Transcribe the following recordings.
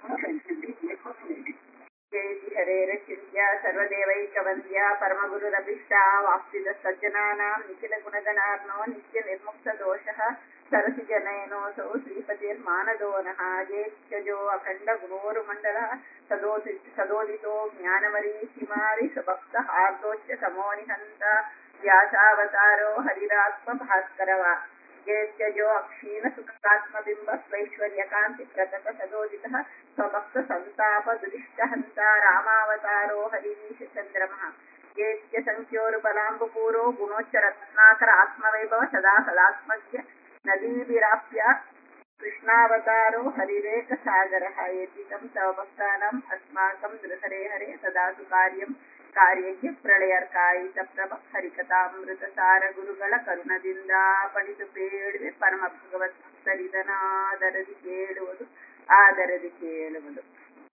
ಜಯತಿ ಹರೇರಚಿಂತ್ಯ ಸರ್ವದೇವೈಕವಂದ್ಯ ಪರಮಗುರುರಭಿಷ್ಟ ವಾಪ್ಸಿದ ಸಜ್ಜನಾನಾಂ ನಿಖಿಲ ಗುಣಗಣಾರ್ನೋ ನಿತ್ಯ ನಿರ್ಮುಕ್ತ ದೋಷಃ ಸರಸಿ ಜನಯನೋಸೌ ಶ್ರೀಪತಿರ್ಮಾನದೋನಃ ಜೇತ್ಯಜೋ ಅಖಂಡ ಗುಣೋರುಮಂಡಲ ಸದೋದಿ ಸದೋದಿತೋ ಜ್ಞಾನಮರೀಚಿಮಾರಿ ಸುಭಕ್ತ ಹಾರ್ದೋಚ್ಯ ಸಮೋನಿಹಂತ ವ್ಯಾಸಾವತಾರೋ ಹರಿರಾತ್ಮ ಭಾಸ್ಕರವ ಜೇತ್ಯಜೋ ಅಕ್ಷೀಣ ಸುಖಾತ್ಮಬಿಂಬ ಸ್ವೈಶ್ವರ್ಯಕಾಂತಿ ಪ್ರತತ ಸದೋದಿತಃ ಸ್ವಭಕ್ತ ಸಂತಾಪ ದುರಿಷ್ಟ ಹಂತ ರಾಮಾವತಾರೋ ಹರಿವೀಶ ಚಂದ್ರಮಃ ಜೇತ್ಯ ಸಂಖ್ಯೋರು ಬಲಾಂಬಪೂರೋ ಗುಣೋಚ್ಚ ರತ್ನಾಕರ ಆತ್ಮವೈಭವ ಸದಾ ಸದಾತ್ಮಜ್ಯ ನದೀಭಿರಾಪ್ಯ ಕೃಷ್ಣಾವತಾರೋ ಹರಿರೇಕ ಸಾಗರ ಯತಿಕಂ ತವ ಭಕ್ತಾನಾಂ ಅಸ್ಮಾಕಂ ನೃಹರೆ ಹರೆ ಸದಾಸು ಕಾರ್ಯಂ ಕಾರ್ಯಕ್ಕೆ ಪ್ರಳಯರ್ಕಾಯಿತ ಪ್ರಭ ಹರಿಕಥಾಮೃತ ಸಾರ ಗುರುಗಳ ಕರುಣದಿಂದ ಪಡಿತು ಬೇಡುವೆ ಪರಮ ಭಗವತ್ ಭಕ್ತರಿದನಾದರದಿ ಕೇಳುವುದು ಆದರದಿ ಕೇಳುವುದು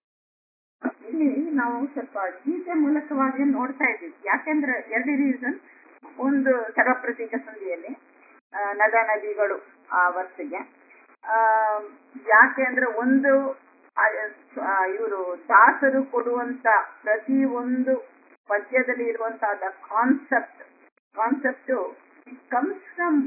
ಇಲ್ಲಿ ನಾವು ಸ್ವಲ್ಪ ಗೀತೆ ಮೂಲಕವಾಗಿ ನೋಡ್ತಾ ಇದ್ದೀವಿ ಯಾಕೆಂದ್ರೆ ಎರಡು ರೀಸನ್ ಒಂದು ಸರ್ವಪ್ರತೀಕ ಸಂಧಿಯಲ್ಲಿ ಆ, ನದ ನದಿಗಳು ಆ ವರ್ಷಗೆ ಆ ಯಾಕೆ ಅಂದ್ರೆ ಒಂದು ಇವರು ದಾಸರು ಕೊಡುವಂತ ಪ್ರತಿ ಒಂದು ಪದ್ಯದಲ್ಲಿ ಇರುವಂತಹ ಕಾನ್ಸೆಪ್ಟ್ ಕಾನ್ಸೆಪ್ಟ್ ಕಮ್ಸ್ ಫ್ರಮ್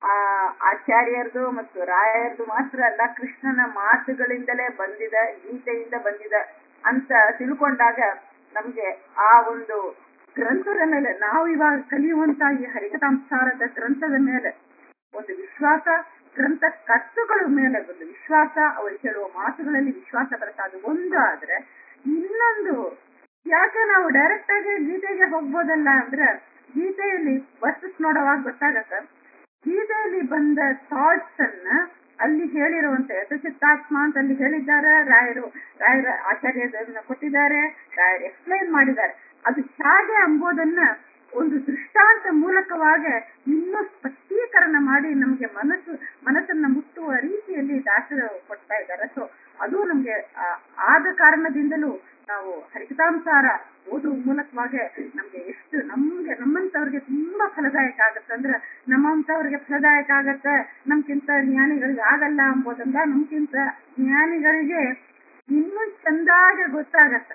ಆಚಾರ್ಯರದು ಮತ್ತು ರಾಯರದು ಮಾತ್ರ ಅಲ್ಲ ಕೃಷ್ಣನ ಮಾತುಗಳಿಂದಲೇ ಬಂದಿದೆ ಗೀತೆಯಿಂದ ಬಂದಿದೆ ಅಂತ ತಿಳ್ಕೊಂಡಾಗ ನಮ್ಗೆ ಆ ಒಂದು ಗ್ರಂಥದ ಮೇಲೆ ನಾವು ಇವಾಗ ಕಲಿಯುವಂತ ಈ ಹರಿಕಥಾಂಸಾರದ ಗ್ರಂಥದ ಮೇಲೆ ಒಂದು ವಿಶ್ವಾಸ ಗ್ರಂಥ ಕರ್ತುಗಳ ಮೇಲೆ ಒಂದು ವಿಶ್ವಾಸ ಅವರು ಹೇಳುವ ಮಾತುಗಳಲ್ಲಿ ವಿಶ್ವಾಸ ಬರುತ್ತೆ ಅದು ಒಂದು ಆದ್ರೆ ಇನ್ನೊಂದು ಯಾಕೆ ನಾವು ಡೈರೆಕ್ಟ್ ಆಗಿ ಗೀತೆಗೆ ಹೋಗ್ಬೋದಲ್ಲ ಅಂದ್ರೆ ಗೀತೆಯಲ್ಲಿ ವರ್ಸಸ್ ನೋಡುವಾಗ ಗೊತ್ತಾಗತ್ತೆ ಗೀತೆಯಲ್ಲಿ ಬಂದ ಥಾಟ್ಸ್ ಅನ್ನ ಅಲ್ಲಿ ಹೇಳಿರುವಂತೆ ಯಥಚಿತ್ತಾತ್ಮ ಅಂತ ಅಲ್ಲಿ ಹೇಳಿದ್ದಾರೆ ರಾಯರು ರಾಯರ ಆಚಾರ್ಯದನ್ನ ಕೊಟ್ಟಿದ್ದಾರೆ ರಾಯರು ಎಕ್ಸ್ಪ್ಲೈನ್ ಮಾಡಿದ್ದಾರೆ ಅದು ಹೇಗೆ ಎಂಬುದನ್ನ ಒಂದು ದೃಷ್ಟಾಂತ ಮೂಲಕವಾಗಿ ಇನ್ನೂ ಸ್ಪಷ್ಟೀಕರಣ ಮಾಡಿ ನಮ್ಗೆ ಮನಸ್ಸು ಮನಸ್ಸನ್ನ ಮುಟ್ಟುವ ರೀತಿಯಲ್ಲಿ ದಾಸರು ಕೊಡ್ತಾ ಇದ್ದಾರೆ ಸೊ ಅದು ನಮ್ಗೆ ಆ- ಆದ ಕಾರಣದಿಂದಲೂ ನಾವು ಹರಿಕಥಾಂಸಾರ ಓದುವ ಮೂಲಕವಾಗಿ ನಮ್ಗೆ ಎಷ್ಟು ನಮ್ಗೆ ನಮ್ಮಂತವ್ರಿಗೆ ತುಂಬಾ ಫಲದಾಯಕ ಆಗತ್ತೆ ಅಂದ್ರೆ ನಮ್ಮಂತವ್ರಿಗೆ ಫಲದಾಯಕ ಆಗತ್ತೆ ನಮ್ಗಿಂತ ಜ್ಞಾನಿಗಳಿಗೆ ಆಗಲ್ಲ ಎಂಬುದಲ್ಲ ನಮ್ಗಿಂತ ಜ್ಞಾನಿಗಳಿಗೆ ಇನ್ನೂ ಚಂದಾಗೆ ಗೊತ್ತಾಗತ್ತೆ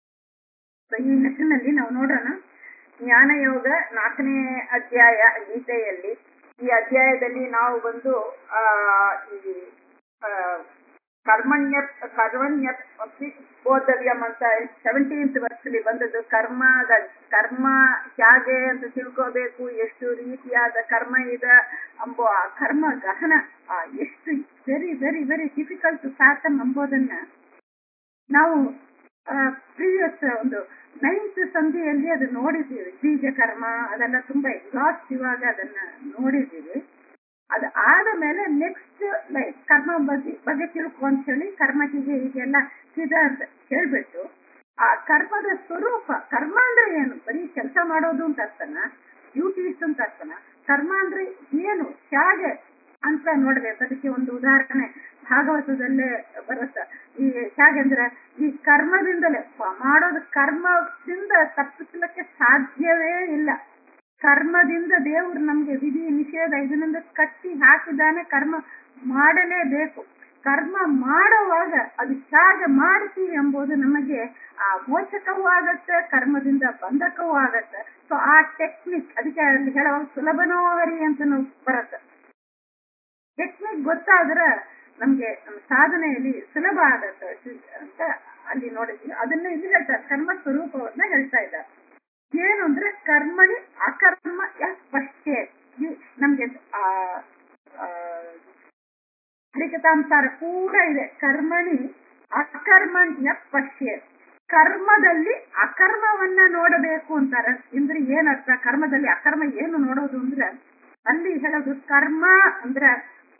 So, ಈ ನಿಟ್ಟಿನಲ್ಲಿ ನಾವು ನೋಡೋಣ ಜ್ಞಾನಯೋಗ ನಾಲ್ಕನೇ ಅಧ್ಯಾಯ ಗೀತೆಯಲ್ಲಿ ಈ ಅಧ್ಯಾಯದಲ್ಲಿ ನಾವು ಬಂದು ಆ ಈ ಆ, ಕರ್ಮಣ್ಯ ಕರ್ಮಣ್ಯ ಬೋಧವ್ಯಂ ಅಂತ ಸೆವೆಂಟೀನ್ತ್ ವರ್ಷದಲ್ಲಿ ಬಂದದ್ದು ಕರ್ಮದ ಕರ್ಮ ಹೇಗೆ ಅಂತ ತಿಳ್ಕೋಬೇಕು ಎಷ್ಟು ರೀತಿಯಾದ ಕರ್ಮ ಇದೆ ಎಂಬೋ ಆ ಕರ್ಮ ಗಹನ ಆ ಎಷ್ಟು very very very difficult to fathom ಎಂಬುದನ್ನ ನಾವು ಪ್ರೀವಿಯಸ್ ಒಂದು ನೈನ್ತ್ ಸಂಧಿಯಲ್ಲಿ ಅದು ನೋಡಿದ್ದೀವಿ ಬೀಜ ಕರ್ಮ ಅದೆಲ್ಲ ತುಂಬಾ ಎಕ್ಸಾಸ್ಟಿವ್ ಆಗಿ ಅದನ್ನ ನೋಡಿದ್ದೀವಿ ಅದು ಆದ ಮೇಲೆ ನೆಕ್ಸ್ಟ್ ಲೈಕ್ ಕರ್ಮ ಬಗ್ಗೆ ಬಗ್ಗೆ ತಿಳ್ಕೊ ಅಂತ ಹೇಳಿ ಕರ್ಮ ಹೀಗೆ ಹೀಗೆಲ್ಲ ಇದೆ ಅಂತ ಹೇಳ್ಬಿಟ್ಟು ಆ ಕರ್ಮದ ಸ್ವರೂಪ ಕರ್ಮ ಅಂದ್ರೆ ಏನು ಬರೀ ಕೆಲಸ ಮಾಡೋದು ಅಂತ ಅರ್ಥನ ಡ್ಯೂಟೀಸ್ ಅಂತ ಅರ್ಥನ ಕರ್ಮ ಅಂದ್ರೆ ಏನು ಹೇಗೆ ಅಂತ ನೋಡ್ಬೇಕು ಅದಕ್ಕೆ ಒಂದು ಉದಾಹರಣೆ ಭಾಗವತದಲ್ಲೇ ಬರುತ್ತೆ ಈ ಹೇಗೆಂದ್ರೆ ಈ ಕರ್ಮದಿಂದಲೇ ಪ- ಮಾಡೋದು ಕರ್ಮದಿಂದ ತಪ್ಪಿಸ್ಲಿಕ್ಕೆ ಸಾಧ್ಯವೇ ಇಲ್ಲ ಕರ್ಮದಿಂದ ದೇವರು ನಮ್ಗೆ ವಿಧಿ ನಿಷೇಧ ಇದರಿಂದ ಕಟ್ಟಿ ಹಾಕಿದ್ದಾನೆ ಕರ್ಮ ಮಾಡಲೇಬೇಕು ಕರ್ಮ ಮಾಡುವಾಗ ಅದು ಹೇಗೆ ಮಾಡ್ತೀವಿ ಎಂಬುದು ನಮಗೆ ಆ ಮೋಚಕವೂ ಆಗತ್ತೆ ಕರ್ಮದಿಂದ ಬಂಧಕವೂ ಆಗತ್ತೆ ಸೊ ಆ ಟೆಕ್ನಿಕ್ ಅದಕ್ಕೆ ಅಲ್ಲಿ ಹೇಳುವಾಗ ಸುಲಭನೋ ಹರಿ ಅಂತನೂ ಬರುತ್ತೆ ಟೆಕ್ನಿಕ್ ಗೊತ್ತಾದ್ರೆ ನಮ್ಗೆ ನಮ್ಮ ಸಾಧನೆಯಲ್ಲಿ ಸುಲಭ ಆಗತ್ತೆ ಅಂತ ಅಲ್ಲಿ ನೋಡಿದ್ವಿ ಅದನ್ನ ಇಲ್ಲಿ ಹೇಳ್ತಾರೆ ಕರ್ಮ ಸ್ವರೂಪವನ್ನ ಹೇಳ್ತಾ ಇದ್ದಾರೆ ಏನು ಅಂದ್ರೆ ಕರ್ಮಣಿ ಅಕರ್ಮ ಯಷ್ಟೇ ನಮ್ಗೆ ಆ ಆ, ಹರಿಕಥಾಂಸಾರ ಕೂಡ ಇದೆ ಕರ್ಮಣಿ ಅಕರ್ಮಣ್ಯ ಪಶ್ಯ ಕರ್ಮದಲ್ಲಿ ಅಕರ್ಮವನ್ನ ನೋಡಬೇಕು ಅಂತಾರೆ ಅಂದ್ರೆ ಏನರ್ಥ ಕರ್ಮದಲ್ಲಿ ಅಕರ್ಮ ಏನು ನೋಡೋದು ಅಂದ್ರೆ ಅಲ್ಲಿ ಹೇಳೋದು ಕರ್ಮ ಅಂದ್ರೆ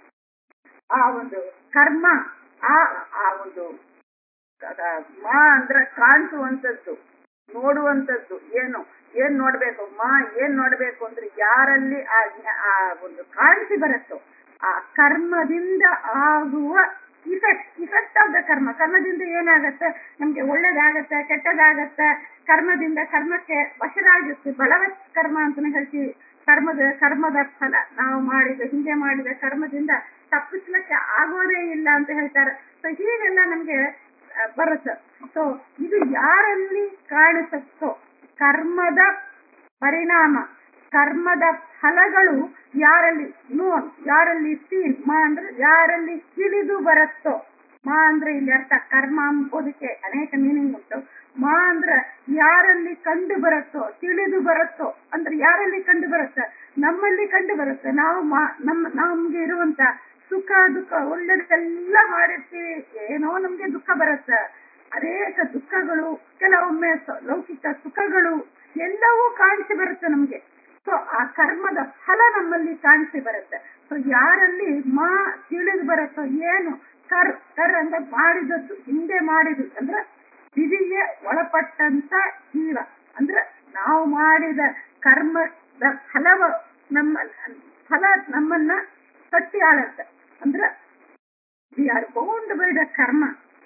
ಆ ಒಂದು ಕರ್ಮ ಆ ಆ ಒಂದು ಅದ- ಮಾ ಅಂದ್ರೆ ಕಾಣಿಸುವಂತದ್ದು ನೋಡುವಂತದ್ದು ಏನು ಏನ್ ನೋಡ್ಬೇಕು ಮಾ ಏನ್ ನೋಡ್ಬೇಕು ಅಂದ್ರೆ ಯಾರಲ್ಲಿ ಆ ಜ್ಞ- ಆ ಒಂದು ಕಾಣಿಸಿ ಬರುತ್ತೋ ಆ ಕರ್ಮದಿಂದ ಆಗುವ ಇಫೆಕ್ಟ್ ಇಫೆಕ್ಟ್ ಆಫ್ ದ ಕರ್ಮ ಕರ್ಮದಿಂದ ಏನಾಗತ್ತೆ ನಮ್ಗೆ ಒಳ್ಳೇದಾಗತ್ತೆ ಕೆಟ್ಟದಾಗತ್ತೆ ಕರ್ಮದಿಂದ ಕರ್ಮಕ್ಕೆ ವಶರಾಗುತ್ತೆ ಬಲವತ್ ಕರ್ಮ ಅಂತಾನೆ ಹೇಳ್ತೀವಿ ಕರ್ಮದ ಕರ್ಮದ ಫಲ ನಾವು ಮಾಡಿದ ಹಿಂದೆ ಮಾಡಿದ ಕರ್ಮದಿಂದ ತಪ್ಪಿಸ್ಲಿಕ್ಕೆ ಆಗೋದೇ ಇಲ್ಲ ಅಂತ ಹೇಳ್ತಾರೆ ಸೊ ಹೀಗೆಲ್ಲ ನಮ್ಗೆ ಬರುತ್ತೆ ಸೊ ಇದು ಯಾರಲ್ಲಿ ಕಾಣಿಸುತ್ತೋ ಕರ್ಮದ ಪರಿಣಾಮ ಕರ್ಮದ ಫಲಗಳು ಯಾರಲ್ಲಿ ನೋನ್ ಯಾರಲ್ಲಿ ಸೀನ್ ಮಾ ಅಂದ್ರೆ ಯಾರಲ್ಲಿ ತಿಳಿದು ಬರುತ್ತೋ ಮಾ ಅಂದ್ರೆ ಇಲ್ಲಿ ಅರ್ಥ ಕರ್ಮ ಅಂಬೋದಕ್ಕೆ ಅನೇಕ ಮೀನಿಂಗ್ ಉಂಟು ಮಾ ಅಂದ್ರೆ ಯಾರಲ್ಲಿ ಕಂಡು ಬರುತ್ತೋ ತಿಳಿದು ಬರುತ್ತೋ ಅಂದ್ರೆ ಯಾರಲ್ಲಿ ಕಂಡು ಬರುತ್ತೆ ನಮ್ಮಲ್ಲಿ ಕಂಡು ಬರುತ್ತೆ ನಾವು ಮಾ ನಮ್ಮ ನಮ್ಗೆ ಇರುವಂತ ಸುಖ ದುಃಖ ಒಳ್ಳೆದೆಲ್ಲ ಮಾಡಿರ್ತೀವಿ ಏನೋ ನಮ್ಗೆ ದುಃಖ ಬರುತ್ತೆ ಅನೇಕ ದುಃಖಗಳು ಕೆಲವೊಮ್ಮೆ ಸ- ಲೌಕಿಕ ಸುಖಗಳು ಎಲ್ಲವೂ ಕಾಣಿಸಿ ಬರುತ್ತೆ ನಮ್ಗೆ ಸೊ ಆ ಕರ್ಮದ ಫಲ ನಮ್ಮಲ್ಲಿ ಕಾಣಿಸಿ ಬರುತ್ತೆ ಸೊ ಯಾರಲ್ಲಿ ಮಾ ತಿಳಿದು ಬರುತ್ತೋ ಏನು ಕರ್ ಕರ್ ಅಂದ್ರೆ ಮಾಡಿದದ್ದು ಹಿಂದೆ ಮಾಡಿದ್ದು ಅಂದ್ರೆ ವಿಧಿಗೆ ಒಳಪಟ್ಟಂತ ಜೀವ ಅಂದ್ರೆ ನಾವು ಮಾಡಿದ ಕರ್ಮದ ಫಲವ ನಮ್ಮ ಫಲ ನಮ್ಮನ್ನ ಕಟ್ಟಿ ಆಳತ್ತೆ ಅಂದ್ರೆ we are bound by the karma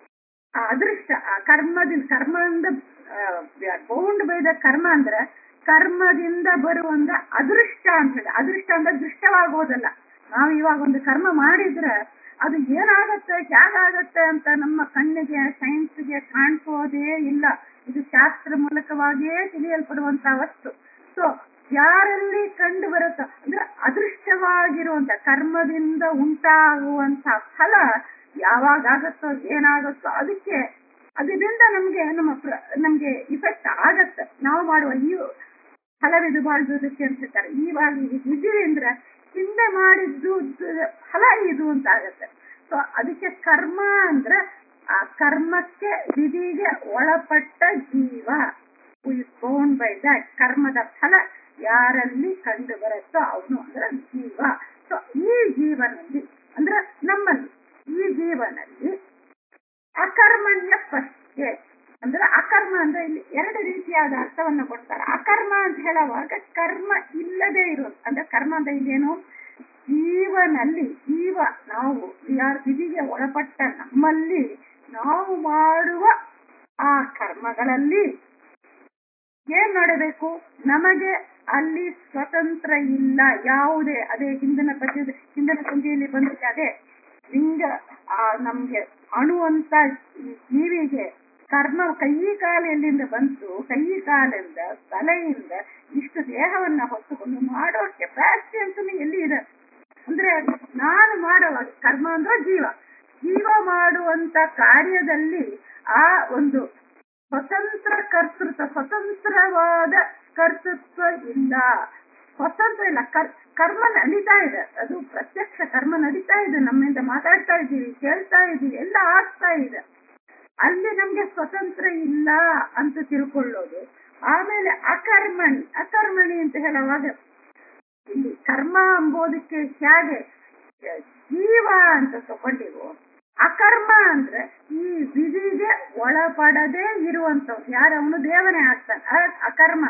ಆ ಅದೃಷ್ಟ ಆ ಕರ್ಮದಿಂದ ಕರ್ಮದಿಂದ we are bound by the karma ಅಂದ್ರೆ ಕರ್ಮದಿಂದ ಬರುವಂತ ಅದೃಷ್ಟ ಅಂತ ಹೇಳಿ ಅದೃಷ್ಟ ಅಂದ್ರೆ ದೃಷ್ಟವಾಗೋದಲ್ಲ ನಾವು ಇವಾಗ ಒಂದು ಕರ್ಮ ಮಾಡಿದ್ರೆ ಅದು ಏನಾಗತ್ತೆ ಹೇಗಾಗತ್ತೆ ಅಂತ ನಮ್ಮ ಕಣ್ಣಿಗೆ ಸೈನ್ಸ್ಗೆ ಕಾಣಿಸೋದೇ ಇಲ್ಲ ಇದು ಶಾಸ್ತ್ರ ಮೂಲಕವಾಗಿಯೇ ತಿಳಿಯಲ್ಪಡುವಂತ ವಸ್ತು ಸೊ ಯಾರಲ್ಲಿ ಕಂಡು ಬರುತ್ತೋ ಅಂದ್ರೆ ಅದೃಷ್ಟವಾಗಿರುವಂತ ಕರ್ಮದಿಂದ ಉಂಟಾಗುವಂತ ಫಲ ಯಾವಾಗ ಆಗತ್ತೋ ಏನಾಗತ್ತೋ ಅದಕ್ಕೆ ಅದರಿಂದ ನಮ್ಗೆ ನಮ್ಮ ಪ್ರ- ನಮ್ಗೆ ಇಫೆಕ್ಟ್ ಆಗತ್ತೆ ನಾವು ಮಾಡುವ ಈ ಫಲವಿದು ಬಾಳ್ದುದಕ್ಕೆ ಅಂತಿರ್ತಾರೆ ಇವಾಗ ಇದ್ದೀವಿ ಅಂದ್ರೆ ಹಿಂದೆ ಮಾಡಿದ್ದು ದ- ಫಲ ಇದು ಅಂತ ಆಗತ್ತೆ ಸೊ ಅದಕ್ಕೆ ಕರ್ಮ ಅಂದ್ರೆ ಆ ಕರ್ಮಕ್ಕೆ ವಿಧಿಗೆ ಒಳಪಟ್ಟ ಜೀವ ಬೌಂಡ್ ಬೈ ದಟ್ ಕರ್ಮದ ಫಲ ಯಾರಲ್ಲಿ ಕಂಡು ಬರುತ್ತೋ ಅವನು ಅಂದ್ರೆ ಜೀವ ಸೊ ಈ ಜೀವನಲ್ಲಿ ಅಂದ್ರೆ ನಮ್ಮಲ್ಲಿ ಈ ಜೀವನಲ್ಲಿ ಅಕರ್ಮಣ್ಯ ಪಶ್ಚೆ ಅಂದ್ರೆ ಅಕರ್ಮ ಅಂದ್ರೆ ಇಲ್ಲಿ ಎರಡು ರೀತಿಯಾದ ಅರ್ಥವನ್ನ ಕೊಡ್ತಾರೆ ಅಕರ್ಮ ಅಂತ ಹೇಳುವಾಗ ಕರ್ಮ ಇಲ್ಲದೆ ಇರೋದು ಅಂದ್ರೆ ಕರ್ಮ ಅಂದ್ರೆ ಇಲ್ಲೇನು ಜೀವನಲ್ಲಿ ಜೀವ ನಾವು ಯಾರ ವಿಧಿಗೆ ಒಳಪಟ್ಟ ನಮ್ಮಲ್ಲಿ ನಾವು ಮಾಡುವ ಆ ಕರ್ಮಗಳಲ್ಲಿ ಏನ್ ಮಾಡಬೇಕು ನಮಗೆ ಅಲ್ಲಿ ಸ್ವತಂತ್ರ ಇಲ್ಲ ಯಾವುದೇ ಅದೇ ಹಿಂದಿನ ಪದ್ಯ ಹಿಂದಿನ ಸಂಧಿಯಲ್ಲಿ ಬಂದಿದೆ ಅದೇ ಲಿಂಗ ಆ ನಮ್ಗೆ ಅಣು ಅಂತ ಈ ಜೀವಿಗೆ ಕರ್ಮ ಕೈ ಕಾಲು ಎಲ್ಲಿಂದ ಬಂತು ಕೈ ಕಾಲಿಂದ ತಲೆಯಿಂದ ಇಷ್ಟು ದೇಹವನ್ನ ಹೊತ್ತುಕೊಂಡು ಮಾಡೋ ಕೆಪಾಸಿಟಿ ಅಂತ ಎಲ್ಲಿ ಇದೆ ಅಂದ್ರೆ ನಾನು ಮಾಡುವ ಕರ್ಮ ಅಂದ್ರೆ ಜೀವ ಜೀವ ಮಾಡುವಂತ ಕಾರ್ಯದಲ್ಲಿ ಆ ಒಂದು ಸ್ವತಂತ್ರ ಕರ್ತೃತ್ವ ಸ್ವತಂತ್ರವಾದ ಕರ್ತೃತ್ವ ಇಲ್ಲ ಸ್ವತಂತ್ರ ಇಲ್ಲ ಕರ್ ಕರ್ಮ ನಡೀತಾ ಇದೆ ಅದು ಪ್ರತ್ಯಕ್ಷ ಕರ್ಮ ನಡೀತಾ ಇದೆ ನಮ್ಮಿಂದ ಮಾತಾಡ್ತಾ ಇದ್ದೀವಿ ಕೇಳ್ತಾ ಇದ್ದೀವಿ ಎಲ್ಲ ಆಗ್ತಾ ಇದೆ ಅಲ್ಲಿ ನಮ್ಗೆ ಸ್ವತಂತ್ರ ಇಲ್ಲ ಅಂತ ತಿಳ್ಕೊಳ್ಳೋದು ಆಮೇಲೆ ಅಕರ್ಮಣಿ ಅಕರ್ಮಣಿ ಅಂತ ಹೇಳುವಾಗ ಇಲ್ಲಿ ಕರ್ಮ ಅಂಬೋದಕ್ಕೆ ಹೇಗೆ ಜೀವ ಅಂತ ತಗೊಂಡಿವು ಅಕರ್ಮ ಅಂದ್ರೆ ಈ ವಿಧಿಗೆ ಒಳಪಡದೆ ಇರುವಂತವ್ರು ಯಾರು ಅವನು ದೇವನೇ ಆಗ್ತಾನೆ ಅ- ಅಕರ್ಮ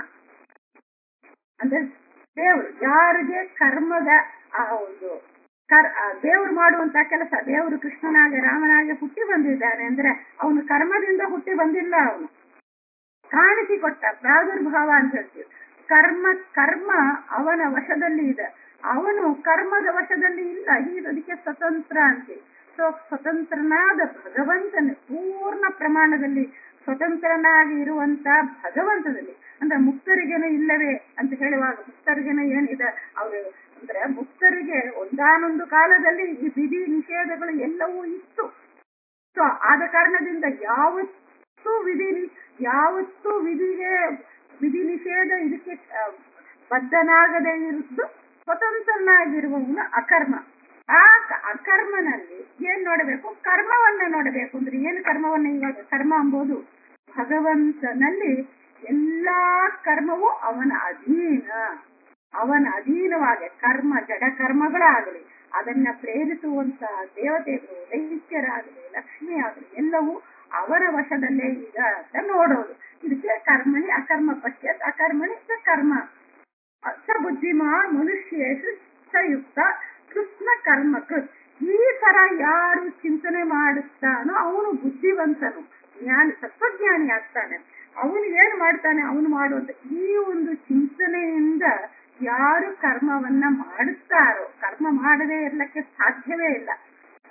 ಅಂದ್ರೆ ದೇವ್ರು ಯಾರಿಗೆ ಕರ್ಮದ ಆ ಒಂದು ಕರ್ ಆ ದೇವ್ರು ಮಾಡುವಂತ ಕೆಲಸ ದೇವರು ಕೃಷ್ಣನಾಗೆ ರಾಮನಾಗೆ ಹುಟ್ಟಿ ಬಂದಿದ್ದಾನೆ ಅಂದ್ರೆ ಅವನು ಕರ್ಮದಿಂದ ಹುಟ್ಟಿ ಬಂದಿಲ್ಲ ಅವನು ಕಾಣಿಸಿಕೊಟ್ಟ ಪ್ರಾದುರ್ಭಾವ ಅಂತ ಹೇಳ್ತೀವಿ ಕರ್ಮ ಕರ್ಮ ಅವನ ವಶದಲ್ಲಿ ಇದೆ ಅವನು ಕರ್ಮದ ವಶದಲ್ಲಿ ಇಲ್ಲ ಹೀಗೆ ಅದಕ್ಕೆ ಸ್ವತಂತ್ರ ಅಂತೀವಿ ಸೊ ಸ್ವತಂತ್ರನಾದ ಭಗವಂತನ ಪೂರ್ಣ ಪ್ರಮಾಣದಲ್ಲಿ ಸ್ವತಂತ್ರನಾಗಿ ಇರುವಂತ ಭಗವಂತದಲ್ಲಿ ಅಂದ್ರೆ ಮುಕ್ತರಿಗೇನು ಇಲ್ಲವೇ ಅಂತ ಹೇಳುವಾಗ ಮುಕ್ತರಿಗೇನು ಏನಿದೆ ಅವರು ಅಂದ್ರೆ ಮುಕ್ತರಿಗೆ ಒಂದಾನೊಂದು ಕಾಲದಲ್ಲಿ ಈ ವಿಧಿ ನಿಷೇಧಗಳು ಎಲ್ಲವೂ ಇತ್ತು ಸೊ ಆದ ಕಾರಣದಿಂದ ಯಾವತ್ತೂ ವಿಧಿ ನಿ- ಯಾವತ್ತೂ ವಿಧಿಗೆ ವಿಧಿ ನಿಷೇಧ ಇದಕ್ಕೆ ಆ, ಬದ್ಧನಾಗದೇ ಇರುವುದು ಸ್ವತಂತ್ರನಾಗಿರುವವನು ಅಕರ್ಮ ಆ ಕ- ಅಕರ್ಮನಲ್ಲಿ ಏನ್ ನೋಡಬೇಕು ಕರ್ಮವನ್ನ ನೋಡಬೇಕು ಅಂದ್ರೆ ಏನು ಕರ್ಮವನ್ನ ಇವಾಗ ಕರ್ಮ ಎಂಬುದು ಭಗವಂತನಲ್ಲಿ ಎಲ್ಲಾ ಕರ್ಮವು ಅವನ ಅಧೀನ ಅವನ ಅಧೀನವಾಗಿ ಕರ್ಮ ಜಡ ಕರ್ಮಗಳಾಗಲಿ ಅದನ್ನ ಪ್ರೇರಿಸುವಂತ ದೇವತೆಗಳು ದೈತ್ಯರಾಗಲಿ ಲಕ್ಷ್ಮಿ ಆಗಲಿ ಎಲ್ಲವೂ ಅವರ ವಶದಲ್ಲೇ ಇದೆ ಅಂತ ನೋಡೋದು ಇದಕ್ಕೆ ಕರ್ಮಣಿ ಅಕರ್ಮ ಪಶ್ಚಾತ್ ಅಕರ್ಮಣಿ ಸ ಕರ್ಮ ಸ ಬುದ್ಧಿಮಾನ್ ಮನುಷ್ಯೇಶು ಸಯುಕ್ತ ಕೃಷ್ಣ ಕರ್ಮ ಕೃತ್ ಈ ತರ ಯಾರು ಚಿಂತನೆ ಮಾಡುತ್ತಾನೋ ಅವನು ಬುದ್ಧಿವಂತನು ಜ್ಞಾನಿ ತತ್ವಜ್ಞಾನಿ ಆಗ್ತಾನೆ ಅವನು ಏನ್ ಮಾಡ್ತಾನೆ ಅವನು ಮಾಡುವಂತ ಈ ಒಂದು ಚಿಂತನೆಯಿಂದ ಯಾರು ಕರ್ಮವನ್ನ ಮಾಡುತ್ತಾರೋ ಕರ್ಮ ಮಾಡದೇ ಇರ್ಲಿಕ್ಕೆ ಸಾಧ್ಯವೇ ಇಲ್ಲ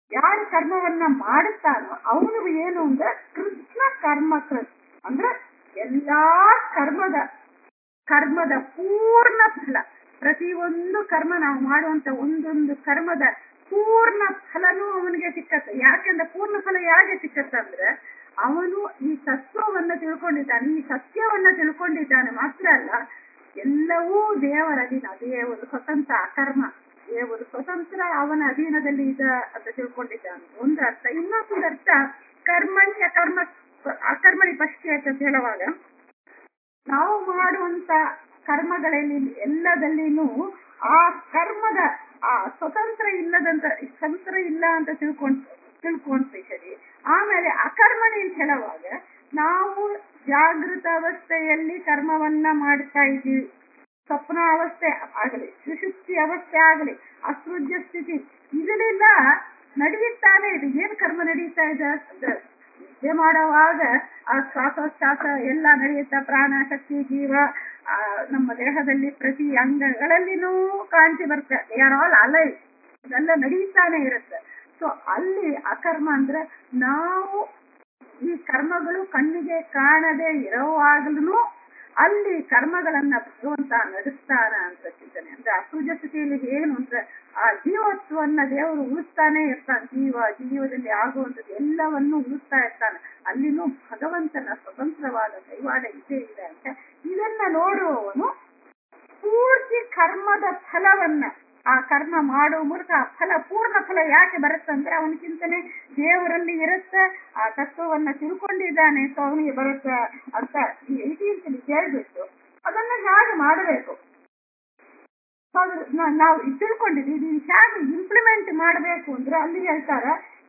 ಯಾರು ಕರ್ಮವನ್ನ ಮಾಡುತ್ತಾನೋ ಅವನು ಏನು ಅಂದ್ರೆ ಕೃಷ್ಣ ಕರ್ಮಕೃತ್ ಅಂದ್ರೆ ಎಲ್ಲಾ ಕರ್ಮದ ಕರ್ಮದ ಪೂರ್ಣ ಫಲ ಪ್ರತಿಯೊಂದು ಕರ್ಮ ನಾವು ಮಾಡುವಂತ ಒಂದೊಂದು ಕರ್ಮದ ಪೂರ್ಣ ಫಲನೂ ಅವನಿಗೆ ಸಿಕ್ಕತ್ತೆ ಯಾಕೆಂದ್ರೆ ಪೂರ್ಣ ಫಲ ಯಾಕೆ ಸಿಕ್ಕತ್ತಂದ್ರೆ ಅವನು ಈ ತತ್ವವನ್ನ ತಿಳ್ಕೊಂಡಿದ್ದಾನೆ ಈ ಸತ್ಯವನ್ನ ತಿಳ್ಕೊಂಡಿದ್ದಾನೆ ಮಾತ್ರ ಅಲ್ಲ ಎಲ್ಲವೂ ದೇವರ ಅಧೀನ ದೇವರು ಸ್ವತಂತ್ರ ಅಕರ್ಮ ದೇವರು ಸ್ವತಂತ್ರ ಅವನ ಅಧೀನದಲ್ಲಿ ಇದ ಅಂತ ತಿಳ್ಕೊಂಡಿದ್ದಾನೆ ಒಂದು ಅರ್ಥ ಇನ್ನೊಂದು ಅರ್ಥ ಕರ್ಮಣ್ಯ ಕರ್ಮ ಅಕರ್ಮಣಿ ಪಶ್ಚಾತ್ ಅಂತ ಹೇಳುವಾಗ ನಾವು ಮಾಡುವಂತ ಕರ್ಮಗಳಲ್ಲಿ ಎಲ್ಲದಲ್ಲಿನೂ ಆ ಕರ್ಮದ ಆ ಸ್ವತಂತ್ರ ಇಲ್ಲದಂತ ಸ್ವತಂತ್ರ ಇಲ್ಲ ಅಂತ ತಿಳ್ಕೊಂಡ್ ತಿಳ್ಕೊಂಡ್ರಿ ಸರಿ ಆಮೇಲೆ ಅಕರ್ಮಣಿ ಅಂತ ಹೇಳುವಾಗ ನಾವು ಜಾಗೃತ ಅವಸ್ಥೆಯಲ್ಲಿ ಕರ್ಮವನ್ನ ಮಾಡ್ತಾ ಇದ್ದೀವಿ ಸ್ವಪ್ನ ಅವಸ್ಥೆ ಆಗಲಿ ಸುಶುಕ್ತಿ ಅವಸ್ಥೆ ಆಗಲಿ ಅಸೃಜ್ಯ ಸ್ಥಿತಿ ಇದನ್ನೆಲ್ಲ ನಡೆಯುತ್ತಾನೆ ಇದೆ ಏನ್ ಕರ್ಮ ನಡೀತಾ ಇದೆ ಅಂದ್ರೆ ನಿದ್ದೆ ಮಾಡುವಾಗ ಆ ಶ್ವಾಸೋಚ್ಛ್ವಾಸ ಎಲ್ಲ ನಡೆಯುತ್ತಾ ಪ್ರಾಣ ಶಕ್ತಿ ಜೀವ ಆ, ನಮ್ಮ ದೇಹದಲ್ಲಿ ಪ್ರತಿ ಅಂಗಗಳಲ್ಲಿನೂ ಕಾಂತಿ ಬರುತ್ತೆ ದೇ ಆರ್ ಆಲ್ ಅಲೈ ಇದೆಲ್ಲ ನಡೀತಾನೆ ಇರುತ್ತೆ ಸೊ ಅಲ್ಲಿ ಅಕರ್ಮ ಅಂದ್ರೆ ನಾವು ಈ ಕರ್ಮಗಳು ಕಣ್ಣಿಗೆ ಕಾಣದೆ ಇರುವಾಗಲೂ ಅಲ್ಲಿ ಕರ್ಮಗಳನ್ನ ಭಗವಂತ ನಡೆಸ್ತಾನ ಅಂತ ಚಿಂತನೆ ಅಂದ್ರೆ ಅಸೂಜ ಸ್ಥಿತಿಯಲ್ಲಿ ಏನು ಅಂದ್ರೆ ಆ ಜೀವತ್ವವನ್ನ ದೇವರು ಉಳಿಸ್ತಾನೆ ಇರ್ತಾನೆ ಜೀವ ಜೀವದಲ್ಲಿ ಆಗುವಂಥದ್ದು ಎಲ್ಲವನ್ನು ಉಳಿಸ್ತಾ ಇರ್ತಾನೆ ಅಲ್ಲಿನೂ ಭಗವಂತನ ಸ್ವತಂತ್ರವಾದ ಕೈವಾಡ ಇದ್ದೇ ಇದೆ ಅಂತ ಇದನ್ನ ನೋಡುವವನು ಪೂರ್ತಿ ಕರ್ಮದ ಫಲವನ್ನ ಆ ಕರ್ಮ ಮಾಡೋ ಮೂಲಕ ಆ ಫಲ ಪೂರ್ಣ ಫಲ ಯಾಕೆ ಬರುತ್ತಂದ್ರೆ ಅವನ ಚಿಂತನೆ ದೇವರಲ್ಲಿ ಇರುತ್ತೆ ಆ ತತ್ವವನ್ನ ತಿಳ್ಕೊಂಡಿದ್ದಾನೆ ಸೊ ಅವನಿಗೆ ಬರುತ್ತೆ ಅಂತ ಈ ಐತಿಹ್ಯದಲ್ಲಿ ಹೇಳ್ಬಿಟ್ಟು ಅದನ್ನ ಹೇಗೆ ಮಾಡಬೇಕು ಸೊ ಅದು ನಾ- ನಾವು ಇದ್ ತಿಳ್ಕೊಂಡಿದ್ವಿ ಇದು ಹೇಗೆ ಇಂಪ್ಲಿಮೆಂಟ್ ಮಾಡಬೇಕು ಅಂದ್ರೆ ಅಲ್ಲಿ ಹೇಳ್ತಾರ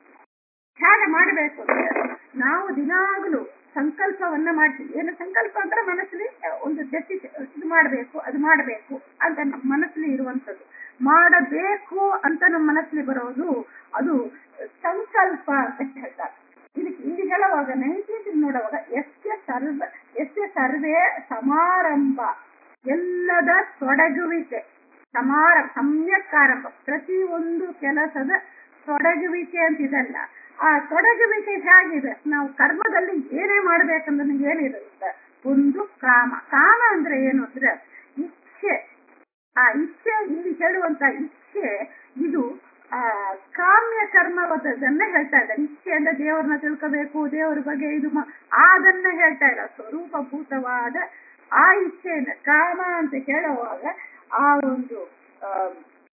ಹೇಗೆ ಮಾಡಬೇಕು ಅಂದ್ರೆ ನಾವು ದಿನಾಗಲೂ ಸಂಕಲ್ಪವನ್ನ ಮಾಡ್ತೀವಿ ಏನು ಸಂಕಲ್ಪ ಅಂದ್ರೆ ಮನಸ್ಸಲ್ಲಿ ಒಂದು ಜೊತೆ ಇದು ಮಾಡಬೇಕು ಅದು ಮಾಡಬೇಕು ಅಂತ ನಮ್ಮ ಮನಸ್ಸಲ್ಲಿ ಇರುವಂತದ್ದು ಮಾಡಬೇಕು ಅಂತ ನಮ್ಮ ಮನಸ್ಸಲ್ಲಿ ಬರೋದು ಅದು ಸಂಕಲ್ಪ ಅಂತ ಹೇಳ್ತಾರೆ ಇದಕ್ಕೆ ಇಲ್ಲಿ ಹೇಳುವಾಗ ನೈನ್ಟೀನ್ ನೋಡುವಾಗ ಎಸ್ಯ ಸರ್ವ ಎಸ್ಯ ಸರ್ವೇ ಸಮಾರಂಭ ಎಲ್ಲದ ತೊಡಗುವಿಕೆ ಸಮಾರ ಸಮ್ಯಕ್ ಆರಂಭ ಪ್ರತಿ ಒಂದು ಕೆಲಸದ ತೊಡಗುವಿಕೆ ಅಂತ ಇದಲ್ಲ ಆ ತೊಡಗುವಿಕೆ ಹೇಗಿದೆ ನಾವು ಕರ್ಮದಲ್ಲಿ ಏನೇ ಮಾಡ್ಬೇಕಂದ್ರೆ ನಮ್ಗೆ ಏನಿರುತ್ತೆ ಒಂದು ಕಾಮ ಕಾಮ ಅಂದ್ರೆ ಏನು ಅಂದ್ರೆ ಇಚ್ಛೆ ಆ ಇಚ್ಛೆ ಇಲ್ಲಿ ಹೇಳುವಂತ ಇಚ್ಛೆ ಇದು ಆ ಕಾಮ್ಯ ಕರ್ಮವದನ್ನ ಹೇಳ್ತಾ ಇದ್ದಾರೆ ಇಚ್ಛೆ ಅಂದ್ರೆ ದೇವರನ್ನ ತಿಳ್ಕೋಬೇಕು ದೇವರ ಬಗ್ಗೆ ಇದು ಮಾ- ಅದನ್ನ ಹೇಳ್ತಾ ಇಲ್ಲ ಸ್ವರೂಪಭೂತವಾದ ಆ ಇಚ್ಛೆಯನ್ನ ಕಾಮ ಅಂತ ಹೇಳುವಾಗ ಆ ಒಂದು ಆಮ್,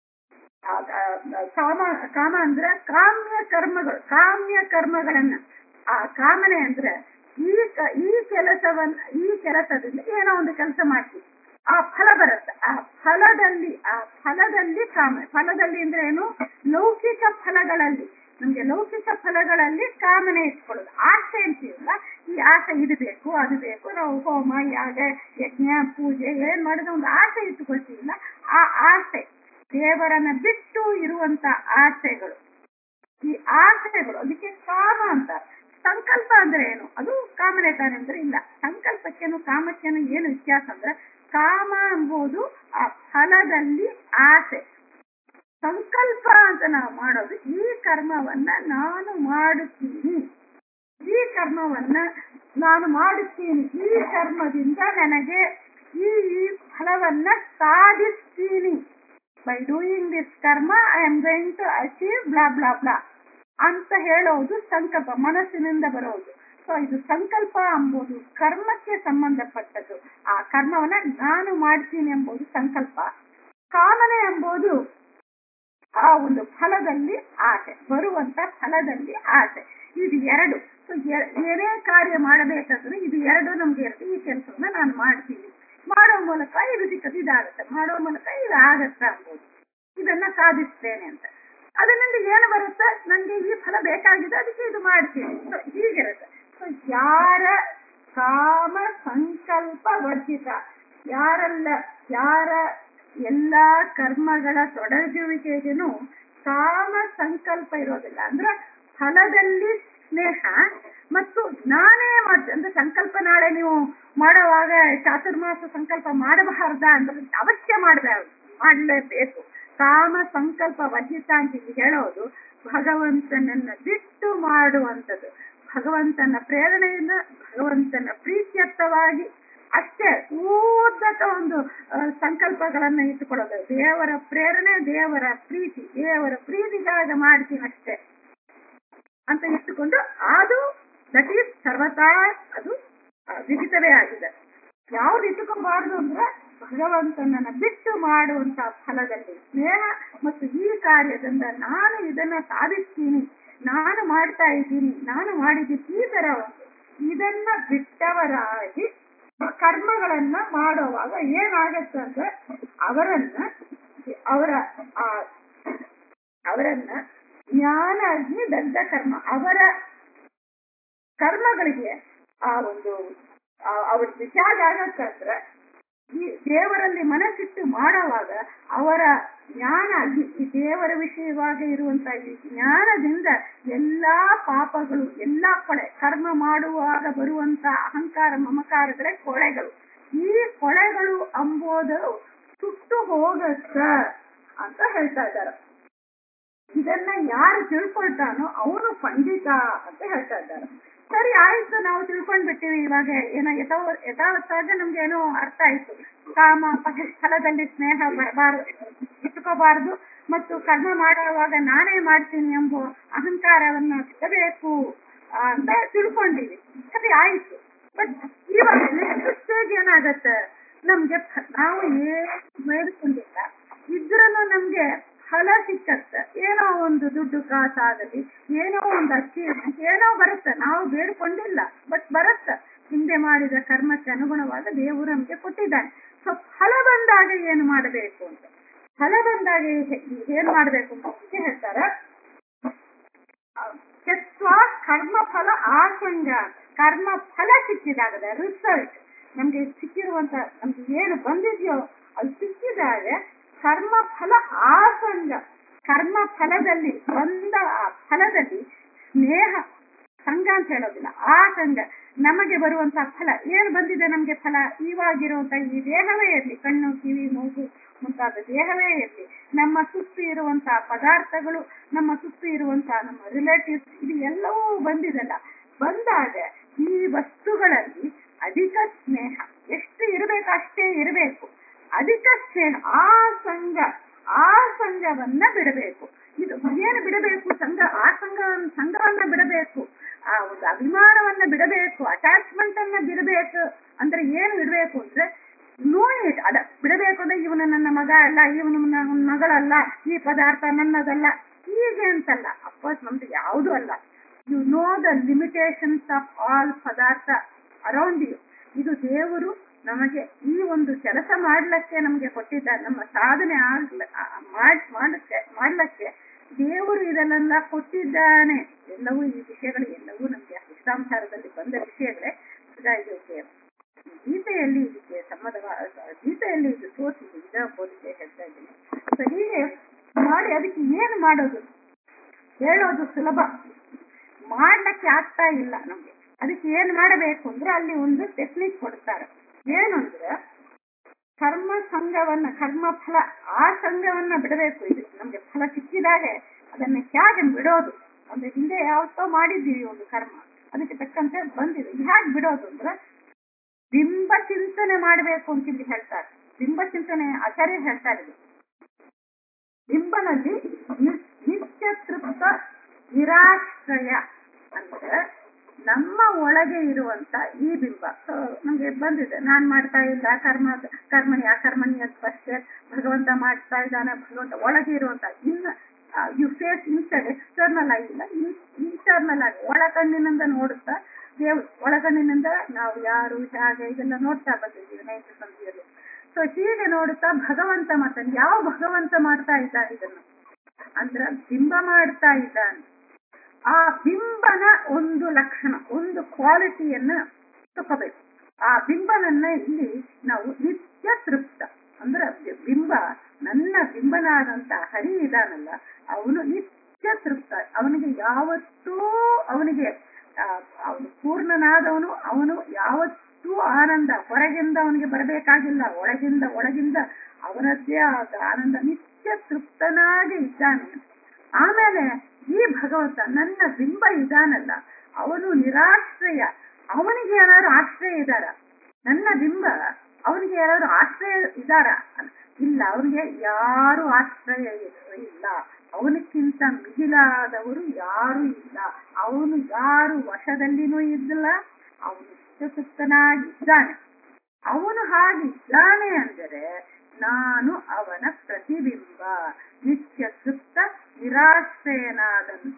ಆ- ಆ- ಕಾಮ ಕಾಮ ಅಂದ್ರೆ ಕಾಮ್ಯ ಕರ್ಮಗಳು ಕಾಮ್ಯ ಕರ್ಮಗಳನ್ನ ಆ ಕಾಮನೆ ಅಂದ್ರೆ ಈ ಕ- ಈ ಕೆಲಸವನ್ನ ಈ ಕೆಲಸದಿಂದ ಏನೋ ಒಂದು ಕೆಲಸ ಮಾಡ್ತೀವಿ ಆ ಫಲ ಬರುತ್ತೆ ಆ ಫಲದಲ್ಲಿ ಆ ಫಲದಲ್ಲಿ ಕಾಮ ಫಲದಲ್ಲಿ ಅಂದ್ರೆ ಏನು ಲೌಕಿಕ ಫಲಗಳಲ್ಲಿ ನಮ್ಗೆ ಲೌಕಿಕ ಫಲಗಳಲ್ಲಿ ಕಾಮನೆ ಇಟ್ಕೊಳ್ಳೋದು ಆಸೆ ಅಂತೀವಲ್ಲ ಈ ಆಸೆ ಇದು ಬೇಕು ಅದು ಬೇಕು ನಾವು ಹೋಮ ಯಾಗ ಯಜ್ಞ ಪೂಜೆ ಏನ್ ಮಾಡಿದ್ರೆ ಒಂದು ಆಸೆ ಇಟ್ಟುಕೊಳ್ತೀವಲ್ಲ ಆ ಆಸೆ ದೇವರನ್ನ ಬಿಟ್ಟು ಇರುವಂತ ಆಸೆಗಳು ಈ ಆಸೆಗಳು ಅದಕ್ಕೆ ಕಾಮ ಅಂತ ಸಂಕಲ್ಪ ಅಂದ್ರೆ ಏನು ಅದು ಕಾಮನೆ ತಾನೆ ಅಂದ್ರೆ ಇಲ್ಲ ಸಂಕಲ್ಪಕ್ಕೇನು ಕಾಮಕ್ಕೇನು ಏನು ವ್ಯತ್ಯಾಸ ಅಂದ್ರೆ ಕಾಮ ಎಂಬುದು ಆ ಫಲದಲ್ಲಿ ಆಸೆ ಸಂಕಲ್ಪ ಅಂತ ನಾವು ಮಾಡೋದು ಈ ಕರ್ಮವನ್ನ ನಾನು ಮಾಡುತ್ತೀನಿ ಈ ಕರ್ಮವನ್ನ ನಾನು ಮಾಡುತ್ತೀನಿ ಈ ಕರ್ಮದಿಂದ ನನಗೆ ಈ ಈ ಫಲವನ್ನ ಸಾಧಿಸ್ತೀನಿ by doing this karma I am going to achieve blah blah blah ಅಂತ ಹೇಳೋದು ಸಂಕಲ್ಪ ಮನಸ್ಸಿನಿಂದ ಬರೋದು ಸೊ ಇದು ಸಂಕಲ್ಪ ಎಂಬುದು ಕರ್ಮಕ್ಕೆ ಸಂಬಂಧಪಟ್ಟದ್ದು ಆ ಕರ್ಮವನ್ನ ನಾನು ಮಾಡ್ತೀನಿ ಎಂಬುದು ಸಂಕಲ್ಪ ಕಾಮನೆ ಎಂಬುದು ಆ ಒಂದು ಫಲದಲ್ಲಿ ಆಸೆ ಬರುವಂತ ಫಲದಲ್ಲಿ ಆಸೆ ಇದು ಎರಡು ಸೊ ಏನೇ ಕಾರ್ಯ ಮಾಡಬೇಕಂದ್ರೆ ಇದು ಎರಡು ನಮ್ಗೆ ಇರುತ್ತೆ ಈ ಕೆಲಸವನ್ನ ನಾನು ಮಾಡ್ತೀನಿ ಮಾಡೋ ಮೂಲಕ ಇದು ಸಿಕ್ಕದು ಇದಾಗತ್ತೆ ಮಾಡೋ ಮೂಲಕ ಇದು ಆಗತ್ತೆ ಅಂಬೋದು ಇದನ್ನ ಸಾಧಿಸ್ತೇನೆ ಅಂತ ಅದರಿಂದ ಏನು ಬರುತ್ತೆ ನನ್ಗೆ ಈ ಫಲ ಬೇಕಾಗಿದೆ ಅದಕ್ಕೆ ಇದು ಮಾಡ್ತೀನಿ ಸೊ ಹೀಗಿರುತ್ತೆ ಸೊ ಯಾರ ಕಾಮ ಸಂಕಲ್ಪ ವರ್ಜಿತ ಯಾರೆಲ್ಲ ಯಾರ ಎಲ್ಲಾ ಕರ್ಮಗಳ ತೊಡಗುವಿಕೆಗೂ ಕಾಮ ಸಂಕಲ್ಪ ಇರೋದಿಲ್ಲ ಅಂದ್ರೆ ಫಲದಲ್ಲಿ ಸ್ನೇಹ ಮತ್ತು ನಾನೇ ಮಾಡ್ತೇನೆ ಅಂದ್ರೆ ಸಂಕಲ್ಪ ನಾಳೆ ನೀವು ಮಾಡುವಾಗ ಚಾತುರ್ಮಾಸ ಸಂಕಲ್ಪ ಮಾಡಬಾರ್ದ ಅಂದ್ರೆ ಅವಶ್ಯ ಮಾಡಬೇಕು ಮಾಡಲೇಬೇಕು ಕಾಮ ಸಂಕಲ್ಪ ವರ್ಜಿತ ಅಂತ ಇಲ್ಲಿ ಹೇಳೋದು ಭಗವಂತನನ್ನ ಬಿಟ್ಟು ಮಾಡುವಂಥದ್ದು ಭಗವಂತನ ಪ್ರೇರಣೆಯಿಂದ ಭಗವಂತನ ಪ್ರೀತ್ಯರ್ಥವಾಗಿ ಅಷ್ಟೇ ಉದ್ದಕ ಒಂದು ಆ, ಸಂಕಲ್ಪಗಳನ್ನ ಇಟ್ಟುಕೊಳ್ಳೋದು ದೇವರ ಪ್ರೇರಣೆ ದೇವರ ಪ್ರೀತಿ ದೇವರ ಪ್ರೀತಿಗಾಗಿ ಮಾಡ್ತೀನಿ ಅಷ್ಟೇ ಅಂತ ಇಟ್ಟುಕೊಂಡು ಅದು ದಟ್ ಈಸ್ ಸರ್ವತಾ ಅದು ಆ, ವಿಧಿತವೇ ಆಗಿದೆ ಯಾವ್ದು ಇಟ್ಟುಕೋಬಾರ್ದು ಅಂದ್ರೆ ಭಗವಂತನನ್ನ ಬಿಟ್ಟು ಮಾಡುವಂತ ಫಲದಲ್ಲಿ ಸ್ನೇಹ ಮತ್ತು ಈ ಕಾರ್ಯದಿಂದ ನಾನು ಇದನ್ನ ಸಾಧಿಸ್ತೀನಿ ನಾನು ಮಾಡ್ತಾ ಇದ್ದೀನಿ ನಾನು ಮಾಡಿದ್ದೀನಿ ಈ ತರ ಒಂದು ಇದನ್ನ ಬಿಟ್ಟವರಾಗಿ ಕರ್ಮಗಳನ್ನ ಮಾಡುವಾಗ ಏನಾಗತ್ತೆ ಅಂದ್ರೆ ಅವರನ್ನ ಅವರ ಆ ಅವರನ್ನ ಜ್ಞಾನ ಅಗ್ನಿ ದಗ್ಧ ಕರ್ಮ ಅವರ ಕರ್ಮಗಳಿಗೆ ಆ ಒಂದು ಆ- ಅವ್ರ ವಿಚಾರ ಆಗತ್ತಂದ್ರೆ ಈ ದೇವರಲ್ಲಿ ಮನಸ್ಸಿಟ್ಟು ಮಾಡುವಾಗ ಅವರ ಜ್ಞಾನ ಅಗ್ನಿ ಈ ದೇವರ ವಿಷಯವಾಗಿ ಇರುವಂತಹ ಈ ಜ್ಞಾನದಿಂದ ಎಲ್ಲಾ ಪಾಪಗಳು ಎಲ್ಲಾ ಕೊಳೆ ಕರ್ಮ ಮಾಡುವಾಗ ಬರುವಂತ ಅಹಂಕಾರ ಮಮಕಾರಗಳೇ ಕೊಳೆಗಳು ಈ ಕೊಳೆಗಳು ಅಂಬೋದು ಸುಟ್ಟು ಹೋಗತ್ತ ಅಂತ ಹೇಳ್ತಾ ಇದ್ದಾರೆ ಇದನ್ನ ಯಾರು ತಿಳ್ಕೊಳ್ತಾನೋ ಅವನು ಪಂಡಿತ ಅಂತ ಹೇಳ್ತಾ ಇದ್ದಾರೆ ಸರಿ ಆಯ್ತು ನಾವು ತಿಳ್ಕೊಂಡ್ಬಿಟ್ಟಿವಿ ಇವಾಗ ಏನೋ ಯಥಾವ ಯಥಾವತ್ತಾಗ ನಮ್ಗೆ ಏನೋ ಅರ್ಥ ಆಯ್ತು ಕಾಮ ಪಹ- ಫಲದಲ್ಲಿ ಸ್ನೇಹ ಬರಬಾರದು ಇಟ್ಕೋಬಾರದು ಮತ್ತು ಕರ್ಮ ಮಾಡುವಾಗ ನಾನೇ ಮಾಡ್ತೀನಿ ಎಂಬ ಅಹಂಕಾರವನ್ನ ಬಿಡಬೇಕು ಅಂತ ತಿಳ್ಕೊಂಡಿವಿ ಸರಿ ಆಯ್ತು ಬಟ್ ಇವಾಗ ನೆಕ್ಸ್ಟ್ ಸ್ಟೇಜ್ ಏನಾಗತ್ತೆ ನಮ್ಗೆ ಫ- ನಾವು ಏನು ಬೇಡ್ಕೊಂಡಿಲ್ಲ ಇದ್ರಲ್ಲೂ ನಮ್ಗೆ ಫಲ ಸಿಕ್ಕತ್ತೆ ಏನೋ ಒಂದು ದುಡ್ಡು ಕಾಸಾಗಲಿ ಏನೋ ಒಂದು ಅಚೀವ್ಮೆಂಟ್ ಏನೋ ಬರುತ್ತೆ ನಾವು ಬೇಡ್ಕೊಂಡಿಲ್ಲ ಬಟ್ ಬರುತ್ತೆ ಹಿಂದೆ ಮಾಡಿದ ಕರ್ಮಕ್ಕೆ ಅನುಗುಣವಾದ ದೇವರು ನಮ್ಗೆ ಕೊಟ್ಟಿದ್ದಾನೆ ಸೊ ಫಲ ಬಂದಾಗ ಏನು ಮಾಡಬೇಕು ಅಂತ ಫಲ ಬಂದಾಗ ಏ- ಏನ್ ಮಾಡ್ಬೇಕು ಅಂತ ಅದಕ್ಕೆ ಹೇಳ್ತಾರೆ ಕೆತ್ವ ಕರ್ಮ ಫಲ ಆಸಂಗ ಕರ್ಮ ಫಲ ಸಿಕ್ಕಿದಾಗದ ರಿಸಲ್ಟ್ ನಮ್ಗೆ ಸಿಕ್ಕಿರುವಂತ ನಮ್ಗೆ ಏನು ಬಂದಿದೆಯೋ ಅದು ಸಿಕ್ಕಿದಾಗ ಕರ್ಮ ಫಲ ಆಸಂಗ ಕರ್ಮ ಫಲದಲ್ಲಿ ಬಂದ ಆ ಫಲದಲ್ಲಿ ಸ್ನೇಹ ಸಂಘ ಅಂತ ಹೇಳೋದಿಲ್ಲ ಆ ಸಂಘ ನಮಗೆ ಬರುವಂತಹ ಫಲ ಏನು ಬಂದಿದೆ ನಮ್ಗೆ ಫಲ ಇವಾಗಿರುವಂತ ಈ ದೇಹವೇ ಇರಲಿ ಕಣ್ಣು ಕಿವಿ ಮೂಗು ಮುಂತಾದ ದೇಹವೇ ಇರಲಿ ನಮ್ಮ ಸುತ್ತು ಇರುವಂತಹ ಪದಾರ್ಥಗಳು ನಮ್ಮ ಸುತ್ತು ಇರುವಂತಹ ನಮ್ಮ ರಿಲೇಟಿವ್ಸ್ ಇದು ಎಲ್ಲವೂ ಬಂದಿದಲ್ಲ ಬಂದಾಗ ಈ ವಸ್ತುಗಳಲ್ಲಿ ಅಧಿಕ ಸ್ನೇಹ ಎಷ್ಟು ಇರಬೇಕು ಅಷ್ಟೇ ಇರಬೇಕು ಅಧಿಕ ಸ್ನೇಹ ಆ ಸಂಘ ಆ ಸಂಘವನ್ನ ಬಿಡಬೇಕು ಇದು ಏನು ಬಿಡಬೇಕು ಸಂಘ ಆ ಸಂಘ ಸಂಘವನ್ನ ಬಿಡಬೇಕು ಆ ಒಂದು ಅಭಿಮಾನವನ್ನ ಬಿಡಬೇಕು ಅಟ್ಯಾಚ್ಮೆಂಟ್ ಅನ್ನ ಬಿಡಬೇಕು ಅಂದ್ರೆ ಏನು ಬಿಡಬೇಕು ಅಂದ್ರೆ ನೋ ಇಟ್ ಅದ ಬಿಡಬೇಕು ಅಂದ್ರೆ ಇವನು ನನ್ನ ಮಗ ಅಲ್ಲ ಇವನು ನನ್ನ ಮಗಳಲ್ಲ ಈ ಪದಾರ್ಥ ನನ್ನದಲ್ಲ ಹೀಗೆ ಅಂತಲ್ಲ ಅಫ್ಕೋರ್ಸ್ ನಮ್ದು ಯಾವುದು ಅಲ್ಲ you know the limitations of all ಪದಾರ್ಥ ಅರೌಂಡ್ ಯು ಇದು ದೇವರು ನಮಗೆ ಈ ಒಂದು ಕೆಲಸ ಮಾಡ್ಲಿಕ್ಕೆ ನಮಗೆ ಕೊಟ್ಟಿದ್ದಾರೆ ನಮ್ಮ ಸಾಧನೆ ಆಗ್ಲ ಆ- ಮಾಡ್- ಮಾಡಕ್ಕೆ ಮಾಡ್ಲಿಕ್ಕೆ ದೇವರು ಇದನ್ನೆಲ್ಲ ಕೊಟ್ಟಿದ್ದಾನೆ ಎಲ್ಲವೂ ಈ ವಿಷಯಗಳು ಎಲ್ಲವೂ ನಮಗೆ ಇಷ್ಟಾಂಸಾರದಲ್ಲಿ ಬಂದ ವಿಷಯಗಳೇ ಈಗ ಇದಕ್ಕೆ ಗೀತೆಯಲ್ಲಿ ಇದಕ್ಕೆ ಸಂಬಂಧವ ಗೀತೆಯಲ್ಲಿ ಇದು ತೋರಿಸಿದೆ ಇದರ ಹೋಲಿಕೆ ಹೇಳ್ತಾ ಇದ್ದೀನಿ ಸೊ ಹೀಗೆ ಮಾಡಿ ಅದಕ್ಕೆ ಏನು ಮಾಡೋದು ಹೇಳೋದು ಸುಲಭ ಮಾಡ್ಲಿಕ್ಕೆ ಆಗ್ತಾ ಇಲ್ಲ ನಮ್ಗೆ ಅದಕ್ಕೆ ಏನ್ ಮಾಡಬೇಕು ಅಂದ್ರೆ ಅಲ್ಲಿ ಒಂದು ಟೆಕ್ನಿಕ್ ಕೊಡ್ತಾರೆ ಏನು ಅಂದ್ರೆ ಕರ್ಮ ಸಂಘವನ್ನ ಕರ್ಮ ಫಲ ಆ ಸಂಘವನ್ನ ಬಿಡಬೇಕು ಇದು ನಮ್ಗೆ ಫಲ ಸಿಕ್ಕಿದಾಗ ಅದನ್ನ ಹೇಗೆ ಬಿಡೋದು ಅಂದ್ರೆ ಹಿಂದೆ ಯಾವತ್ತೋ ಮಾಡಿದ್ದೀವಿ ಒಂದು ಕರ್ಮ ಅದಕ್ಕೆ ತಕ್ಕಂತೆ ಬಂದಿದೆ ಹೇಗೆ ಬಿಡೋದು ಅಂದ್ರೆ ಬಿಂಬ ಚಿಂತನೆ ಮಾಡಬೇಕು ಅಂತ ಇಲ್ಲಿ ಹೇಳ್ತಾರೆ ಬಿಂಬ ಚಿಂತನೆ ಆಚಾರ್ಯ ಹೇಳ್ತಾರೆ ಇದು ಬಿಂಬನಲ್ಲಿ ನಿ- ನಿತ್ಯ ತೃಪ್ತ ನಿರಾಶ್ರಯ ಅಂದ್ರೆ ನಮ್ಮ ಒಳಗೆ ಇರುವಂತ ಈ ಬಿಂಬ ಸೊ ನಮ್ಗೆ ಬಂದಿದೆ ನಾನ್ ಮಾಡ್ತಾ ಇಲ್ಲ ಕರ್ಮ ಕರ್ಮಣಿ ಅಕರ್ಮಣಿ ಅಂತ ಅಷ್ಟೇ ಭಗವಂತ ಮಾಡ್ತಾ ಇದ್ದಾನೆ ಭಗವಂತ ಒಳಗೆ ಇರುವಂತ ಇನ್ನ ಯು ಫೇಸ್ ಇನ್ಸೈಡ್ ಎಕ್ಸ್ಟರ್ನಲ್ ಆಗಿಲ್ಲ ಇಂಟರ್ನಲ್ ಆಗಿ ಒಳಕಣ್ಣಿನಿಂದ ನೋಡುತ್ತಾ ದೇವ್ ಒಳಗಣ್ಣಿನಿಂದ ನಾವು ಯಾರು ಹೇಗೆ ಇದೆಲ್ಲ ನೋಡ್ತಾ ಬಂದಿದ್ದೀವಿ ನೈನ್ತ್ ಸಂಧಿಯಲ್ಲಿ ಸೊ ಹೀಗೆ ನೋಡುತ್ತಾ ಭಗವಂತ ಮಾಡ್ತಾನೆ ಯಾವ ಭಗವಂತ ಮಾಡ್ತಾ ಇದ್ದಾನೆ ಇದನ್ನು ಅಂದ್ರ ಬಿಂಬ ಮಾಡ್ತಾ ಇದ್ದಾನೆ ಆ ಬಿಂಬನ ಒಂದು ಲಕ್ಷಣ ಒಂದು ಕ್ವಾಲಿಟಿಯನ್ನ ತಗೋಬೇಕು ಆ ಬಿಂಬನನ್ನ ಇಲ್ಲಿ ನಾವು ನಿತ್ಯ ತೃಪ್ತ ಅಂದ್ರೆ ಬಿಂಬ ನನ್ನ ಬಿಂಬನಾದಂತ ಹರಿ ಇದಾನಲ್ಲ ಅವನು ನಿತ್ಯ ತೃಪ್ತ ಅವನಿಗೆ ಯಾವತ್ತೂ ಅವನಿಗೆ ಆ, ಅವನು ಪೂರ್ಣನಾದವನು ಅವನು ಯಾವತ್ತೂ ಆನಂದ ಹೊರಗಿಂದ ಅವನಿಗೆ ಬರಬೇಕಾಗಿಲ್ಲ ಒಳಗಿಂದ ಒಳಗಿಂದ ಅವನದ್ದೇ ಆದ ಆನಂದ ನಿತ್ಯ ತೃಪ್ತನಾಗಿ ಇದ್ದಾನೆ ಆಮೇಲೆ ಈ ಭಗವಂತ ನನ್ನ ಬಿಂಬ ಇದಾನಲ್ಲ ಅವನು ನಿರಾಶ್ರಯ ಅವನಿಗೆ ಯಾರು ಆಶ್ರಯ ಇದಾರ ನನ್ನ ಬಿಂಬ ಅವನಿಗೆ ಯಾರಾದ್ರು ಆಶ್ರಯ ಇದಾರ ಇಲ್ಲ ಅವನಿಗೆ ಯಾರು ಆಶ್ರಯ ಇಲ್ಲ ಅವನಕ್ಕಿಂತ ಮಿಗಿಲಾದವರು ಯಾರು ಇಲ್ಲ ಅವನು ಯಾರು ವಶದಲ್ಲಿನೂ ಇದ್ದಿಲ್ಲ ಅವನು ಸುತ್ತನಾಗಿದ್ದಾನೆ ಅವನು ಹಾಗಿದ್ದಾನೆ ಅಂದರೆ ನಾನು ಅವನ ಪ್ರತಿಬಿಂಬ ನಿತ್ಯ ಸುತ್ತ ನಿರಾಶ್ರಯನಾದಂತ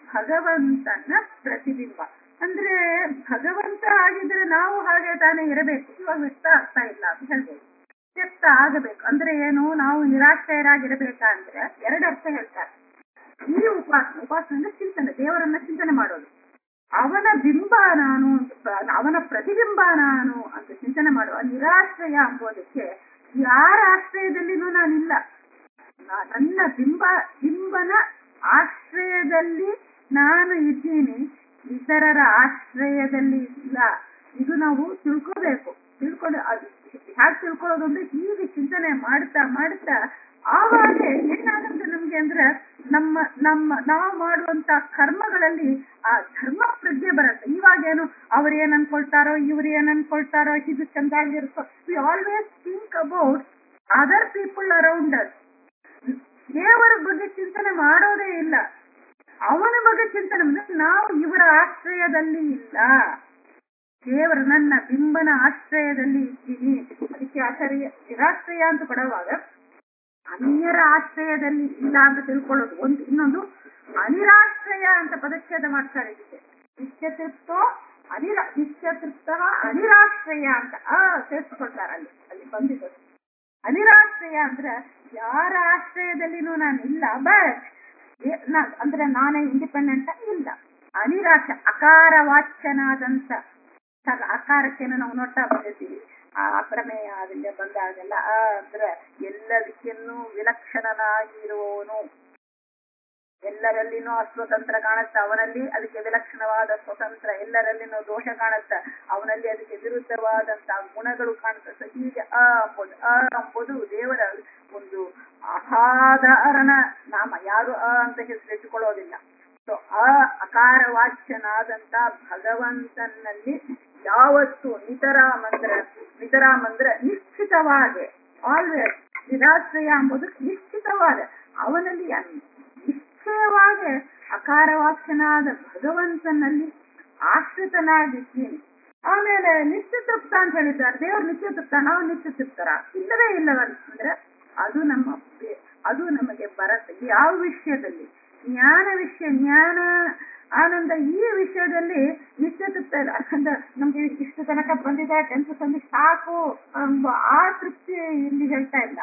ಭಗವಂತನ ಪ್ರತಿಬಿಂಬ ಅಂದ್ರೆ ಭಗವಂತ ಆಗಿದ್ರೆ ನಾವು ಹಾಗೆ ತಾನೇ ಇರಬೇಕು ಇವಾಗ ವ್ಯಕ್ತ ಆಗ್ತಾ ಇಲ್ಲ ಅಂತ ಹೇಳ್ಬೋದು ವ್ಯಕ್ತ ಆಗಬೇಕು ಅಂದ್ರೆ ಏನು ನಾವು ನಿರಾಶ್ರಯರಾಗಿರ್ಬೇಕಾ ಅಂದ್ರೆ ಎರಡು ಅರ್ಥ ಹೇಳ್ತಾರೆ ಈ ಉಪಾಸನೆ ಉಪಾಸನೆ ಅಂದ್ರೆ ಚಿಂತನೆ ದೇವರನ್ನ ಚಿಂತನೆ ಮಾಡೋದು ಅವನ ಬಿಂಬ ನಾನು ಅವನ ಪ್ರತಿಬಿಂಬ ನಾನು ಅಂತ ಚಿಂತನೆ ಮಾಡುವ ನಿರಾಶ್ರಯ ಅಂಬೋದಕ್ಕೆ ಯಾರ ಆಶ್ರಯದಲ್ಲಿನೂ ನಾನಿಲ್ಲ ನನ್ನ ಬಿಂಬ ಬಿಂಬನ ಆಶ್ರಯದಲ್ಲಿ ನಾನು ಇದ್ದೀನಿ ಇತರರ ಆಶ್ರಯದಲ್ಲಿ ಇಲ್ಲ ಇದು ನಾವು ತಿಳ್ಕೋಬೇಕು ತಿಳ್ಕೊಂಡು ಅದು ಹ್ಯಾಕ್ ತಿಳ್ಕೊಳ್ಳೋದು ಅಂದ್ರೆ ಹೀಗೆ ಚಿಂತನೆ ಮಾಡ್ತಾ ಮಾಡ್ತಾ ಆವಾಗ ಏನಾಗುತ್ತೆ ನಮ್ಗೆ ಅಂದ್ರೆ ನಮ್ಮ ನಮ್ಮ ನಾವು ಮಾಡುವಂತ ಕರ್ಮಗಳಲ್ಲಿ ಆ ಧರ್ಮ ಪ್ರಜ್ಞೆ ಬರುತ್ತೆ ಇವಾಗೇನು ಅವ್ರು ಏನ್ ಅನ್ಕೊಳ್ತಾರೋ ಇವ್ರು ಏನ್ ಅನ್ಕೊಳ್ತಾರೋ ಇದು ಚಂದಾಗಿರುತ್ತೋ we always think about other people around us ದೇವರ ಬಗ್ಗೆ ಚಿಂತನೆ ಮಾಡೋದೇ ಇಲ್ಲ ಅವನ ಬಗ್ಗೆ ಚಿಂತನೆ ಅಂದ್ರೆ ನಾವು ಇವರ ಆಶ್ರಯದಲ್ಲಿ ಇಲ್ಲ ದೇವರ ನನ್ನ ಬಿಂಬನ ಆಶ್ರಯದಲ್ಲಿ ಇದ್ದೀನಿ ಅದಕ್ಕೆ ಆಚಾರ್ಯ ನಿರಾಶ್ರಯ ಅಂತ ಕೊಡುವಾಗ ಅನ್ಯರ ಆಶ್ರಯದಲ್ಲಿ ಇಲ್ಲ ಅಂತ ತಿಳ್ಕೊಳ್ಳೋದು ಒಂದು ಇನ್ನೊಂದು ಅನಿರಾಶ್ರಯ ಅಂತ ಪದಚ್ಛೇದ ಮಾಡ್ತಾರೆ ಇದಕ್ಕೆ ನಿತ್ಯತೃಪ್ತೋ ಅನಿರ ನಿತ್ಯತೃಪ್ತ ಅನಿರಾಶ್ರಯ ಅಂತ ಆ ಸೇರಿಸ್ಕೊಳ್ತಾರೆ ಅಲ್ಲಿ ಅಲ್ಲಿ ಬಂದಿದ್ದು ಅನಿರಾಶ್ರಯ ಅಂದ್ರೆ ಯಾರ ಆಶ್ರಯದಲ್ಲಿನೂ ನಾನು ಇಲ್ಲ ಬಟ್ ಅಂದ್ರೆ ನಾನೇ ಇಂಡಿಪೆಂಡೆಂಟ್ ಇಲ್ಲ ಅನಿರಾಶ ಅಕಾರ ವಾಚ್ಯನಾದಂತ ಅಕಾರಕ್ಕೇನು ನಾವು ನೋಡ್ತಾ ಬಂದಿದ್ದೀವಿ ಆ ಪ್ರಮೇಯ ಅದಕ್ಕೆ ಬಂದಾಗೆಲ್ಲ ಆ ಅಂದ್ರೆ ಎಲ್ಲದಕ್ಕಿನ್ನೂ ವಿಲಕ್ಷಣನಾಗಿರುವವನು ಎಲ್ಲರಲ್ಲಿನೂ ಅಸ್ವತಂತ್ರ ಕಾಣುತ್ತ ಅವನಲ್ಲಿ ಅದಕ್ಕೆ ವಿಲಕ್ಷಣವಾದ ಸ್ವತಂತ್ರ ಎಲ್ಲರಲ್ಲಿನೂ ದೋಷ ಕಾಣುತ್ತ ಅವನಲ್ಲಿ ಅದಕ್ಕೆ ವಿರುದ್ಧವಾದಂತಹ ಗುಣಗಳು ಕಾಣುತ್ತ ಹೀಗೆ ಅ ಅಂಬುದು ಅ ಅಂಬುದು ದೇವರ ಒಂದು ಅಸಾಧಾರಣ ನಾಮ ಯಾರು ಅ ಅಂತ ಹೆಸರಿಟ್ಟುಕೊಳ್ಳೋದಿಲ್ಲ ಸೊ ಅ ಅಕಾರ ವಾಚ್ಯನಾದಂತ ಭಗವಂತನಲ್ಲಿ ಯಾವತ್ತು ನಿತರಾಮ್ ಅಂದ್ರೆ ನಿತರಾಮ್ ಅಂದ್ರೆ ನಿಶ್ಚಿತವಾದ ಆಲ್ವೇಸ್ ನಿರಾಶ್ರಯ ಎಂಬುದು ನಿಶ್ಚಿತವಾದ ಅವನಲ್ಲಿ ನಿಶ್ಚಯವಾಗಿ ಅಕಾರವಾಕ್ಯನಾದ ಭಗವಂತನಲ್ಲಿ ಆಶ್ರಿತನಾಗಿದ್ದೀನಿ ಆಮೇಲೆ ನಿತ್ಯ ತೃಪ್ತ ಅಂತ ಹೇಳಿದ್ದಾರೆ ದೇವರು ನಿತ್ಯ ತೃಪ್ತ ನಾವು ನಿತ್ಯ ತೃಪ್ತರ ಇಲ್ಲವೇ ಇಲ್ಲವಲ್ಲ ಅಂದ್ರೆ ಅದು ನಮ್ಮ ಅದು ನಮಗೆ ಬರುತ್ತೆ ಯಾವ ವಿಷಯದಲ್ಲಿ ಜ್ಞಾನ ವಿಷಯ ಜ್ಞಾನ ಆನಂದ ಈ ವಿಷಯದಲ್ಲಿ ನಿತ್ಯ ತೃಪ್ತ ಇಲ್ಲ ಯಾಕಂದ್ರೆ ನಮ್ಗೆ ಇಷ್ಟು ತನಕ ಬಂದಿದೆ ಟೆಂತ್ ಸಂದಿ ಸಾಕು ಎಂಬ ಆ ತೃಪ್ತಿ ಇಲ್ಲಿ ಹೇಳ್ತಾ ಇಲ್ಲ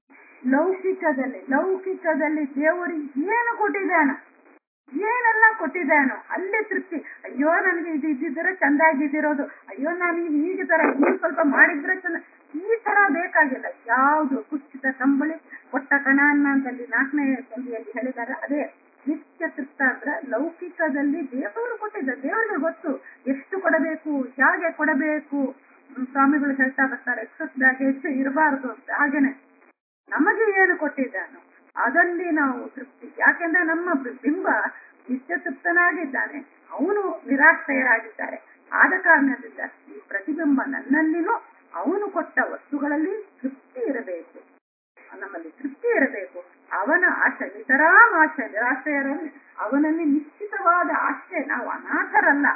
ಲೌಕಿಕದಲ್ಲಿ ಲೌಕಿಕದಲ್ಲಿ ದೇವರು ಏನು ಕೊಟ್ಟಿದ್ದಾನ ಏನೆಲ್ಲ ಕೊಟ್ಟಿದ್ದಾನೋ ಅಲ್ಲೇ ತೃಪ್ತಿ ಅಯ್ಯೋ ನನಗೆ ಇದು ಇದ್ದಿದ್ರೆ ಚಂದಾಗಿದ್ದಿರೋದು ಅಯ್ಯೋ ನಾನು ಹೀಗೆ ತರ ಇನ್ನೂ ಸ್ವಲ್ಪ ಮಾಡಿದ್ರೆ ಚಂದ ಈ ತರ ಬೇಕಾಗಿಲ್ಲ ಯಾವುದು ಕುಚ್ಚಿತ ಕಂಬಳಿ ಕೊಟ್ಟ ಕಣ ಅನ್ನಂತಲ್ಲಿ ನಾಲ್ಕನೇ ಸಂಧಿಯಲ್ಲಿ ಹೇಳಿದ್ದಾರೆ ಅದೇ ನಿತ್ಯ ತೃಪ್ತ ಅಂದ್ರೆ ಲೌಕಿಕದಲ್ಲಿ ದೇವರು ಕೊಟ್ಟಿದ್ದ ದೇವರಿಗೆ ಗೊತ್ತು ಎಷ್ಟು ಕೊಡಬೇಕು ಹೇಗೆ ಕೊಡಬೇಕು ಸ್ವಾಮಿಗಳು ಹೇಳ್ತಾ ಬರ್ತಾರೆ ಎಕ್ಸಸ್ ಬ್ಯಾಗೇಜ್ ಇರಬಾರದು ಅಂತ ಹಾಗೇನೆ ನಮಗೆ ಏನು ಕೊಟ್ಟಿದ್ದಾನೋ ಅದಲ್ಲಿ ನಾವು ತೃಪ್ತಿ ಯಾಕೆಂದ್ರೆ ನಮ್ಮ ಬಿಂಬ ನಿತ್ಯ ತೃಪ್ತನಾಗಿದ್ದಾನೆ ಅವನು ನಿರಾಶ್ರಯರಾಗಿದ್ದಾರೆ ಆದ ಕಾರಣದಿಂದ ಈ ಪ್ರತಿಬಿಂಬ ನನ್ನಲ್ಲಿನೂ ಅವನು ಕೊಟ್ಟ ವಸ್ತುಗಳಲ್ಲಿ ತೃಪ್ತಿ ಇರಬೇಕು ನಮ್ಮಲ್ಲಿ ತೃಪ್ತಿ ಇರಬೇಕು ಅವನ ಆಶ್ರಯ ನಿತರಾಮ್ ಆಶ್ರಯ ನಿರಾಶ್ರಯರಲ್ಲಿ ಅವನಲ್ಲಿ ನಿಶ್ಚಿತವಾದ ಆಶ್ರಯ ನಾವು ಅನಾಥರಲ್ಲ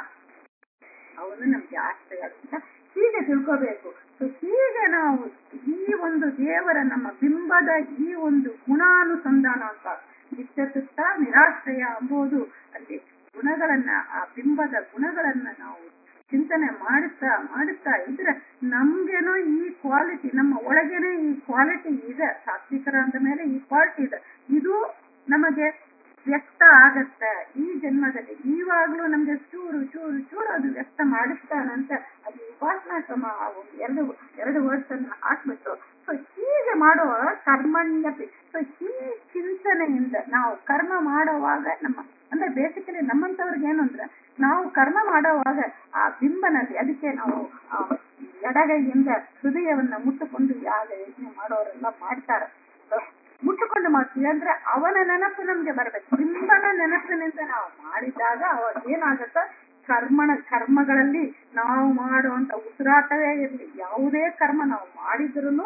ಅವನು ನಮ್ಗೆ ಆಶ್ರಯ ಅಂತ ಹೀಗೆ ತಿಳ್ಕೋಬೇಕು ಸೊ ಹೀಗೆ ನಾವು ಈ ಒಂದು ದೇವರ ನಮ್ಮ ಬಿಂಬದ ಈ ಒಂದು ಗುಣಾನುಸಂಧಾನ ಅಂತ ನಿತ್ಯತೃಪ್ತ ನಿರಾಶ್ರಯ ಎಂಬುದು ಅಲ್ಲಿ ಗುಣಗಳನ್ನ ಆ ಬಿಂಬದ ಗುಣಗಳನ್ನ ನಾವು ಚಿಂತನೆ ಮಾಡುತ್ತಾ ಮಾಡುತ್ತಾ ಇದ್ರೆ ನಮ್ಗೇನೋ ಈ ಕ್ವಾಲಿಟಿ ನಮ್ಮ ಒಳಗೇನೆ ಈ ಕ್ವಾಲಿಟಿ ಇದೆ ಸಾತ್ವಿಕರ ಅಂದ ಮೇಲೆ ಈ ಕ್ವಾಲಿಟಿ ಇದೆ ಇದು ನಮಗೆ ವ್ಯಕ್ತ ಆಗತ್ತೆ ಈ ಜನ್ಮದಲ್ಲಿ ಈವಾಗ್ಲೂ ನಮ್ಗೆ ಚೂರು ಚೂರು ಚೂರು ಅದು ವ್ಯಕ್ತ ಮಾಡಿಸ್ತಾನಂತ ಅದು ಉಪಾಸನಾ ಕ್ರಮ ಎರಡು ಎರಡು ವರ್ಡ್ಸ್ ಅನ್ನ ಹಾಕ್ಬಿಟ್ಟು ಸೊ ಹೀಗೆ ಮಾಡುವ ಕರ್ಮಣ್ಯಪಿ ಸೊ ಈ ಚಿಂತನೆಯಿಂದ ನಾವು ಕರ್ಮ ಮಾಡುವಾಗ ನಮ್ಮ ಅಂದ್ರೆ ಬೇಸಿಕಲಿ ನಮ್ಮಂತವ್ರಿಗೆ ಏನು ಅಂದ್ರೆ ನಾವು ಕರ್ಮ ಮಾಡುವಾಗ ಆ ಬಿಂಬನಲ್ಲಿ ಅದಕ್ಕೆ ನಾವು ಎಡಗೈಯಿಂದ ಹೃದಯವನ್ನ ಮುಟ್ಟುಕೊಂಡು ಯಾಗ ಯಜ್ಞ ಮಾಡೋರೆಲ್ಲ ಮಾಡ್ತಾರೆ ಮುಟ್ಟುಕೊಂಡು ಮಾಡ್ತೀವಿ ಅಂದ್ರೆ ಅವನ ನೆನಪು ನಮ್ಗೆ ಬರ್ಬೇಕು ಬಿಂಬನ ನೆನಪಿನಿಂದ ನಾವು ಮಾಡಿದಾಗ ಅವಾಗ ಏನಾಗತ್ತ ಕರ್ಮಣ ಕರ್ಮಗಳಲ್ಲಿ ನಾವು ಮಾಡುವಂತ ಉಸಿರಾಟವೇ ಇರಲಿ ಯಾವುದೇ ಕರ್ಮ ನಾವು ಮಾಡಿದ್ರು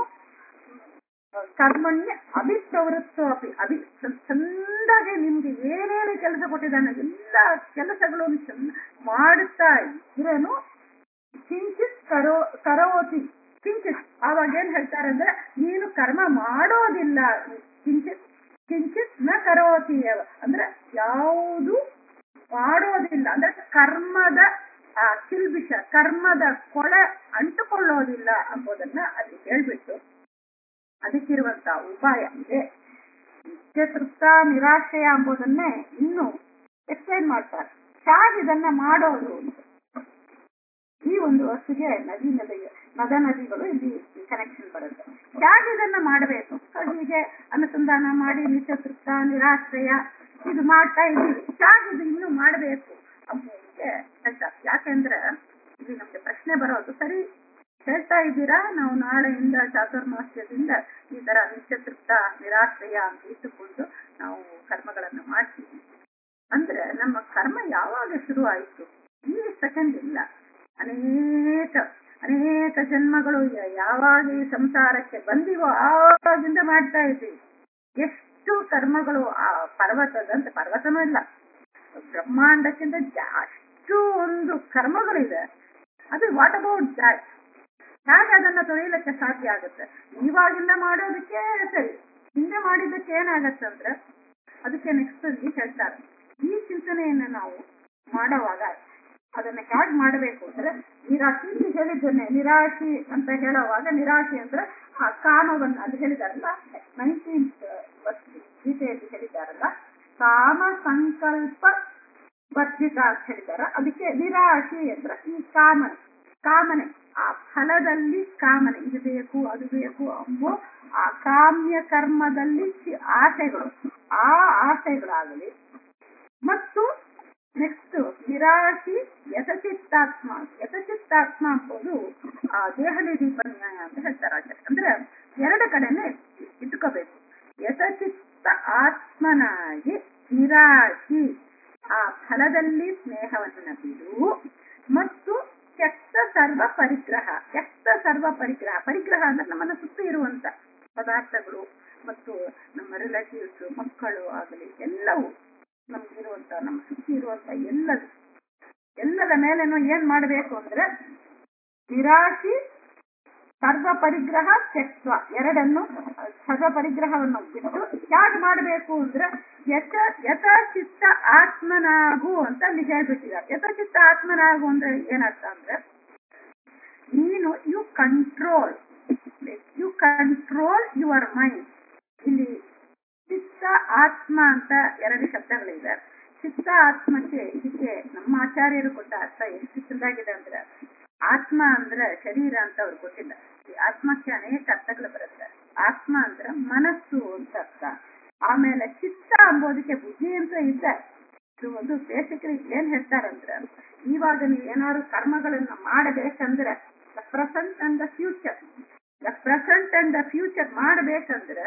ಕರ್ಮಣ್ಯ ಅಭಿಪ್ರವೃತ್ತು ಅಪಿ ಅಭಿ ಚಂದಾಗೆ ನಿಮ್ಗೆ ಏನೇನು ಕೆಲಸ ಕೊಟ್ಟಿದ್ದಾನೆ ಎಲ್ಲ ಕೆಲಸಗಳನ್ನು ಚೆನ್ನ ಮಾಡುತ್ತಾ ಇದ್ರೇನು ಕಿಂಚಿತ್ ಕರೋ ಕರೋತಿ ಕಿಂಚಿತ್ ಅವಾಗ ಏನ್ ಹೇಳ್ತಾರೆ ಅಂದ್ರೆ ನೀನು ಕರ್ಮ ಮಾಡೋದಿಲ್ಲ ಕಿಂಚಿತ್ ಕಿಂಚಿತ್ ನ ಕರೋತಿ ಅಂದ್ರೆ ಯಾವುದು ಮಾಡೋದಿಲ್ಲ ಅಂದ್ರೆ ಕರ್ಮದ ಆ ಕಿಲ್ಬಿಷ ಕರ್ಮದ ಕೊಳೆ ಅಂಟುಕೊಳ್ಳೋದಿಲ್ಲ ಎಂಬುದನ್ನ ಅಲ್ಲಿ ಹೇಳ್ಬಿಟ್ಟು ಅದಕ್ಕಿರುವಂತ ಉಪಾಯ ಇದೆ ನಿತ್ಯ ತೃಪ್ತ ನಿರಾಶಯ ಎಂಬುದನ್ನೇ ಇನ್ನು ಎಕ್ಸ್ಪ್ಲೈನ್ ಮಾಡ್ತಾರೆ ಹೇಗೆ ಇದನ್ನ ಮಾಡೋದು ಅಂತ ಈ ಒಂದು ವಸ್ತುಗೆ ನದಿ ನದಿ ನದ ನದಿಗಳು ಇಲ್ಲಿ ಕನೆಕ್ಷನ್ ಬರುತ್ತೆ ಹೇಗೆ ಇದನ್ನ ಮಾಡಬೇಕು ಹೀಗೆ ಅನುಸಂಧಾನ ಮಾಡಿ ನಿತ್ಯ ತೃಪ್ತ ನಿರಾಶ್ರಯ ಇದು ಮಾಡ್ತಾ ಇದ್ದೀವಿ ಹೇಗೆ ಇದು ಇನ್ನು ಮಾಡಬೇಕು ಅಂಬುದಕ್ಕೆ ಹೇಳ್ತಾರೆ ಯಾಕೆಂದ್ರೆ ಇಲ್ಲಿ ನಮ್ಗೆ ಪ್ರಶ್ನೆ ಬರೋದು ಸರಿ ಹೇಳ್ತಾ ಇದ್ದೀರಾ ನಾವು ನಾಳೆಯಿಂದ ಚಾತುರ್ಮಾಸ್ಯದಿಂದ ಈ ತರ ನಿತ್ಯ ತೃಪ್ತ ನಿರಾಶ್ರಯ ಅಂತ ಇಟ್ಟುಕೊಂಡು ನಾವು ಕರ್ಮಗಳನ್ನು ಮಾಡ್ತೀವಿ ಅಂದ್ರೆ ನಮ್ಮ ಕರ್ಮ ಯಾವಾಗ ಶುರು ಆಯಿತು ಈ ಸೆಕೆಂಡ್ ಇಲ್ಲ ಅನೇಕ ಅನೇಕ ಜನ್ಮಗಳು ಯಾವಾಗ ಈ ಸಂಸಾರಕ್ಕೆ ಬಂದಿವೋ ಆವಾಗಿಂದ ಮಾಡ್ತಾ ಇದ್ದೀವಿ ಎಷ್ಟು ಕರ್ಮಗಳು ಆ ಪರ್ವತದಂತೆ ಪರ್ವತನೂ ಇಲ್ಲ ಬ್ರಹ್ಮಾಂಡಕ್ಕಿಂತ ಅಷ್ಟು ಒಂದು ಕರ್ಮಗಳಿದೆ ಅದು ವಾಟ್ ಅಬೌಟ್ ದ್ಯಾಟ್ ಹೇಗೆ ಅದನ್ನ ತೊಳೆಯಲಿಕ್ಕೆ ಸಾಧ್ಯ ಆಗುತ್ತೆ ಇವಾಗಿಂದ ಮಾಡೋದಕ್ಕೆ ಸರಿ ಹಿಂದೆ ಮಾಡಿದ್ದಕ್ಕೆ ಏನಾಗತ್ತೆ ಅಂದ್ರೆ ಅದಕ್ಕೆ ನೆಕ್ಸ್ಟ್ ಅಲ್ಲಿ ಹೇಳ್ತಾರೆ ಈ ಚಿಂತನೆಯನ್ನ ನಾವು ಮಾಡುವಾಗ ಅದನ್ನ ಹೇಗೆ ಮಾಡಬೇಕು ಅಂದ್ರೆ ನಿರಾಶಿ ಇಲ್ಲಿ ಹೇಳಿದ್ದೇನೆ ನಿರಾಶಿ ಅಂತ ಹೇಳುವಾಗ ನಿರಾಶಿ ಅಂದ್ರೆ ಆ ಕಾಮವನ್ನ ಅಲ್ಲಿ ಹೇಳಿದಾರಲ್ಲ ನೈನ್ಟೀನ್ತ್ ಗೀತೆಯಲ್ಲಿ ಹೇಳಿದಾರಲ್ಲ ಕಾಮ ಸಂಕಲ್ಪ ವರ್ಜಿತ ಅಂತ ಹೇಳಿದಾರ ಅದಕ್ಕೆ ನಿರಾಶಿ ಅಂದ್ರೆ ಈ ಕಾಮನೆ ಕಾಮನೆ ಆ ಫಲದಲ್ಲಿ ಕಾಮನೆ ಇದು ಬೇಕು ಅದು ಬೇಕು ಅಂಬೋ ಆ ಕಾಮ್ಯ ಕರ್ಮದಲ್ಲಿ ಆಸೆಗಳು ಆ ಆಸೆಗಳಾಗಲಿ ಮತ್ತು ನೆಕ್ಸ್ಟ್ ನಿರಾಶಿ ಯಥಚಿತ್ತಾತ್ಮ ಯಥಚಿತ್ತಾತ್ಮ ಅಂಬೋದು ಆ ದೇಹಲಿ ದೀಪನ್ಯಾಯ ಅಂತ ಹೇಳ್ತಾರೆ ಅಂದ್ರೆ ಎರಡು ಕಡೆನೆ ಇಟ್ಕೋಬೇಕು ಯಥಚಿತ್ತ ಆತ್ಮನಾಗಿ ನಿರಾಶಿ ಆ ಫಲದಲ್ಲಿ ಸ್ನೇಹವನ್ನ ಬಿಡು ಮತ್ತು ತ್ಯಕ್ತ ಸರ್ವ ಪರಿಗ್ರಹ ತ್ಯಕ್ತ ಸರ್ವ ಪರಿಗ್ರಹ ಪರಿಗ್ರಹ ಅಂದ್ರೆ ನಮ್ಮನ್ನ ಸುತ್ತ ಇರುವಂತ ಪದಾರ್ಥಗಳು ಮತ್ತು ನಮ್ಮ ರಿಲೇಟಿವ್ಸ್ ಮಕ್ಕಳು ಆಗಲಿ ಎಲ್ಲವೂ ನಮ್ಗಿರುವಂತ ನಮ್ಮ ಸುತ್ತಿ ಇರುವಂತ ಎಲ್ಲದು ಎಲ್ಲದ ಮೇಲೇನು ಏನ್ ಮಾಡಬೇಕು ಅಂದ್ರೆ ನಿರಾಶಿ ಸರ್ವ ಪರಿಗ್ರಹ ತ್ಯಕ್ವ ಎರಡನ್ನು ಸರ್ವ ಪರಿಗ್ರಹವನ್ನು ಬಿಟ್ಟು ಹೇಗೆ ಮಾಡಬೇಕು ಅಂದ್ರೆ ಯಥ ಯಥಚಿತ್ತ ಆತ್ಮನಾಗು ಅಂತ ಅಲ್ಲಿ ಹೇಳ್ಬಿಟ್ಟಿದ್ದಾರೆ ಯಥಚಿತ್ತ ಆತ್ಮನಾಗು ಅಂದ್ರೆ ಏನರ್ಥ ಅಂದ್ರೆ ನೀನು you control you control your mind ಇಲ್ಲಿ ಚಿತ್ತ ಆತ್ಮ ಅಂತ ಎರಡು ಶಬ್ದಗಳಿದೆ ಚಿತ್ತ ಆತ್ಮಕ್ಕೆ ಇದಕ್ಕೆ ನಮ್ಮ ಆಚಾರ್ಯರು ಕೊಟ್ಟ ಅರ್ಥ ಎಷ್ಟು ಚೆಂದಾಗಿದೆ ಅಂದ್ರೆ ಆತ್ಮ ಅಂದ್ರೆ ಶರೀರ ಅಂತ ಅವ್ರು ಕೊಟ್ಟಿಲ್ಲ ಈ ಆತ್ಮಕ್ಕೆ ಅನೇಕ ಅರ್ಥಗಳು ಬರುತ್ತೆ ಆತ್ಮ ಅಂದ್ರೆ ಮನಸ್ಸು ಅಂತ ಅರ್ಥ ಆಮೇಲೆ ಚಿತ್ತ ಅಂಬೋದಕ್ಕೆ ಬುದ್ಧಿ ಅಂತ ಇದೆ ಇದು ಒಂದು ಬೇಸಿಕಲಿ ಏನ್ ಹೇಳ್ತಾರಂದ್ರೆ ಇವಾಗ ನೀವು ಏನಾದ್ರು ಕರ್ಮಗಳನ್ನ ಮಾಡಬೇಕಂದ್ರೆ the present and the future the present and the future ಮಾಡಬೇಕಂದ್ರೆ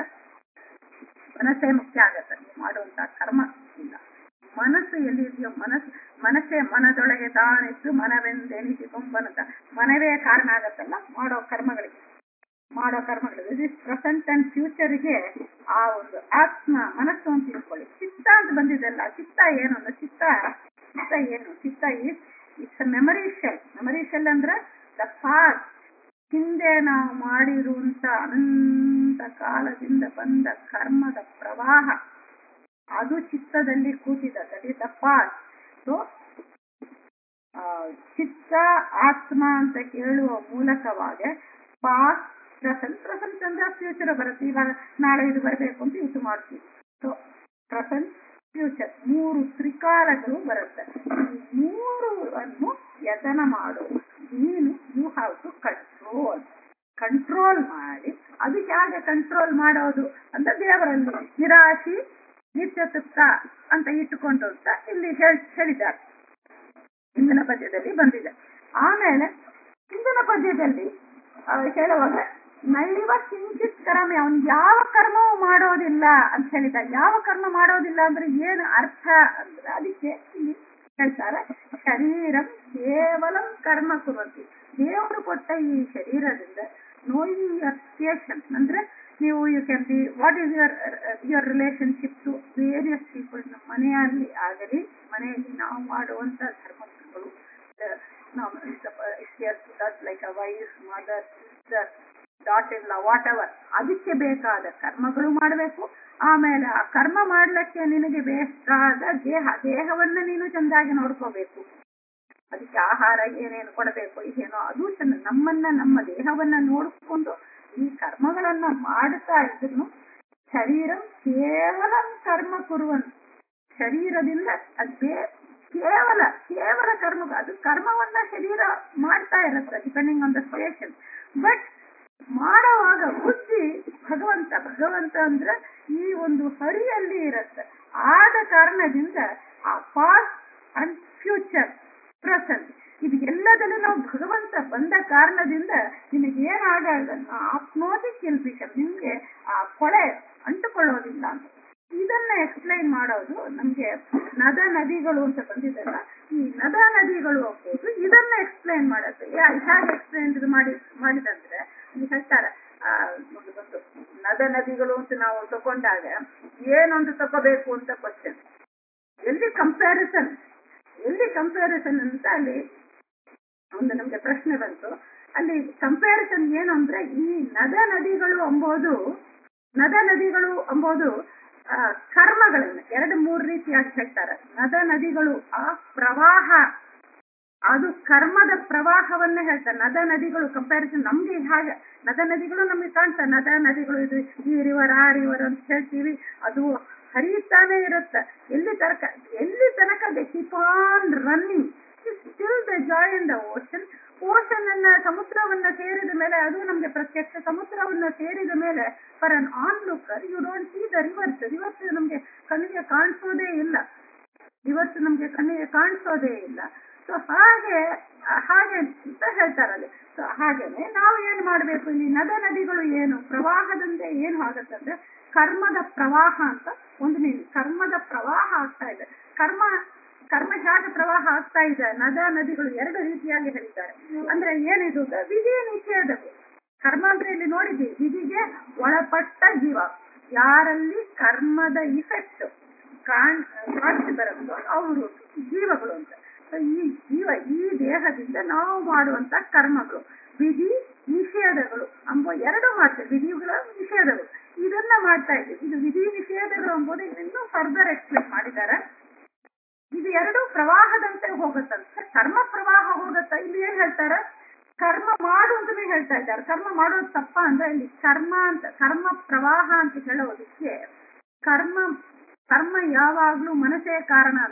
ಮನಸ್ಸೇ ಮುಖ್ಯ ಆಗತ್ತೆ ನೀವು ಮಾಡುವಂತ ಕರ್ಮ ಇಲ್ಲ ಮನಸ್ಸು ಎಲ್ಲಿದೆಯೋ ಮನಸ್ಸು ಮನಸ್ಸೇ ಮನದೊಳಗೆ ತಾನಿದ್ದು ಮನವೆಂದೆನಿಸಿಕೊಂಬನತ ಮನವೇ ಕಾರಣ ಆಗತ್ತಲ್ಲ ಮಾಡೋ ಕರ್ಮಗಳಿಗೆ ಮಾಡೋ ಕರ್ಮಗಳು ಇದು ಪ್ರೆಸೆಂಟ್ ಅಂಡ್ ಫ್ಯೂಚರ್ಗೆ ಆ ಒಂದು ಆತ್ಮ ಮನಸ್ಸು ಅಂತ ತಿಳ್ಕೊಳ್ಳಿ ಚಿತ್ತ ಅಂತ ಬಂದಿದೆಲ್ಲ ಚಿತ್ತ ಏನು ಅಂದ್ರೆ ಚಿತ್ತ ಚಿತ್ತ ಏನು ಚಿತ್ತ is it's memory shell memory shell ಅಂದ್ರೆ ದ ಪಾಸ್ಟ್ ಹಿಂದೆ ನಾವು ಮಾಡಿರುವಂತ ಅನಂತ ಕಾಲದಿಂದ ಬಂದ ಕರ್ಮದ ಪ್ರವಾಹ ಅದು ಚಿತ್ತದಲ್ಲಿ ಕೂತಿದ that is the past so ಚಿತ್ತ ಆತ್ಮ ಅಂತ ಕೇಳುವ ಮೂಲಕವಾಗಿ ಪಾಸ್ಟ್ ಪ್ರೆಸೆಂಟ್ ಪ್ರೆಸೆಂಟ್ ಅಂದ್ರೆ ಫ್ಯೂಚರ್ ಬರುತ್ತೆ ಇವಾಗ ನಾಳೆ ಇದು ಬರಬೇಕು ಅಂತ ಇದು ಮಾಡ್ತೀವಿ ಸೊ ಪ್ರೆಸೆಂಟ್ ಫ್ಯೂಚರ್ ಮೂರು ತ್ರಿಕಾಲಗಳು ಬರುತ್ತೆ ಈ ಮೂರು ಅನ್ನು ಯತನ ಮಾಡು ನೀನು you have to control control ಮಾಡಿ ಅದು ಹೇಗೆ ಕಂಟ್ರೋಲ್ ಮಾಡೋದು ಅಂತ ದೇವರಲ್ಲಿ ನಿರಾಶಿ ನಿತ್ಯ ತೃಪ್ತ ಅಂತ ಇಟ್ಟುಕೊಂಡು ಅಂತ ಇಲ್ಲಿ ಹೇಳಿದ್ದಾರೆ ಹಿಂದಿನ ಪದ್ಯದಲ್ಲಿ ಬಂದಿದೆ ಆಮೇಲೆ ಹಿಂದಿನ ಪದ್ಯದಲ್ಲಿ ಹೇಳುವಾಗ ನೈವ ಕಿಂಚಿತ್ ಕರ್ಮ ಅವನು ಯಾವ ಕರ್ಮವೂ ಮಾಡೋದಿಲ್ಲ ಅಂತ ಹೇಳಿದ ಯಾವ ಕರ್ಮ ಮಾಡೋದಿಲ್ಲ ಅಂದ್ರೆ ಏನು ಅರ್ಥ ಅಂದ್ರೆ ಅದಕ್ಕೆ ಇಲ್ಲಿ ಹೇಳ್ತಾರೆ ಶರೀರಂ ಕೇವಲಂ ಕರ್ಮ ಕುರುತಿ ದೇವರು ಕೊಟ್ಟ ಈ ಶರೀರದಿಂದ ನೋಯಿಂಗ್ ಅಪ್ಲಿಕೇಶನ್ ಅಂದ್ರೆ ನೀವು you can be what is your your relationship to various people ನಮ್ಮ ಮನೆಯಲ್ಲಿ ಆಗಲಿ ಮನೆಯಲ್ಲಿ ನಾವು ಮಾಡುವಂತ ಧರ್ಮಗಳು ನಾವು like a wife mother sister daughter ಇಲ್ಲ ವಾಟ್ ಎವರ್ ಅದಕ್ಕೆ ಬೇಕಾದ ಕರ್ಮಗಳು ಮಾಡಬೇಕು ಆಮೇಲೆ ಆ ಕರ್ಮ ಮಾಡ್ಲಿಕ್ಕೆ ನಿನಗೆ ಬೇಕಾದ ದೇಹ ದೇಹವನ್ನ ನೀನು ಚೆಂದಾಗಿ ನೋಡ್ಕೋಬೇಕು ಅದಕ್ಕೆ ಆಹಾರ ಏನೇನು ಕೊಡಬೇಕು ಏನೋ ಅದು ಚೆನ್ನ ನಮ್ಮನ್ನ ನಮ್ಮ ದೇಹವನ್ನ ನೋಡಿಕೊಂಡು ಈ ಕರ್ಮಗಳನ್ನ ಮಾಡ್ತಾ ಇದ್ರು ಶರೀರ ಕೇವಲ ಕರ್ಮ ಕುರುವನ್ ಶರೀರದಿಂದ ಅದೇ ಕೇವಲ ಕೇವಲ ಕರ್ಮ ಅದು ಕರ್ಮವನ್ನ ಶರೀರ ಮಾಡ್ತಾ ಇರುತ್ತೆ depending on the station but ಮಾಡುವಾಗ ಬುದ್ಧಿ ಭಗವಂತ ಭಗವಂತ ಅಂದ್ರೆ ಈ ಒಂದು ಹರಿಯಲ್ಲಿ ಇರುತ್ತೆ ಆದ ಕಾರಣದಿಂದ ಆ ಪಾಸ್ಟ್ ಅಂಡ್ ಫ್ಯೂಚರ್ ಪ್ರೆಸೆಂಟ್ ಇದು ಎಲ್ಲದಲ್ಲೂ ನಾವು ಭಗವಂತ ಬಂದ ಕಾರಣದಿಂದ ನಿನಗೇನಾಗಲ್ಲ ಆಪ್ನೋದಿ ಕಿಲ್ಪಿಷನ್ ನಿಮ್ಗೆ ಆ ಕೊಳೆ ಅಂಟುಕೊಳ್ಳೋದಿಲ್ಲ ಅಂತ ಇದನ್ನ ಎಕ್ಸ್ಪ್ಲೈನ್ ಮಾಡೋದು ನಮ್ಗೆ ನದ ನದಿಗಳು ಅಂತ ಬಂದಿದ್ದಲ್ಲ ಈ ನದ ನದಿಗಳು ಹೋಗ್ಬೋದು ಇದನ್ನ ಎಕ್ಸ್ಪ್ಲೈನ್ ಮಾಡುತ್ತೆ ಹೇಗೆ ಎಕ್ಸ್ಪ್ಲೈನ್ ಮಾಡಿ ಮಾಡಿದಂದ್ರೆ ಇಲ್ಲಿ ಹೇಳ್ತಾರೆ ಆ ಒಂದು ಬಂದು ನದ ನದಿಗಳು ಅಂತ ನಾವು ತಗೊಂಡಾಗ ಏನೊಂದು ತಗೋಬೇಕು ಅಂತ ಕ್ವಶನ್ ಎಲ್ಲಿ ಕಂಪ್ಯಾರಿಸನ್ ಎಲ್ಲಿ ಕಂಪ್ಯಾರಿಸನ್ ಅಂತ ಅಲ್ಲಿ ಒಂದು ನಮ್ಗೆ ಪ್ರಶ್ನೆ ಬಂತು ಅಲ್ಲಿ ಕಂಪ್ಯಾರಿಸನ್ ಏನು ಅಂದ್ರೆ ಈ ನದ ನದಿಗಳು ಎಂಬುದು ನದ ನದಿಗಳು ಎಂಬುದು ಕರ್ಮಗಳನ್ನ ಎರಡು ಮೂರು ರೀತಿಯಾಗಿ ಹೇಳ್ತಾರೆ ನದ ನದಿಗಳು ಆ ಪ್ರವಾಹ ಅದು ಕರ್ಮದ ಪ್ರವಾಹವನ್ನ ಹೇಳ್ತಾರೆ ನದ ನದಿಗಳು ಕಂಪ್ಯಾರಿಸನ್ ನಮ್ಗೆ ಹಾಗೆ ನದ ನದಿಗಳು ನಮ್ಗೆ ಕಾಣ್ತಾರೆ ನದ ನದಿಗಳು ಇದು ಈ ರಿವರ್ ಆ ರಿವರ್ ಅಂತ ಹೇಳ್ತೀವಿ ಅದು ಹರಿಯುತ್ತಾನೆ ಇರುತ್ತೆ ಎಲ್ಲಿ ತನಕ ಎಲ್ಲಿ ತನಕ they keep on running still the joy in the ocean ocean ಅನ್ನ ಸಮುದ್ರವನ್ನ ಸೇರಿದ ಮೇಲೆ ಅದು ನಮ್ಗೆ ಪ್ರತ್ಯಕ್ಷ ಸಮುದ್ರವನ್ನ ಸೇರಿದ ಮೇಲೆ for an onlooker you don't see the rivers rivers ನಮ್ಗೆ ಕಣ್ಣಿಗೆ ಕಾಣಿಸೋದೇ ಇಲ್ಲ ರಿವರ್ಸ್ ನಮ್ಗೆ ಕಣ್ಣಿಗೆ ಕಾಣಿಸೋದೇ ಇಲ್ಲ ಸೊ ಹಾಗೆ ಹಾಗೆ ಅಂತ ಹೇಳ್ತಾರಲ್ಲಿ ಸೊ ಹಾಗೇನೆ ನಾವು ಏನ್ ಮಾಡ್ಬೇಕು ಇಲ್ಲಿ ನದ ನದಿಗಳು ಏನು ಪ್ರವಾಹದಂತೆ ಏನು ಆಗುತ್ತಂದ್ರೆ ಕರ್ಮದ ಪ್ರವಾಹ ಅಂತ ಒಂದು ನೀನು ಕರ್ಮದ ಪ್ರವಾಹ ಆಗ್ತಾ ಇದೆ ಕರ್ಮ ಕರ್ಮ ಹೇಗೆ ಪ್ರವಾಹ ಆಗ್ತಾ ಇದೆ ನದ ನದಿಗಳು ಎರಡು ರೀತಿಯಾಗಿ ಹೇಳಿದ್ದಾರೆ ಅಂದ್ರೆ ಏನಿದು ವಿಧಿ ನಿಷೇಧಗಳು ಕರ್ಮ ಅಂದ್ರೆ ಇಲ್ಲಿ ನೋಡಿದ್ವಿ ವಿಧಿಗೆ ಒಳಪಟ್ಟ ಜೀವ ಯಾರಲ್ಲಿ ಕರ್ಮದ ಇಫೆಕ್ಟ್ ಕಾಣ್ ಕಾಣಿಸಿ ಬರುತ್ತೋ ಅವರು ಜೀವಗಳು ಅಂತ ಈ ಜೀವ ಈ ದೇಹದಿಂದ ನಾವು ಮಾಡುವಂತ ಕರ್ಮಗಳು ವಿಧಿ ನಿಷೇಧಗಳು ಎಂಬ ಎರಡು ಮಾಡ್ತೇವೆ ವಿಧಿಗಳ ನಿಷೇಧಗಳು ಇದನ್ನ ಮಾಡ್ತಾ ಇದ್ದೀವಿ ಇದು ವಿಧಿ ನಿಷೇಧಗಳು ಎಂಬುದು ಇನ್ನೂ ಫರ್ದರ್ ಎಕ್ಸ್ಪ್ಲೇನ್ ಮಾಡಿದ್ದಾರೆ ಇದು ಎರಡು ಪ್ರವಾಹದಂತೆ ಹೋಗುತ್ತಂತೆ ಕರ್ಮ ಪ್ರವಾಹ ಹೋಗುತ್ತಾ ಇಲ್ಲಿ ಏನ್ ಹೇಳ್ತಾರೆ ಕರ್ಮ ಮಾಡು ಅಂತಾನೆ ಹೇಳ್ತಾ ಇದ್ದಾರೆ ಕರ್ಮ ಮಾಡೋದು ತಪ್ಪ ಅಂದ್ರೆ ಇಲ್ಲಿ ಕರ್ಮ ಅಂತ ಕರ್ಮ ಪ್ರವಾಹ ಅಂತ ಹೇಳೋದಕ್ಕೆ ಕರ್ಮ ಕರ್ಮ ಯಾವಾಗ್ಲೂ ಮನಸ್ಸೇ ಕಾರಣ ಅಂತ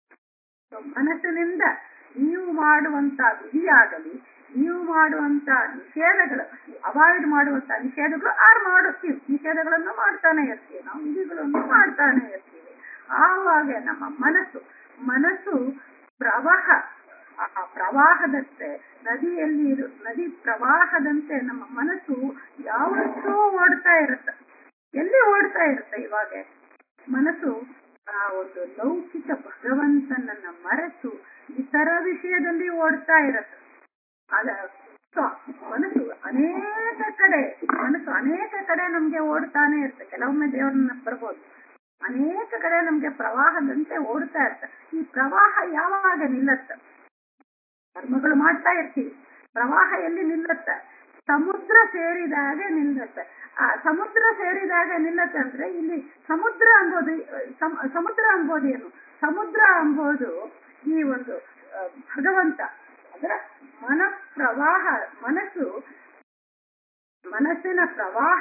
ಮನಸ್ಸಿನಿಂದ ನೀವು ಮಾಡುವಂತ ವಿಧಿಯಾಗಲಿ ನೀವು ಮಾಡುವಂತ ನಿಷೇಧಗಳು ಅವಾಯ್ಡ್ ಮಾಡುವಂತ ನಿಷೇಧಗಳು ಆರ್ ಮಾಡುತ್ತೀವಿ ನಿಷೇಧಗಳನ್ನು ಮಾಡ್ತಾನೆ ಇರ್ತೀವಿ ನಾವು ವಿಧಿಗಳನ್ನು ಮಾಡ್ತಾನೆ ಇರ್ತೀವಿ ಆವಾಗ ನಮ್ಮ ಮನಸ್ಸು ಮನಸ್ಸು ಪ್ರವಾಹ ಆ ಪ್ರವಾಹದಂತೆ ನದಿಯಲ್ಲಿ ಇರು ನದಿ ಪ್ರವಾಹದಂತೆ ನಮ್ಮ ಮನಸ್ಸು ಯಾವತ್ತೂ ಓಡ್ತಾ ಇರುತ್ತೆ ಎಲ್ಲಿ ಓಡ್ತಾ ಇರುತ್ತೆ ಇವಾಗ ಮನಸ್ಸು ಆ ಒಂದು ಲೌಕಿಕ ಭಗವಂತನನ್ನ ಮರೆತು ಇತರ ವಿಷಯದಲ್ಲಿ ಓಡ್ತಾ ಇರುತ್ತೆ ಅದ ಮನಸ್ಸು ಅನೇಕ ಕಡೆ ಮನಸ್ಸು ಅನೇಕ ಕಡೆ ನಮ್ಗೆ ಓಡ್ತಾನೆ ಇರುತ್ತೆ ಕೆಲವೊಮ್ಮೆ ದೇವರನ್ನ ಬರ್ಬೋದು ಅನೇಕ ಕಡೆ ನಮ್ಗೆ ಪ್ರವಾಹದಂತೆ ಓಡ್ತಾ ಇರುತ್ತೆ ಈ ಪ್ರವಾಹ ಯಾವಾಗ ನಿಲ್ಲತ್ತ ಕರ್ಮಗಳು ಮಾಡ್ತಾ ಇರ್ತೀವಿ ಪ್ರವಾಹ ಎಲ್ಲಿ ನಿಲ್ಲತ್ತ ಸಮುದ್ರ ಸೇರಿದಾಗ ನಿಲ್ಲತ್ತೆ ಆ ಸಮುದ್ರ ಸೇರಿದಾಗ ನಿಲ್ಲತ್ತೆ ಅಂದ್ರೆ ಇಲ್ಲಿ ಸಮುದ್ರ ಅಂಬೋದು ಸಮುದ್ರ ಅಂಬೋದೇನು ಸಮುದ್ರ ಅಂಬೋದು ಈ ಒಂದು ಭಗವಂತ ಅದರ ಮನ ಪ್ರವಾಹ ಮನಸ್ಸು ಮನಸ್ಸಿನ ಪ್ರವಾಹ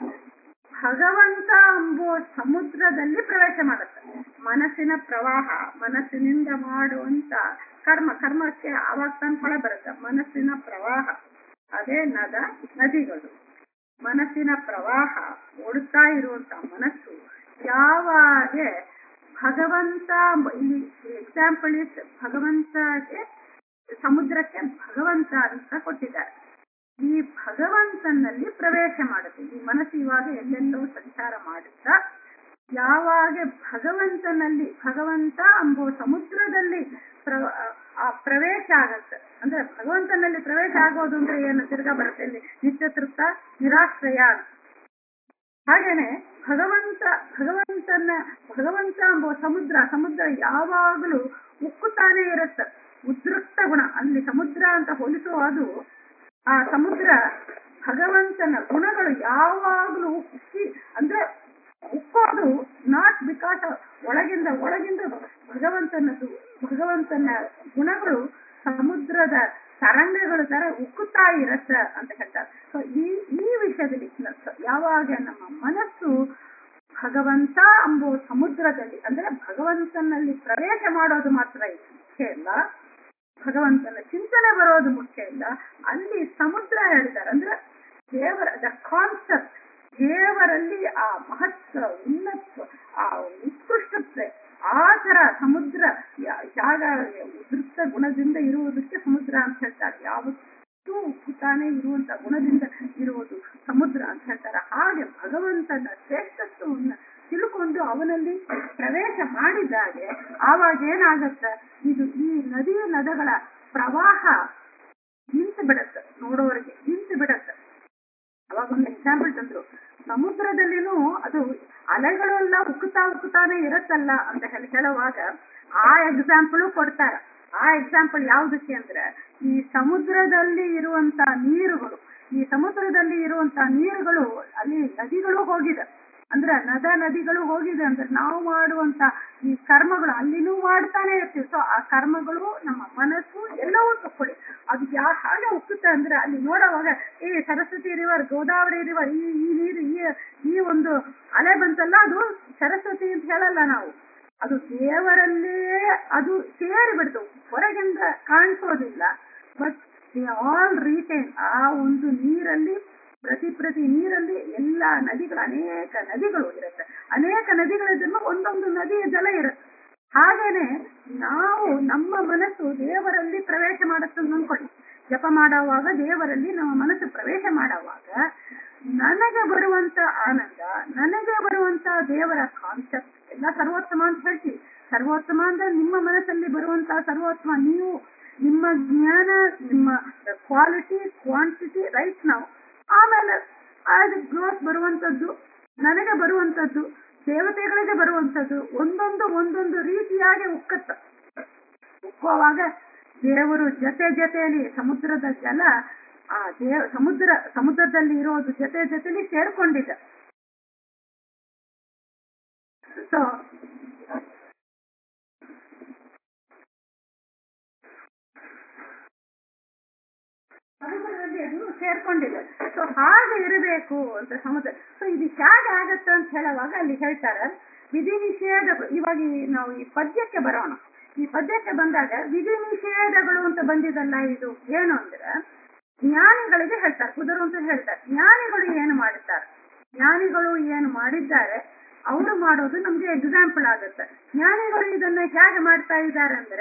ಭಗವಂತ ಎಂಬುವ ಸಮುದ್ರದಲ್ಲಿ ಪ್ರವೇಶ ಮಾಡುತ್ತೆ ಮನಸ್ಸಿನ ಪ್ರವಾಹ ಮನಸ್ಸಿನಿಂದ ಮಾಡುವಂತ ಕರ್ಮ ಕರ್ಮಕ್ಕೆ ಅವಾಗ ತನ್ನ ಫಲ ಬರುತ್ತೆ ಮನಸ್ಸಿನ ಪ್ರವಾಹ ಅದೇ ನದ ನದಿಗಳು ಮನಸ್ಸಿನ ಪ್ರವಾಹ ಓಡುತ್ತಾ ಇರುವಂತ ಮನಸ್ಸು ಯಾವಾಗ ಭಗವಂತ ಇಲ್ಲಿ ಎಕ್ಸಾಂಪಲ್ ಇಸ್ ಭಗವಂತಗೆ ಸಮುದ್ರಕ್ಕೆ ಭಗವಂತ ಅಂತ ಕೊಟ್ಟಿದ್ದಾರೆ ಈ ಭಗವಂತನಲ್ಲಿ ಪ್ರವೇಶ ಮಾಡುತ್ತೆ ಈ ಮನಸ್ಸು ಇವಾಗ ಎಲ್ಲೆಲ್ಲೋ ಸಂಚಾರ ಮಾಡುತ್ತಾ ಯಾವಾಗ ಭಗವಂತನಲ್ಲಿ ಭಗವಂತ ಎಂಬೋ ಸಮುದ್ರದಲ್ಲಿ ಪ್ರ- ಆ ಪ್ರವೇಶ ಆಗತ್ತೆ ಅಂದ್ರೆ ಭಗವಂತನಲ್ಲಿ ಪ್ರವೇಶ ಆಗೋದು ಅಂದ್ರೆ ಏನು ತಿರ್ಗಾ ಬರುತ್ತೆ ಇಲ್ಲಿ ನಿತ್ಯ ತೃಪ್ತ ನಿರಾಶ್ರಯ ಅಂತ. ಹಾಗೇನೆ ಭಗವಂತ ಭಗವಂತನ ಭಗವಂತ ಎಂಬ ಸಮುದ್ರ ಸಮುದ್ರ ಯಾವಾಗಲೂ ಉಕ್ಕುತ್ತಾನೆ ಇರುತ್ತೆ ಉದ್ರಿಕ್ತ ಗುಣ ಅಲ್ಲಿ ಸಮುದ್ರ ಅಂತ ಹೋಲಿಸುವ ಅದು ಆ ಸಮುದ್ರ ಭಗವಂತನ ಗುಣಗಳು ಯಾವಾಗಲೂ ಉಕ್ಕಿ ಅಂದ್ರೆ ಉಕ್ಕೋದು ನಾಟ್ ಬಿಕಾಸ್ ಒಳಗಿಂದ ಒಳಗಿಂದ ಭಗವಂತನದು ಭಗವಂತನ ಗುಣಗಳು ಸಮುದ್ರದ ತರಂಗಗಳು ತರ ಉಕ್ಕುತ್ತಾ ಇರತ್ತ ಅಂತ ಹೇಳ್ತಾರೆ ಸೊ ಈ ಈ ವಿಷಯದಲ್ಲಿ ನ- ಯಾವಾಗ ನಮ್ಮ ಮನಸ್ಸು ಭಗವಂತ ಎಂಬೋ ಸಮುದ್ರದಲ್ಲಿ ಅಂದ್ರೆ ಭಗವಂತನಲ್ಲಿ ಪ್ರವೇಶ ಮಾಡೋದು ಮಾತ್ರ ಮುಖ್ಯ ಇಲ್ಲ ಭಗವಂತನ ಚಿಂತನೆ ಬರೋದು ಮುಖ್ಯ ಇಲ್ಲ ಅಲ್ಲಿ ಸಮುದ್ರ ಹೇಳ್ತಾರೆ ಅಂದ್ರೆ ದೇವರ ದ ಕಾನ್ಸೆಪ್ಟ್ ದೇವರಲ್ಲಿ ಆ ಮಹತ್ವ ಉನ್ನತ್ವ ಆ ಉತ್ಕೃಷ್ಟತೆ ಆ ತರ ಸಮುದ್ರ ಯಾ- ಜಾಗ ಉದ್ರಿಕ್ತ ಗುಣದಿಂದ ಇರುವುದಕ್ಕೆ ಸಮುದ್ರ ಅಂತ ಹೇಳ್ತಾರೆ ಯಾವತ್ತೂ ಉಕ್ಕುತ್ತಾನೆ ಇರುವಂತ ಗುಣದಿಂದ ಇರುವುದು ಸಮುದ್ರ ಅಂತ ಹೇಳ್ತಾರೆ ಹಾಗೆ ಭಗವಂತನ ಶ್ರೇಷ್ಠತ್ವವನ್ನು ತಿಳ್ಕೊಂಡು ಅವನಲ್ಲಿ ಪ್ರವೇಶ ಮಾಡಿದಾಗೆ ಆವಾಗ ಏನಾಗತ್ತ ಇದು ಈ ನದಿ ನದಗಳ ಪ್ರವಾಹ ನಿಂತು ಬಿಡತ್ತೆ ನೋಡೋರಿಗೆ ನಿಂತು ಬಿಡತ್ತೆ ಅವಾಗ ಒಂದು ಎಕ್ಸಾಂಪಲ್ ತಂದ್ರು ಸಮುದ್ರದಲ್ಲಿನೂ ಅದು ಅಲೆಗಳೆಲ್ಲ ಉಕ್ಕುತ್ತಾ ಉಕ್ಕುತ್ತಾನೆ ಇರತ್ತಲ್ಲ ಅಂತ ಹೇಳಿ ಹೇಳುವಾಗ ಆ ಎಕ್ಸಾಂಪಲ್ ಕೊಡ್ತಾರ ಆ ಎಕ್ಸಾಂಪಲ್ ಯಾವ್ದಕ್ಕೆ ಅಂದ್ರೆ ಈ ಸಮುದ್ರದಲ್ಲಿ ಇರುವಂತ ನೀರುಗಳು ಈ ಸಮುದ್ರದಲ್ಲಿ ಇರುವಂತ ನೀರುಗಳು ಅಲ್ಲಿ ನದಿಗಳು ಹೋಗಿದೆ ಅಂದ್ರೆ ನದ ನದಿಗಳು ಹೋಗಿದೆ ಅಂದ್ರೆ ನಾವು ಮಾಡುವಂತ ಈ ಕರ್ಮಗಳು ಅಲ್ಲಿನೂ ಮಾಡ್ತಾನೆ ಇರ್ತೀವಿ ಸೊ ಆ ಕರ್ಮಗಳು ನಮ್ಮ ಮನಸ್ಸು ಎಲ್ಲವೂ ತಕೊಳ್ಳಿ ಅದು ಯಾ ಹಾಗೆ ಉಕ್ಕುತ್ತೆ ಅಂದ್ರೆ ಅಲ್ಲಿ ನೋಡುವಾಗ ಈ ಸರಸ್ವತಿ ರಿವರ್ ಗೋದಾವರಿ ರಿವರ್ ಈ ಈ ನೀರು ಈ ಈ ಒಂದು ಅಲೆ ಬಂತಲ್ಲ ಅದು ಸರಸ್ವತಿ ಅಂತ ಹೇಳಲ್ಲ ನಾವು ಅದು ದೇವರಲ್ಲೇ ಅದು ಸೇರಿ ಬಿಡ್ತು ಹೊರಗಿಂದ ಕಾಣಿಸೋದಿಲ್ಲ ಬಟ್ ದೇ ಆಲ್ ರೀಟೈನ್ ಆ ಒಂದು ನೀರಲ್ಲಿ ಪ್ರತಿ ಪ್ರತಿ ನೀರಲ್ಲಿ ಎಲ್ಲಾ ನದಿಗಳು ಅನೇಕ ನದಿಗಳು ಇರುತ್ತೆ ಅನೇಕ ನದಿಗಳಿದ್ರು ಒಂದೊಂದು ನದಿಯ ಜಲ ಇರುತ್ತೆ ಹಾಗೇನೆ ನಾವು ನಮ್ಮ ಮನಸ್ಸು ದೇವರಲ್ಲಿ ಪ್ರವೇಶ ಮಾಡುತ್ತೆ ಅಂತ ಅಂದ್ಕೊಳ್ಳಿ ಜಪ ಮಾಡುವಾಗ ದೇವರಲ್ಲಿ ನಮ್ಮ ಮನಸ್ಸು ಪ್ರವೇಶ ಮಾಡುವಾಗ ನನಗೆ ಬರುವಂತ ಆನಂದ ನನಗೆ ಬರುವಂತ ದೇವರ ಕಾನ್ಸೆಪ್ಟ್ ಎಲ್ಲ ಸರ್ವೋತ್ತಮ ಅಂತ ಹೇಳ್ತೀವಿ ಸರ್ವೋತ್ತಮ ಅಂದ್ರೆ ನಿಮ್ಮ ಮನಸ್ಸಲ್ಲಿ ಬರುವಂತ ಸರ್ವೋತ್ತಮ ನೀವು ನಿಮ್ಮ ಜ್ಞಾನ ನಿಮ್ಮ ಕ್ವಾಲಿಟಿ ಕ್ವಾಂಟಿಟಿ ರೈಟ್ ನಾವು ಆಮೇಲೆ ಅದು ಗ್ರೋತ್ ಬರುವಂತದ್ದು ನನಗೆ ಬರುವಂತದ್ದು ದೇವತೆಗಳಿಗೆ ಬರುವಂತದ್ದು ಒಂದೊಂದು ಒಂದೊಂದು ರೀತಿಯಾಗಿ ಉಕ್ಕತ್ತ ಉಕ್ಕುವಾಗ ದೇವರು ಜೊತೆ ಜೊತೆಯಲ್ಲಿ ಸಮುದ್ರದ ಜಲ ಆ ದೇವ ಸಮುದ್ರ ಸಮುದ್ರದಲ್ಲಿ ಇರೋದು ಜೊತೆ ಜೊತೆಲಿ ಸೇರ್ಕೊಂಡಿದೆ ಸೊ ಸಮುದ್ರದಲ್ಲಿ ಅದು ಸೇರ್ಕೊಂಡಿದೆ ಸೊ ಹಾಗೆ ಇರಬೇಕು ಅಂತ ಸಮುದ್ರ ಸೊ ಇದು ಹೇಗೆ ಆಗತ್ತೆ ಅಂತ ಹೇಳುವಾಗ ಅಲ್ಲಿ ಹೇಳ್ತಾರೆ ವಿಧಿ ನಿಷೇಧ ಇವಾಗ ಈ ನಾವು ಈ ಪದ್ಯಕ್ಕೆ ಬರೋಣ ಈ ಪದ್ಯಕ್ಕೆ ಬಂದಾಗ ವಿಧಿ ನಿಷೇಧಗಳು ಅಂತ ಬಂದಿದಲ್ಲ ಇದು ಏನು ಅಂದ್ರೆ ಜ್ಞಾನಿಗಳಿಗೆ ಹೇಳ್ತಾರೆ ಕುದರು ಅಂತ ಹೇಳ್ತಾರೆ ಜ್ಞಾನಿಗಳು ಏನು ಮಾಡುತ್ತಾರೆ ಜ್ಞಾನಿಗಳು ಏನು ಮಾಡಿದ್ದಾರೆ ಅವರು ಮಾಡೋದು ನಮ್ಗೆ ಎಕ್ಸಾಂಪಲ್ ಆಗುತ್ತೆ ಜ್ಞಾನಿಗಳು ಇದನ್ನ ಹೇಗೆ ಮಾಡ್ತಾ ಇದ್ದಾರೆ ಅಂದ್ರೆ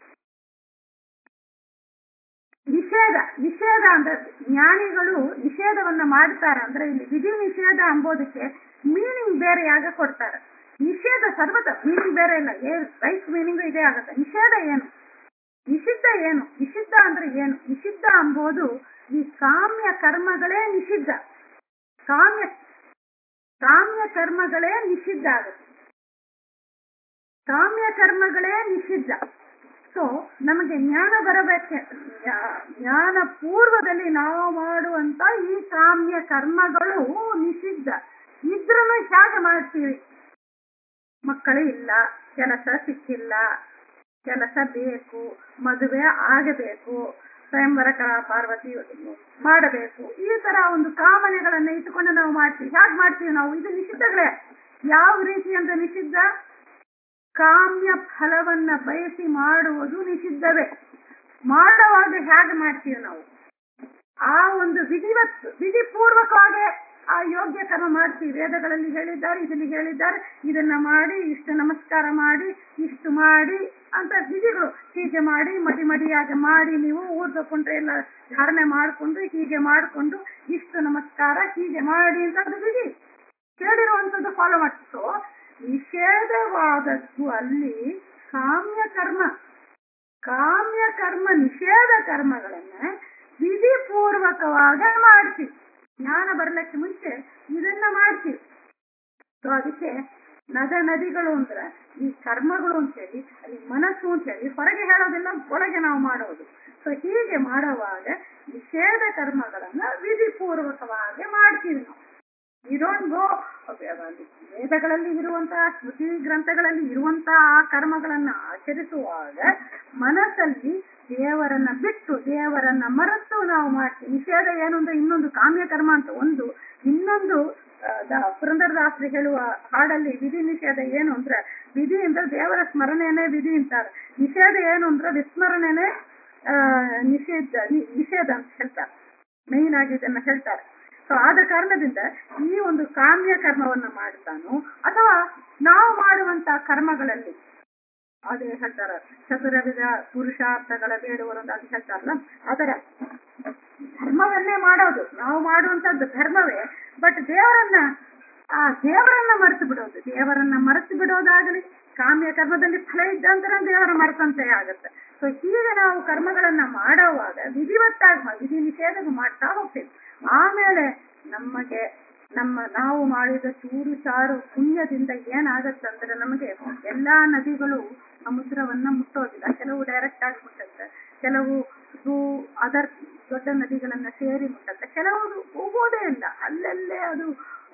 ನಿಷೇಧ ನಿಷೇಧ ಅಂದ್ರೆ ಜ್ಞಾನಿಗಳು ನಿಷೇಧವನ್ನ ಮಾಡ್ತಾರೆ ಅಂದ್ರೆ ಇಲ್ಲಿ ವಿಧಿ ನಿಷೇಧ ಅಂಬೋದಕ್ಕೆ ಮೀನಿಂಗ್ ಬೇರೆಯಾಗ ಕೊಡ್ತಾರೆ ನಿಷೇಧ ಸರ್ವತ ಮೀನಿಂಗ್ ಬೇರೆ ಇಲ್ಲ ರೈಟ್ ಮೀನಿಂಗ್ ಇದೇ ಆಗುತ್ತೆ ನಿಷೇಧ ಏನು ನಿಷಿದ್ಧ ಏನು ನಿಷಿದ್ಧ ಅಂದ್ರೆ ಏನು ನಿಷಿದ್ಧ ಅಂಬೋದು ಈ ಕಾಮ್ಯ ಕರ್ಮಗಳೇ ನಿಷಿದ್ಧ ಕಾಮ್ಯ ಕಾಮ್ಯ ಕರ್ಮಗಳೇ ನಿಷಿದ್ಧ ಆಗುತ್ತೆ ಕಾಮ್ಯ ಕರ್ಮಗಳೇ ನಿಷಿದ್ಧ ಸೊ ನಮಗೆ ಜ್ಞಾನ ಬರಬೇಕೆ ಜ್ಞಾನ ಪೂರ್ವದಲ್ಲಿ ನಾವು ಮಾಡುವಂತ ಈ ಕಾಮ್ಯ ಕರ್ಮಗಳು ನಿಷಿದ್ಧ ಇದ್ರೂ ಹೇಗೆ ಮಾಡ್ತೀವಿ ಮಕ್ಕಳು ಇಲ್ಲ ಕೆಲಸ ಸಿಕ್ಕಿಲ್ಲ ಕೆಲಸ ಬೇಕು ಮದುವೆ ಆಗಬೇಕು ಸ್ವಯಂವರಕ ಪಾರ್ವತಿ ಮಾಡಬೇಕು ಈ ತರ ಒಂದು ಕಾಮನೆಗಳನ್ನ ಇಟ್ಟುಕೊಂಡು ನಾವು ಮಾಡ್ತೀವಿ ಹೇಗೆ ಮಾಡ್ತೀವಿ ನಾವು ಇದು ನಿಷಿದ್ಧಗಳೇ ಯಾವ ರೀತಿ ಅಂತ ನಿಷಿದ್ಧ ಕಾಮ್ಯ ಫಲವನ್ನ ಬಯಸಿ ಮಾಡುವುದು ನಿಷಿದ್ಧವೇ ಮಾಡುವಾಗ ಹೇಗೆ ಮಾಡ್ತೀವಿ ನಾವು ಆ ಒಂದು ವಿಧಿವತ್ ವಿಧಿಪೂರ್ವಕವಾಗಿ ಆ ಯೋಗ್ಯ ಕರ್ಮ ಮಾಡ್ತೀವಿ ವೇದಗಳಲ್ಲಿ ಹೇಳಿದ್ದಾರೆ ಇದರಲ್ಲಿ ಹೇಳಿದ್ದಾರೆ ಇದನ್ನ ಮಾಡಿ ಇಷ್ಟು ನಮಸ್ಕಾರ ಮಾಡಿ ಇಷ್ಟು ಮಾಡಿ ಅಂತ ವಿಧಿಗಳು ಹೀಗೆ ಮಾಡಿ ಮಡಿ ಮಡಿಯಾಗಿ ಮಾಡಿ ನೀವು ಊರ್ದಕೊಂಡ್ರೆ ಎಲ್ಲ ಧಾರಣೆ ಮಾಡಿಕೊಂಡು ಹೀಗೆ ಮಾಡಿಕೊಂಡು ಇಷ್ಟು ನಮಸ್ಕಾರ ಹೀಗೆ ಮಾಡಿ ಅಂತ ಅದು ವಿಧಿ ಕೇಳಿರುವಂತದ್ದು ಫಾಲೋ ಮಾಡ್ತು ನಿಷೇಧವಾದದ್ದು ಅಲ್ಲಿ ಕಾಮ್ಯ ಕರ್ಮ ಕಾಮ್ಯ ಕರ್ಮ ನಿಷೇಧ ಕರ್ಮಗಳನ್ನ ವಿಧಿಪೂರ್ವಕವಾಗಿ ಮಾಡ್ತೀವಿ ಜ್ಞಾನ ಬರ್ಲಿಕ್ಕೆ ಮುಂಚೆ ಇದನ್ನ ಮಾಡ್ತೀವಿ ಸೊ ಅದಕ್ಕೆ ನದ ನದಿಗಳು ಅಂದ್ರೆ ಈ ಕರ್ಮಗಳು ಅಂತೇಳಿ ಅಲ್ಲಿ ಮನಸ್ಸು ಅಂತೇಳಿ ಹೊರಗೆ ಹೇಳೋದಿಲ್ಲ ಒಳಗೆ ನಾವು ಮಾಡೋದು ಸೊ ಹೀಗೆ ಮಾಡುವಾಗ ನಿಷೇಧ ಕರ್ಮಗಳನ್ನ ವಿಧಿಪೂರ್ವಕವಾಗಿ ಮಾಡ್ತೀವಿ ನಾವು ವಿ ಡೋಂಟ್ ಗೋ ವೇದಗಳಲ್ಲಿ ಇರುವಂತಹ ಸ್ಮೃತಿ ಗ್ರಂಥಗಳಲ್ಲಿ ಇರುವಂತಹ ಆ ಕರ್ಮಗಳನ್ನ ಆಚರಿಸುವಾಗ ಮನಸ್ಸಲ್ಲಿ ದೇವರನ್ನ ಬಿಟ್ಟು ದೇವರನ್ನ ಮರೆತು ನಾವು ಮಾಡ್ತೀವಿ ನಿಷೇಧ ಏನು ಅಂದ್ರೆ ಇನ್ನೊಂದು ಕಾಮ್ಯ ಕರ್ಮ ಅಂತ ಒಂದು ಇನ್ನೊಂದು ಪುರಂದರದಾಸರು ಹೇಳುವ ಹಾಡಲ್ಲಿ ವಿಧಿ ನಿಷೇಧ ಏನು ಅಂದ್ರೆ ವಿಧಿ ಅಂದ್ರೆ ದೇವರ ಸ್ಮರಣೆನೇ ವಿಧಿ ಅಂತಾರೆ ನಿಷೇಧ ಏನು ಅಂದ್ರೆ ವಿಸ್ಮರಣೆನೇ ಆ ನಿಷೇಧ ನಿಷೇಧ ಅಂತ ಹೇಳ್ತಾರೆ ಮೇನ್ ಆಗಿ ಇದನ್ನ ಹೇಳ್ತಾರೆ ಸೊ ಆದ ಕಾರಣದಿಂದ ಈ ಒಂದು ಕಾಮ್ಯ ಕರ್ಮವನ್ನ ಮಾಡ್ತಾನೋ ಅಥವಾ ನಾವು ಮಾಡುವಂತ ಕರ್ಮಗಳಲ್ಲಿ ಅದೇ ಹೇಳ್ತಾರ ಚತುರವಿಧ ಪುರುಷಾರ್ಥಗಳ ಬೇಡುವರು ಅಂತ ಅದು ಹೇಳ್ತಾರಲ್ಲ ಅದರ ಧರ್ಮವನ್ನೇ ಮಾಡೋದು ನಾವು ಮಾಡುವಂತದ್ದು ಧರ್ಮವೇ ಬಟ್ ದೇವರನ್ನ ಆ ದೇವರನ್ನ ಮರೆತು ಬಿಡೋದು ದೇವರನ್ನ ಮರೆತು ಬಿಡೋದಾಗಲಿ ಕಾಮ್ಯ ಕರ್ಮದಲ್ಲಿ ಫಲ ಇದ್ದಂತರ ದೇವರ ಮರೆತಂತೆ ಆಗುತ್ತೆ ಸೊ ಹೀಗೆ ನಾವು ಕರ್ಮಗಳನ್ನ ಮಾಡೋವಾಗ ವಿಧಿವತ್ತಾಗಿ ವಿಧಿ ನಿಷೇಧ ಮಾಡ್ತಾ ಹೋಗ್ತೀವಿ ಆಮೇಲೆ ನಮಗೆ ನಮ್ಮ ನಾವು ಮಾಡಿದ ಚೂರು ಚಾರು ಪುಣ್ಯದಿಂದ ಏನಾಗತ್ತಂದ್ರೆ ನಮಗೆ ಎಲ್ಲಾ ನದಿಗಳು ಸಮುದ್ರವನ್ನ ಮುಟ್ಟೋದಿಲ್ಲ ಕೆಲವು ಡೈರೆಕ್ಟ್ ಆಗಿ ಮುಟ್ಟುತ್ತೆ ಕೆಲವು ಅದರ್ ದೊಡ್ಡ ನದಿಗಳನ್ನ ಸೇರಿ ಮುಟ್ಟತ್ತೆ ಕೆಲವು ಹೋಗೋದೇ ಇಲ್ಲ ಅಲ್ಲಲ್ಲೇ ಅದು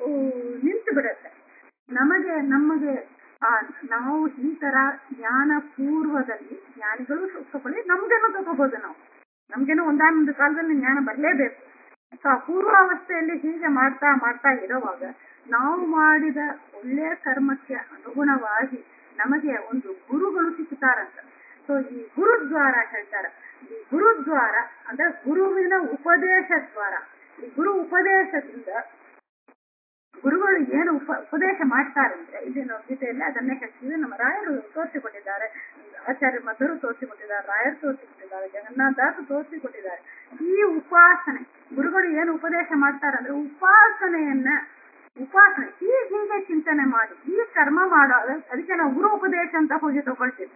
ನಿಂತು ಬಿಡುತ್ತೆ ನಮಗೆ ನಮಗೆ ಆ ನಾವು ಈ ತರ ಜ್ಞಾನ ಪೂರ್ವದಲ್ಲಿ ಜ್ಞಾನಿಗಳು ತಗೊಳ್ಳಿ ನಮ್ಗೇನೋ ತಗೋಬಹುದು ನಾವು ನಮ್ಗೇನೋ ಒಂದಾನೊಂದು ಕಾಲದಲ್ಲಿ ಜ್ಞಾನ ಬರಲೇಬೇಕು ಸೊ ಆ ಪೂರ್ವಾವಸ್ಥೆಯಲ್ಲಿ ಹೀಗೆ ಮಾಡ್ತಾ ಮಾಡ್ತಾ ಇರುವಾಗ ನಾವು ಮಾಡಿದ ಒಳ್ಳೆಯ ಕರ್ಮಕ್ಕೆ ಅನುಗುಣವಾಗಿ ನಮಗೆ ಒಂದು ಗುರುಗಳು ಸಿಗ್ತಾರಂತ ಸೊ ಈ ಗುರುದ್ವಾರ ಹೇಳ್ತಾರೆ ಈ ಗುರುದ್ವಾರ ಅಂದ್ರೆ ಗುರುವಿನ ಉಪದೇಶ ದ್ವಾರ ಈ ಗುರು ಉಪದೇಶದಿಂದ ಗುರುಗಳು ಏನು ಉಪ ಉಪದೇಶ ಮಾಡ್ತಾರೆ ಅಂದ್ರೆ ಇಲ್ಲಿ ನಾವು ಗೀತೆಯಲ್ಲಿ ಅದನ್ನೇ ಹೇಳ್ತೀವಿ ನಮ್ಮ ರಾಯರು ತೋರಿಸಿಕೊಟ್ಟಿದ್ದಾರೆ ಆಚಾರ್ಯ ಮಧುರು ತೋರಿಸಿಕೊಟ್ಟಿದ್ದಾರೆ ರಾಯರು ತೋರಿಸಿಕೊಟ್ಟಿದ್ದಾರೆ ಜಗನ್ನಾಥದಾಸು ತೋರಿಸಿಕೊಟ್ಟಿದ್ದಾರೆ ಈ ಉಪಾಸನೆ ಗುರುಗಳು ಏನು ಉಪದೇಶ ಮಾಡ್ತಾರೆ ಅಂದ್ರೆ ಉಪಾಸನೆಯನ್ನ ಉಪಾಸನೆ ಹೀಗೆ ಹೀಗೆ ಚಿಂತನೆ ಮಾಡಿ ಈ ಕರ್ಮ ಮಾಡೋ ಅದಕ್ಕೆ ನಾವು ಗುರು ಉಪದೇಶ ಅಂತ ಹೋಗಿ ತಗೊಳ್ತೀವಿ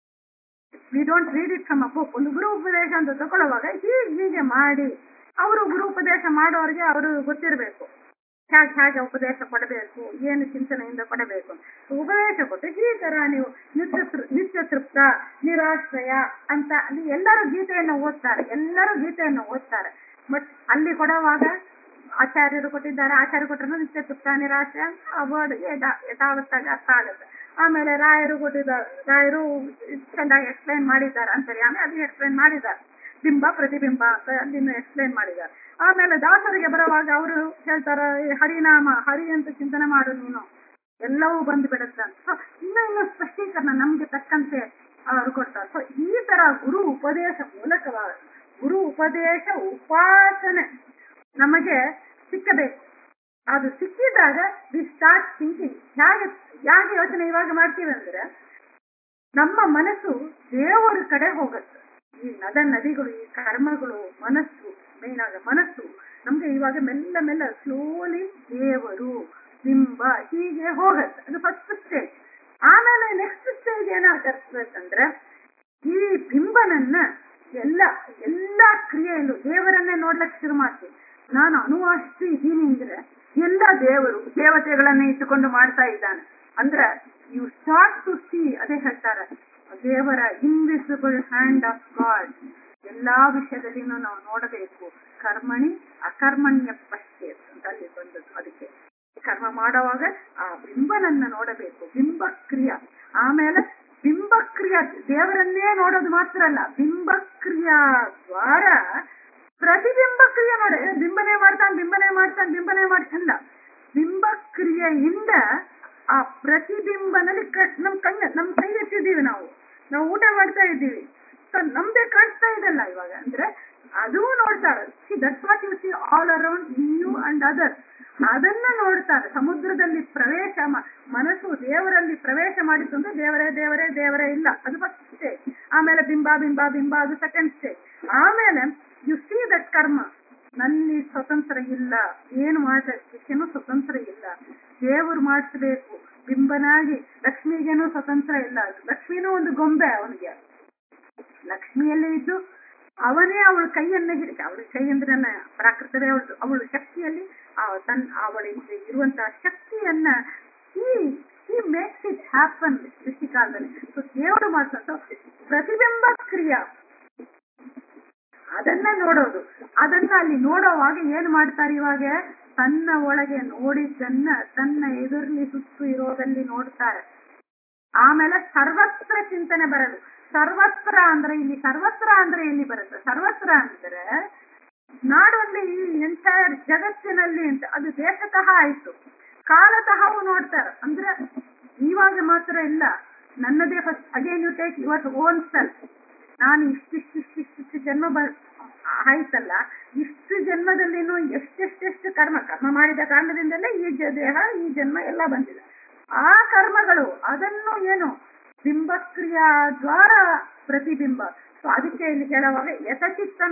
we don't read it from a book ಒಂದು ಗುರು ಉಪದೇಶ ಅಂತ ತಗೊಳ್ಳುವಾಗ ಹೀಗೆ ಹೀಗೆ ಮಾಡಿ ಅವರು ಗುರು ಉಪದೇಶ ಮಾಡೋರಿಗೆ ಅವರು ಗೊತ್ತಿರಬೇಕು ಹೇಗೆ ಹೇಗೆ ಉಪದೇಶ ಕೊಡಬೇಕು ಏನು ಚಿಂತನೆಯಿಂದ ಕೊಡಬೇಕು ಉಪದೇಶ ಕೊಟ್ಟು ಈ ತರ ನೀವು ನಿತ್ಯ ನಿತ್ಯ ತೃಪ್ತ ನಿರಾಶ್ರಯ ಅಂತ ಅಲ್ಲಿ ಎಲ್ಲರೂ ಗೀತೆಯನ್ನು ಓದ್ತಾರೆ ಎಲ್ಲರೂ ಗೀತೆಯನ್ನು ಓದ್ತಾರೆ ಬಟ್ ಅಲ್ಲಿ ಕೊಡುವಾಗ ಆಚಾರ್ಯರು ಕೊಟ್ಟಿದ್ದಾರೆ ಆಚಾರ್ಯ ಕೊಟ್ಟರು ನಿತ್ಯ ತೃಪ್ತ ನಿರಾಶ್ರಯ ಆ ವರ್ಡ್ ಯಥಾವತ್ತಾಗಿ ಅರ್ಥ ಆಗುತ್ತೆ ಆಮೇಲೆ ರಾಯರು ಕೊಟ್ಟಿದ್ದಾರೆ ರಾಯರು ಚೆನ್ನಾಗಿ ಎಕ್ಸ್ಪ್ಲೈನ್ ಮಾಡಿದ್ದಾರೆ ಅಂತರ್ಯಾಮಿ ಅದು ಎಕ್ಸ್ಪ್ಲೈನ್ ಮಾಡಿದ್ದಾರೆ ಬಿಂಬ ಪ್ರತಿಬಿಂಬ ಅಂತ ಅದನ್ನು ಎಕ್ಸ್ಪ್ಲೈನ್ ಮಾಡಿದ್ದಾರೆ ಆಮೇಲೆ ದಾಸರಿಗೆ ಬರುವಾಗ ಅವರು ಹೇಳ್ತಾರ ಹರಿನಾಮ ಹರಿ ಅಂತ ಚಿಂತನೆ ಮಾಡು ನೀನು ಎಲ್ಲವೂ ಬಂದು ಬಿಡುತ್ತೆ ಅಂತ ಸೊ ಇನ್ನು ಇನ್ನು ಸ್ಪಷ್ಟೀಕರಣ ನಮ್ಗೆ ತಕ್ಕಂತೆ ಅವರು ಕೊಡ್ತಾರೆ ಸೊ ಈ ತರ ಗುರು ಉಪದೇಶ ಮೂಲಕವಾಗಿ ಗುರು ಉಪದೇಶ ಉಪಾಸನೆ ನಮಗೆ ಸಿಕ್ಕಬೇಕು ಅದು ಸಿಕ್ಕಿದಾಗ ವಿ ಸ್ಟಾರ್ಟ್ ಥಿಂಕಿಂಗ್ ಹೇಗೆ ಹೇಗೆ ಯೋಚನೆ ಇವಾಗ ಮಾಡ್ತೀವಿ ಅಂದ್ರೆ ನಮ್ಮ ಮನಸ್ಸು ದೇವರ ಕಡೆ ಹೋಗುತ್ತೆ ಈ ನದ ನದಿಗಳು ಈ ಕರ್ಮಗಳು ಮನಸ್ಸು ಮೇನ್ ಆಗ ಮನಸ್ಸು ನಮ್ಗೆ ಇವಾಗ ಮೆಲ್ಲ ಮೆಲ್ಲ ಸ್ಲೋಲಿ ದೇವರು ಬಿಂಬ ಹೀಗೆ ಹೋಗತ್ತೆ ಅದು ಫಸ್ಟ್ ಸ್ಟೇಜ್ ಆಮೇಲೆ ನೆಕ್ಸ್ಟ್ ಸ್ಟೇಜ್ ಏನಾಗತ್ತಂದ್ರೆ ಈ ಬಿಂಬನನ್ನ ಎಲ್ಲ ಎಲ್ಲಾ ಕ್ರಿಯೆಯಲ್ಲೂ ದೇವರನ್ನೇ ನೋಡ್ಲಿಕ್ಕೆ ಶುರು ಮಾಡ್ತೀವಿ ನಾನು ಅನುವಾಸ್ತು ಇದ್ದೀನಿ ಅಂದ್ರೆ ಎಲ್ಲ ದೇವರು ದೇವತೆಗಳನ್ನೇ ಇಟ್ಟುಕೊಂಡು ಮಾಡ್ತಾ ಇದ್ದಾನೆ ಅಂದ್ರೆ ಯು ಸ್ಟಾರ್ಟ್ ಟು ಸಿ ಅದೇ ಹೇಳ್ತಾರೆ ದೇವರ ಇನ್ವಿಸಿಬಲ್ ಹ್ಯಾಂಡ್ ಆಫ್ ಗಾಡ್ ಎಲ್ಲಾ ವಿಷಯದಲ್ಲಿನೂ ನಾವು ನೋಡಬೇಕು ಕರ್ಮಣಿ ಅಕರ್ಮಣ್ಯ ಪಶ್ಚೆ ಅಂತ ಅಲ್ಲಿ ಬಂದದ್ದು ಅದಕ್ಕೆ ಕರ್ಮ ಮಾಡುವಾಗ ಆ ಬಿಂಬನನ್ನ ನೋಡಬೇಕು ಬಿಂಬಕ್ರಿಯ ಆಮೇಲೆ ಬಿಂಬಕ್ರಿಯ ದೇವರನ್ನೇ ನೋಡೋದು ಮಾತ್ರ ಅಲ್ಲ ಬಿಂಬಕ್ರಿಯಾ ದ್ವಾರ ಪ್ರತಿಬಿಂಬ ಕ್ರಿಯೆ ನೋಡಿ ಬಿಂಬನೆ ಮಾಡ್ತಾನೆ ಬಿಂಬನೆ ಮಾಡ್ತಾನೆ ಬಿಂಬನೆ ಮಾಡ್ತಾನಲ್ಲ ಬಿಂಬಕ್ರಿಯೆಯಿಂದ ಆ ಪ್ರತಿಬಿಂಬನಲ್ಲಿ ನಮ್ ಕಣ್ಣ ನಮ್ ಕೈಗೆತ್ತಿದ್ದೀವಿ ನಾವು ನಾವು ಊಟ ಮಾಡ್ತಾ ಇದ್ದೀವಿ ಸೊ ನಮ್ದೇ ಕಾಣಿಸ್ತಾ ಇದಲ್ಲ ಇವಾಗ ಅಂದ್ರೆ ಅದು ನೋಡ್ತಾಳೆ that's what you see all around you and other ಅದನ್ನ ನೋಡ್ತಾರೆ ಸಮುದ್ರದಲ್ಲಿ ಪ್ರವೇಶ ಮ- ಮನಸ್ಸು ದೇವರಲ್ಲಿ ಪ್ರವೇಶ ಮಾಡಿತು ಅಂದ್ರೆ ದೇವರೇ ದೇವರೇ ದೇವರೇ ಇಲ್ಲ ಅದು ಫಸ್ಟ್ ಸ್ಟೇಜ್ ಆಮೇಲೆ ಬಿಂಬ ಬಿಂಬ ಬಿಂಬ ಅದು ಸೆಕೆಂಡ್ ಸ್ಟೇಜ್ ಆಮೇಲೆ ಯು ಸಿ ದಟ್ ಕರ್ಮ ನಲ್ಲಿ ಸ್ವತಂತ್ರ ಇಲ್ಲ ಏನು ಮಾಡೋದಕ್ಕೇನು ಸ್ವತಂತ್ರ ಇಲ್ಲ ದೇವರು ಮಾಡಿಸ್ಬೇಕು ಬಿಂಬನಾಗಿ ಲಕ್ಷ್ಮಿಗೇನು ಸ್ವತಂತ್ರ ಇಲ್ಲ ಲಕ್ಷ್ಮಿನೂ ಒಂದು ಗೊಂಬೆ ಅವನಿಗೆ ಲಕ್ಷ್ಮಿಯಲ್ಲೇ ಇದ್ದು ಅವನೇ ಅವಳ ಕೈಯನ್ನ ಹಿಡಿದ ಅವಳ ಕೈ ಅಂದ್ರೆ ನನ್ನ ಪ್ರಾಕೃತವೇ ಅವಳು ಅವಳ ಶಕ್ತಿಯಲ್ಲಿ ಆ ತನ್ನ ಅವಳಿಗೆ ಇರುವಂತಹ ಶಕ್ತಿಯನ್ನ ಈ ಈ ಮೇಕ್ಸ್ ಇಟ್ ಹ್ಯಾಪನ್ ಸೃಷ್ಟಿಕಾಲದಲ್ಲಿ ಸೊ ದೇವರು ಮಾಡ್ಸೋ ಪ್ರತಿಬಿಂಬ ಕ್ರಿಯಾ ಅದನ್ನ ನೋಡೋದು ಅದನ್ನ ಅಲ್ಲಿ ನೋಡೋವಾಗ ಏನ್ ಮಾಡ್ತಾರೆ ಇವಾಗ ತನ್ನ ಒಳಗೆ ನೋಡಿದ್ದನ್ನ ತನ್ನ ಎದುರಲ್ಲಿ ಸುತ್ತು ಇರೋದಲ್ಲಿ ನೋಡ್ತಾರೆ ಆಮೇಲೆ ಸರ್ವತ್ರ ಚಿಂತನೆ ಬರಲು ಸರ್ವತ್ರ ಅಂದ್ರೆ ಇಲ್ಲಿ ಸರ್ವತ್ರ ಅಂದ್ರೆ ಎಲ್ಲಿ ಬರುತ್ತೆ ಸರ್ವತ್ರ ಅಂದ್ರೆ ನಾಡಲ್ಲಿ ಎಂಟೈರ್ ಜಗತ್ತಿನಲ್ಲಿ ಅಂತ ಅದು ದೇಶತಃ ಆಯ್ತು ಕಾಲತಃವು ನೋಡ್ತಾರೆ ಅಂದ್ರೆ ಇವಾಗ ಮಾತ್ರ ಇಲ್ಲ ನನ್ನದೇ first again you take your own self ನಾನು ಇಷ್ಟಿಷ್ಟಿಷ್ಟಿಷ್ಟು ಜನ್ಮ ಬ ಆಯ್ತಲ್ಲ ಇಷ್ಟು ಜನ್ಮದಲ್ಲಿನೂ ಎಷ್ಟೆಷ್ಟೆಷ್ಟು ಕರ್ಮ ಕರ್ಮ ಮಾಡಿದ ಕಾರಣದಿಂದಲೇ ಈ ಜ- ದೇಹ ಈ ಜನ್ಮ ಎಲ್ಲ ಬಂದಿದೆ ಆ ಕರ್ಮಗಳು ಅದನ್ನು ಏನು ಬಿಂಬಕ್ರಿಯಾ ದ್ವಾರ ಪ್ರತಿಬಿಂಬ ಸೊ ಅದಕ್ಕೆ ಇಲ್ಲಿ ಹೇಳುವಾಗ ಯಥಚಿತ್ತನ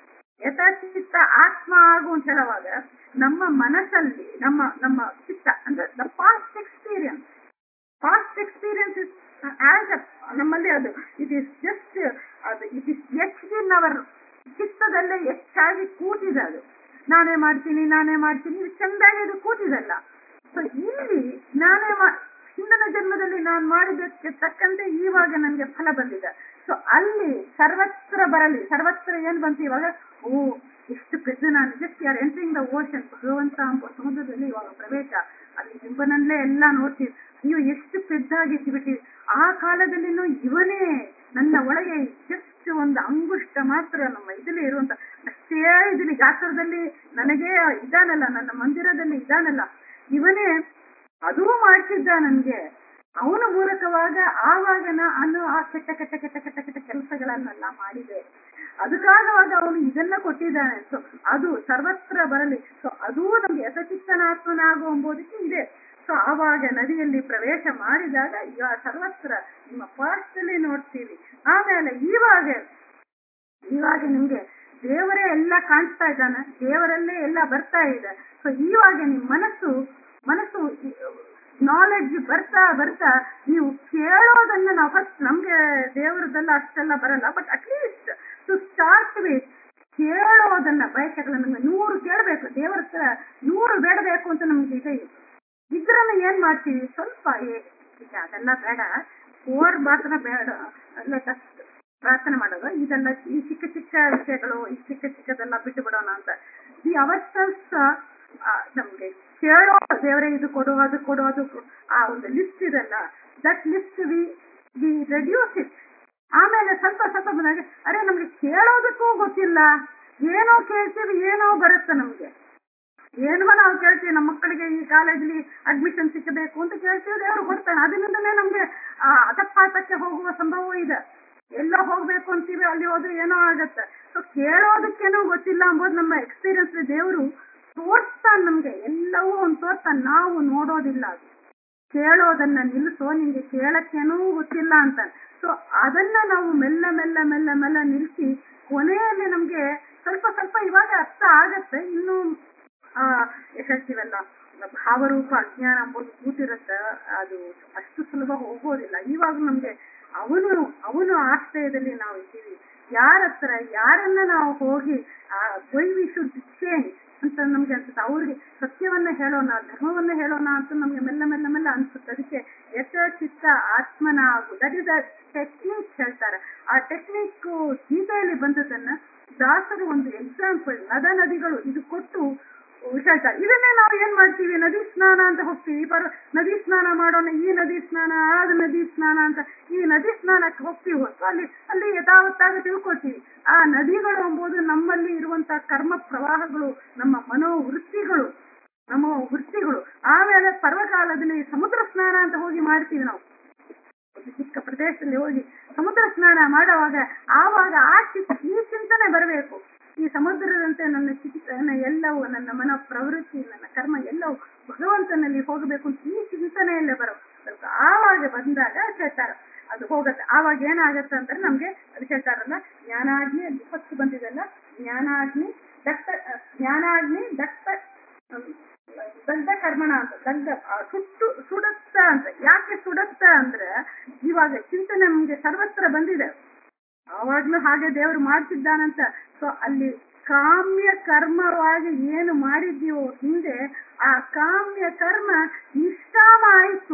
ಯಥಚಿತ್ತ ಆತ್ಮ ಆಗು ಅಂತ ಹೇಳುವಾಗ ನಮ್ಮ ಮನಸ್ಸಲ್ಲಿ ನಮ್ಮ ನಮ್ಮ ಚಿತ್ತ ಅಂದ್ರೆ the past experience past experience is as ನಮ್ಮಲ್ಲಿ ಅದು ಇಟ್ ಇಸ್ ಜಸ್ಟ್ ಅದು it is etched in our ಚಿತ್ತದಲ್ಲೇ ಹೆಚ್ಚಾಗಿ ಕೂತಿದೆ ಅದು ನಾನೇ ಮಾಡ್ತೀನಿ ನಾನೇ ಮಾಡ್ತೀನಿ ಇದು ಚಂದಾಗಿ ಅದು ಕೂತಿದಲ್ಲ ಸೊ ಇಲ್ಲಿ ನಾನೇ ಮಾ- ಹಿಂದಿನ ಜನ್ಮದಲ್ಲಿ ನಾನು ಮಾಡಿದ್ದಕ್ಕೆ ತಕ್ಕಂತೆ ಇವಾಗ ನನಗೆ ಫಲ ಬಂದಿದೆ ಸೊ ಅಲ್ಲಿ ಸರ್ವತ್ರ ಬರಲಿ ಸರ್ವತ್ರ ಏನ್ ಬಂತು ಇವಾಗ ಓ ಎಷ್ಟು ಪೆದ್ದು ನಾನು ಜಸ್ಟ್ ಯಾರ್ ಎಂಟ್ರಿಂಗ್ ದ ಓಷನ್ ಭಗವಂತ ಎಂಬ ಸಮುದ್ರದಲ್ಲಿ ಇವಾಗ ಪ್ರವೇಶ ಅಲ್ಲಿ ಬಿಂಬನಲ್ಲೇ ಎಲ್ಲ ನೋಡ್ತೀವಿ ನೀವು ಎಷ್ಟು ಪೆದ್ದಾಗಿದ್ಬಿಟ್ಟಿ ಆ ಕಾಲದಲ್ಲಿನೂ ಇವನೇ ನನ್ನ ಒಳಗೆ ಜಸ್ಟ್ ಒಂದು ಅಂಗುಷ್ಟ ಮಾತ್ರ ನಮ್ಮ ಇದರಲ್ಲಿ ಇರುವಂತ ಅಷ್ಟೇ ಇದರಲ್ಲಿ ಗಾತ್ರದಲ್ಲಿ ನನಗೆ ಇದಾನಲ್ಲ ನನ್ನ ಮಂದಿರದಲ್ಲಿ ಇದಾನಲ್ಲ ಇವನೇ ಅದೂ ಮಾಡ್ತಿದ್ದ ನನ್ಗೆ ಅವನ ಮೂಲಕವಾಗ ಆವಾಗ ನಾನು ಆ ಕೆಟ್ಟ ಕೆಟ್ಟ ಕೆಟ್ಟ ಕೆಟ್ಟ ಕೆಟ್ಟ ಕೆಲಸಗಳನ್ನೆಲ್ಲ ಮಾಡಿದೆ ಅದಕ್ಕಾಗವಾಗ ಅವನು ಇದೆಲ್ಲ ಕೊಟ್ಟಿದ್ದಾನೆ ಸೊ ಅದು ಸರ್ವತ್ರ ಬರಲಿ ಸೊ ಅದೂ ನಮ್ಗೆ ಯಥಚಿತ್ತನಾತ್ಮನಾಗು ಎಂಬುದಕ್ಕೆ ಇದೆ ಸೊ ಆವಾಗ ನದಿಯಲ್ಲಿ ಪ್ರವೇಶ ಮಾಡಿದಾಗ ಈಗ ಸರ್ವತ್ರ ನಿಮ್ಮ ಪಾಸ್ಟ್ ಅಲ್ಲಿ ನೋಡ್ತೀವಿ ಆಮೇಲೆ ಇವಾಗ ಇವಾಗ ನಿಮ್ಗೆ ದೇವರೇ ಎಲ್ಲ ಕಾಣಿಸ್ತಾ ಇದ್ದಾನೆ ದೇವರಲ್ಲೇ ಎಲ್ಲ ಬರ್ತಾ ಇದೆ ಸೊ ಇವಾಗ ನಿಮ್ ಮನಸ್ಸು ಮನಸ್ಸು ನಾಲೆಡ್ಜ್ ಬರ್ತಾ ಬರ್ತಾ ನೀವು ಕೇಳೋದನ್ನ ನಾವು ಫಸ್ಟ್ ನಮ್ಗೆ ದೇವರದೆಲ್ಲ ಅಷ್ಟೆಲ್ಲ ಬರಲ್ಲ but at least to start with ಕೇಳೋದನ್ನ ಬಯಕೆಗಳನ್ನ ನಮ್ಗೆ ನೂರು ಕೇಳಬೇಕು ದೇವರ ಹತ್ರ ನೂರು ಬೇಡಬೇಕು ಅಂತ ನಮ್ಗೆ ಈಗ ಇದ್ರನ್ನ ಏನ್ ಮಾಡ್ತೀವಿ ಸ್ವಲ್ಪ ಏ- ಈಗ ಅದೆಲ್ಲ ಬೇಡ ಓರ್ ಮಾತ್ರ ಬೇಡ let us ಪ್ರಾರ್ಥನೆ ಮಾಡೋದು ಇದೆಲ್ಲ ಈ ಚಿಕ್ಕ ಚಿಕ್ಕ ವಿಷಯಗಳು ಈ ಚಿಕ್ಕ ಚಿಕ್ಕದೆಲ್ಲ ಬಿಟ್ಟು ಬಿಡೋಣ ಅಂತ ಈ ಅವರ್ಸಲ್ಸ್ ನಮ್ಗೆ ಕೇಳೋ ದೇವರೇ ಇದು ಕೊಡು ಅದು ಕೊಡು ಅದು ಕೊಡು. ಆ ಒಂದು ಲಿಸ್ಟ್ ಇದೆಲ್ಲ that list we we reduce it ಆಮೇಲೆ ಸ್ವಲ್ಪ ಸ್ವಲ್ಪ ಬಂದಾಗ ಅರೆ ನಮ್ಗೆ ಕೇಳೋದಕ್ಕೂ ಗೊತ್ತಿಲ್ಲ ಏನೋ ಕೇಳ್ತೀವಿ ಏನೋ ಬರುತ್ತೆ ನಮ್ಗೆ ಏನೋ ನಾವು ಕೇಳ್ತೀವಿ ನಮ್ಮ ಮಕ್ಕಳಿಗೆ ಈ ಕಾಲೇಜಲ್ಲಿ ಅಡ್ಮಿಷನ್ ಸಿಕ್ಕಬೇಕು ಅಂತ ಕೇಳ್ತೀವಿ ದೇವರು ಕೊಡ್ತಾನೆ ಅದರಿಂದನೇ ನಮ್ಗೆ ಆ ಅಧಪಾತಕ್ಕೆ ಹೋಗುವ ಸಂಭವ ಇದೆ ಎಲ್ಲ ಹೋಗ್ಬೇಕು ಅಂತೀವಿ ಅಲ್ಲಿ ಹೋದ್ರೆ ಏನೋ ಆಗತ್ತೆ ಸೊ ಕೇಳೋದಕ್ಕೇನೋ ಗೊತ್ತಿಲ್ಲ ಅಂಬೋದು ನಮ್ಮ ಎಕ್ಸ್ಪೀರಿಯನ್ಸ್ ದೇವರು ತೋರ್ಸ್ತಾನೆ ನಮ್ಗೆ ಎಲ್ಲವೂ ಒಂದು ತೋರ್ಸ್ತಾನೆ ನಾವು ನೋಡೋದಿಲ್ಲ ಅದು ಕೇಳೋದನ್ನ ನಿಲ್ಲಿಸೋ ನಿಮ್ಗೆ ಕೇಳಕ್ಕೇನೂ ಗೊತ್ತಿಲ್ಲ ಅಂತ ಸೊ ಅದನ್ನ ನಾವು ಮೆಲ್ಲ ಮೆಲ್ಲ ಮೆಲ್ಲ ಮೆಲ್ಲ ನಿಲ್ಲಿಸಿ ಕೊನೆಯಲ್ಲಿ ನಮ್ಗೆ ಸ್ವಲ್ಪ ಸ್ವಲ್ಪ ಇವಾಗ ಅರ್ಥ ಆಗತ್ತೆ ಇನ್ನು ಆ ಹೇಳ್ತೀವಲ್ಲ ಭಾವರೂಪ ಅಜ್ಞಾನ ಅಂಬೋದು ಕೂತಿರುತ್ತೆ ಅದು ಅಷ್ಟು ಸುಲಭ ಹೋಗೋದಿಲ್ಲ ಇವಾಗ ನಮ್ಗೆ ಅವನು ಅವನು ಆಶ್ರಯದಲ್ಲಿ ನಾವು ಇದ್ದೀವಿ ಯಾರ ಹತ್ರ ಯಾರನ್ನ ನಾವು ಹೋಗಿ ವೈ ವಿ ಶುಡ್ ಚೇಂಜ್ ಅಂತ ನಮ್ಗೆ ಅನ್ಸುತ್ತೆ ಅವ್ರಿಗೆ ಸತ್ಯವನ್ನ ಹೇಳೋಣ ಧರ್ಮವನ್ನ ಹೇಳೋಣ ಅಂತ ನಮ್ಗೆ ಮೆಲ್ಲ ಮೆಲ್ಲ ಮೆಲ್ಲ ಅನ್ಸುತ್ತೆ ಅದಕ್ಕೆ ಯಥ ಚಿತ್ತ ಆತ್ಮನ ಆಗು ದಟ್ ಇಸ್ ಅ ಟೆಕ್ನಿಕ್ ಹೇಳ್ತಾರೆ ಆ ಟೆಕ್ನಿಕ್ ಗೀತೆಯಲ್ಲಿ ಬಂದದನ್ನ ದಾಸರು ಒಂದು ಎಕ್ಸಾಂಪಲ್ ನದ ನದಿಗಳು ಇದು ಕೊಟ್ಟು ಹೇಳ್ತಾರೆ ಇದನ್ನೇ ನಾವು ಏನ್ ಮಾಡ್ತೀವಿ ನದಿ ಸ್ನಾನ ಅಂತ ಹೋಗ್ತೀವಿ ಪರ ನದಿ ಸ್ನಾನ ಮಾಡೋಣ ಈ ನದಿ ಸ್ನಾನ ಆದ ನದಿ ಸ್ನಾನ ಅಂತ ಈ ನದಿ ಸ್ನಾನಕ್ಕೆ ಹೋಗ್ತೀವಿ ಹೊತ್ತು ಅಲ್ಲಿ ಅಲ್ಲಿ ಯಥಾವತ್ತಾಗ ತಿಳ್ಕೊಳ್ತೀವಿ ಆ ನದಿಗಳು ಎಂಬುದು ನಮ್ಮಲ್ಲಿ ಇರುವಂತಹ ಕರ್ಮ ಪ್ರವಾಹಗಳು ನಮ್ಮ ಮನೋವೃತ್ತಿಗಳು ನಮ್ಮ ವೃತ್ತಿಗಳು ಆಮೇಲೆ ಪರ್ವಕಾಲದಲ್ಲಿ ಸಮುದ್ರ ಸ್ನಾನ ಅಂತ ಹೋಗಿ ಮಾಡ್ತೀವಿ ನಾವು ಒಂದು ಚಿಕ್ಕ ಪ್ರದೇಶದಲ್ಲಿ ಹೋಗಿ ಸಮುದ್ರ ಸ್ನಾನ ಮಾಡುವಾಗ ಆವಾಗ ಆ ಚಿತ್ ಈ ಚಿಂತನೆ ಬರಬೇಕು ಸಮುದ್ರದಂತೆ ನನ್ನ ಚಿಂತನೆ ಎಲ್ಲವೂ ನನ್ನ ಮನ ಪ್ರವೃತ್ತಿ ನನ್ನ ಕರ್ಮ ಎಲ್ಲವೂ ಭಗವಂತನಲ್ಲಿ ಹೋಗಬೇಕು ಅಂತ ಈ ಚಿಂತನೆಯಲ್ಲೇ ಬರೋ ಆವಾಗ ಬಂದಾಗ ಹೇಳ್ತಾರೆ ಅದು ಹೋಗತ್ತೆ ಆವಾಗ ಏನಾಗತ್ತೆ ಅಂದ್ರೆ ನಮ್ಗೆ ಅದು ಹೇಳ್ತಾರಲ್ಲ ಜ್ಞಾನಾಗ್ನಿ ವಿಪತ್ತು ಬಂದಿದೆಲ್ಲ ಜ್ಞಾನಾಗ್ನಿ ದಟ್ಟ ಜ್ಞಾನಾಗ್ನಿ ದಟ್ಟ ಹ್ಮ್, ದಗ್ಧ ಕರ್ಮಣ ಅಂತ ದಗ್ಧ ಆ, ಸುಟ್ಟು ಸುಡುತ್ತ ಅಂತ ಯಾಕೆ ಸುಡುತ್ತ ಅಂದ್ರೆ ಇವಾಗ ಚಿಂತನೆ ನಮ್ಗೆ ಸರ್ವತ್ರ ಬಂದಿದೆ ಆವಾಗ್ಲೂ ಹಾಗೆ ದೇವರು ಮಾಡ್ತಿದ್ದಾನಂತ ಸೊ ಅಲ್ಲಿ ಕಾಮ್ಯ ಕರ್ಮವಾಗಿ ಏನು ಮಾಡಿದ್ದೀವೋ ಹಿಂದೆ ಆ ಕಾಮ್ಯ ಕರ್ಮ ನಿಷ್ಕಾಮ ಆಯ್ತು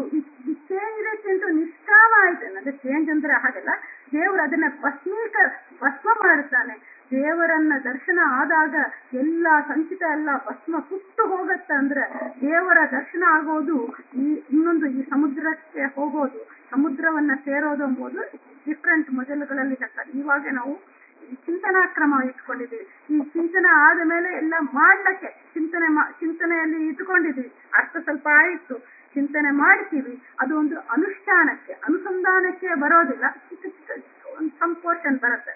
ಚೇಂಜ್ ಇಂಟು ನಿಷ್ಕಾಮ ಆಯ್ತು ಅಂದ್ರೆ ಚೇಂಜ್ ಅಂದ್ರೆ ಹಾಗಲ್ಲ ದೇವರು ಅದನ್ನ ಭಸ್ಮೀಕ ಭಸ್ಮ ಮಾಡುತ್ತಾನೆ ದೇವರನ್ನ ದರ್ಶನ ಆದಾಗ ಎಲ್ಲ ಸಂಚಿತ ಎಲ್ಲ ಭಸ್ಮ ಸುಟ್ಟು ಹೋಗತ್ತೆ ಅಂದ್ರೆ ದೇವರ ದರ್ಶನ ಆಗೋದು ಈ ಇನ್ನೊಂದು ಈ ಸಮುದ್ರಕ್ಕೆ ಹೋಗೋದು ಸಮುದ್ರವನ್ನ ಸೇರೋದು ಎಂಬುದು ಡಿಫ್ರೆಂಟ್ ಮೊದಲುಗಳಲ್ಲಿ ಹೇಳ್ತಾರೆ ಇವಾಗ ನಾವು ಈ ಚಿಂತನಾ ಕ್ರಮ ಇಟ್ಕೊಂಡಿದ್ದೀವಿ ಈ ಚಿಂತನೆ ಆದ ಮೇಲೆ ಎಲ್ಲ ಮಾಡ್ಲಕ್ಕೆ ಚಿಂತನೆ ಮಾ- ಚಿಂತನೆಯಲ್ಲಿ ಇಟ್ಕೊಂಡಿದ್ದೀವಿ ಅಷ್ಟು ಸ್ವಲ್ಪ ಆಯ್ತು ಚಿಂತನೆ ಮಾಡ್ತೀವಿ ಅದು ಒಂದು ಅನುಷ್ಠಾನಕ್ಕೆ ಅನುಸಂಧಾನಕ್ಕೆ ಬರೋದಿಲ್ಲ ಚಿಕ್ಕ ಚಿಕ್ಕ ಒಂದು ಸಮ್ ಪೋರ್ಷನ್ ಬರುತ್ತೆ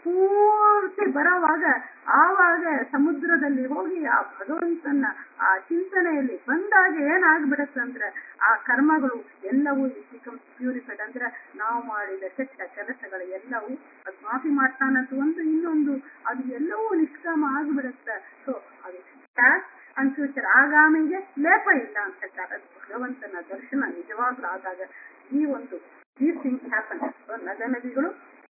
ಪೂರ್ತಿ ಬರೋವಾಗ ಆವಾಗ ಸಮುದ್ರದಲ್ಲಿ ಹೋಗಿ ಆ ಭಗವಂತನ ಆ ಚಿಂತನೆಯಲ್ಲಿ ಬಂದಾಗ ಏನಾಗ್ಬಿಡತ್ತೆ ಅಂದ್ರೆ ಆ ಕರ್ಮಗಳು ಎಲ್ಲವೂ ಬಿಕಮ್ ಪ್ಯೂರಿಫೈಡ್ ಅಂದ್ರೆ ನಾವು ಮಾಡಿದ ಕೆಟ್ಟ ಕೆಲಸಗಳು ಎಲ್ಲವೂ ಅದು ಮಾಫಿ ಮಾಡ್ತಾನಂತ ಒಂದು ಇನ್ನೊಂದು ಅದು ಎಲ್ಲವೂ ನಿಷ್ಕಾಮ ಆಗ್ಬಿಡುತ್ತೆ ಸೊ ಅದು past and ಫ್ಯೂಚರ್ ಆಗಾಮಿಗೆ ಲೇಪ ಇಲ್ಲ ಅಂತ ಹೇಳ್ತಾರೆ ಅದು ಭಗವಂತನ ದರ್ಶನ ನಿಜವಾಗ್ಲೂ ಆದಾಗ ಈ ಒಂದು ಈ ಥಿಂಗ್ಸ್ ಹ್ಯಾಪನ್ ನದ ನದಿಗಳು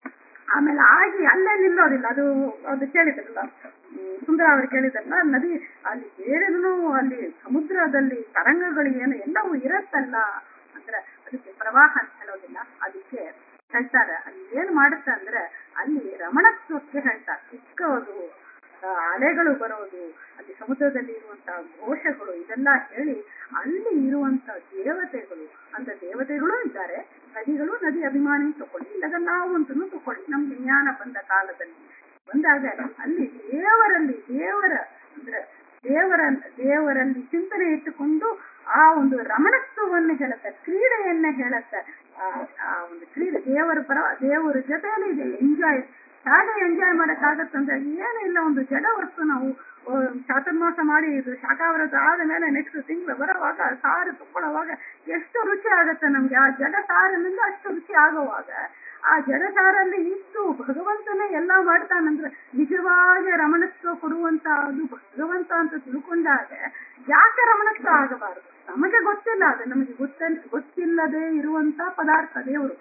ಆಮೇಲೆ ಆಗಿ ಅಲ್ಲೇ ನಿಲ್ಲೋದಿಲ್ಲ ಅದು ಅದು ಕೇಳಿದ್ರಲ್ಲ ಹ್ಮ್, ಸುಂದರ ಅವರು ಕೇಳಿದ್ರಲ್ಲ ನದಿ ಅಲ್ಲಿ ಏರಿದ್ರು ಅಲ್ಲಿ ಸಮುದ್ರದಲ್ಲಿ ತರಂಗಗಳು ಏನು ಎಲ್ಲವೂ ಇರತ್ತಲ್ಲ ಅಂದ್ರೆ ಅದಕ್ಕೆ ಪ್ರವಾಹ ಅಂತ ಹೇಳೋದಿಲ್ಲ ಅದಕ್ಕೆ ಹೇಳ್ತಾರೆ ಅಲ್ಲಿ ಏನ್ ಮಾಡುತ್ತೆ ಅಂದ್ರೆ ಅಲ್ಲಿ ರಮಣತ್ವಕ್ಕೆ ಹೇಳ್ತಾರೆ ಚಿಕ್ಕದು ಆ, ಅಲೆಗಳು ಬರೋದು ಅಲ್ಲಿ ಸಮುದ್ರದಲ್ಲಿ ಇರುವಂತಹ ಘೋಷಗಳು ಇದೆಲ್ಲ ಹೇಳಿ ಅಲ್ಲಿ ಇರುವಂತ ದೇವತೆಗಳು ಅಂತ ದೇವತೆಗಳು ಇದ್ದಾರೆ ನದಿಗಳು ನದಿ ಅಭಿಮಾನಿ ತಕೊಳ್ಳಿ ಇಲ್ಲದ ನಾವು ಅಂತೂ ತಕೊಳ್ಳಿ ನಮ್ಗೆ ಜ್ಞಾನ ಬಂದ ಕಾಲದಲ್ಲಿ ಬಂದಾಗ ಅಲ್ಲಿ ದೇವರಲ್ಲಿ ದೇವರ ಅಂದ್ರೆ ದೇವರ ದೇವರಲ್ಲಿ ಚಿಂತನೆ ಇಟ್ಟುಕೊಂಡು ಆ ಒಂದು ರಮಣತ್ವವನ್ನು ಹೇಳುತ್ತೆ ಕ್ರೀಡೆಯನ್ನ ಹೇಳುತ್ತೆ ಆ ಆ ಒಂದು ಕ್ರೀಡೆ ದೇವರ ಪರ ದೇವರ ಜೊತೆಯಲ್ಲಿ ಇದೆ ಎಂಜಾಯ್ ಹೇಗೆ ಎಂಜಾಯ್ ಮಾಡಕ್ಕಾಗತ್ತಂದ್ರೆ ಏನು ಇಲ್ಲ ಒಂದು ಜಡ ವಸ್ತು ನಾವು ಆ, ಚಾತುರ್ಮಾಸ ಮಾಡಿ ಇದು ಶಾಖಾವ್ರತ ಆದ ಮೇಲೆ ನೆಕ್ಸ್ಟ್ ತಿಂಗಳು ಬರೋವಾಗ ಸಾರು ತಕೊಳ್ಳೋವಾಗ ಎಷ್ಟು ರುಚಿ ಆಗತ್ತೆ ನಮ್ಗೆ ಆ ಜಡ ಸಾರಿನಿಂದ ಅಷ್ಟು ರುಚಿ ಆಗುವಾಗ ಆ ಜಡ ಸಾರಲ್ಲಿ ಇತ್ತು ಭಗವಂತನೇ ಎಲ್ಲ ಮಾಡ್ತಾನಂದ್ರೆ ನಿಜವಾಗಿ ರಮಣತ್ವ ಕೊಡುವಂತ ಅದು ಭಗವಂತ ಅಂತ ತಿಳ್ಕೊಂಡಾಗ ಯಾಕೆ ರಮಣತ್ವ ಆಗಬಾರದು ನಮಗೆ ಗೊತ್ತಿಲ್ಲ ಅದು ನಮಗೆ ಗೊತ್ತ ಗೊತ್ತಿಲ್ಲದೆ ಇರುವಂತ ಪದಾರ್ಥ ದೇವರು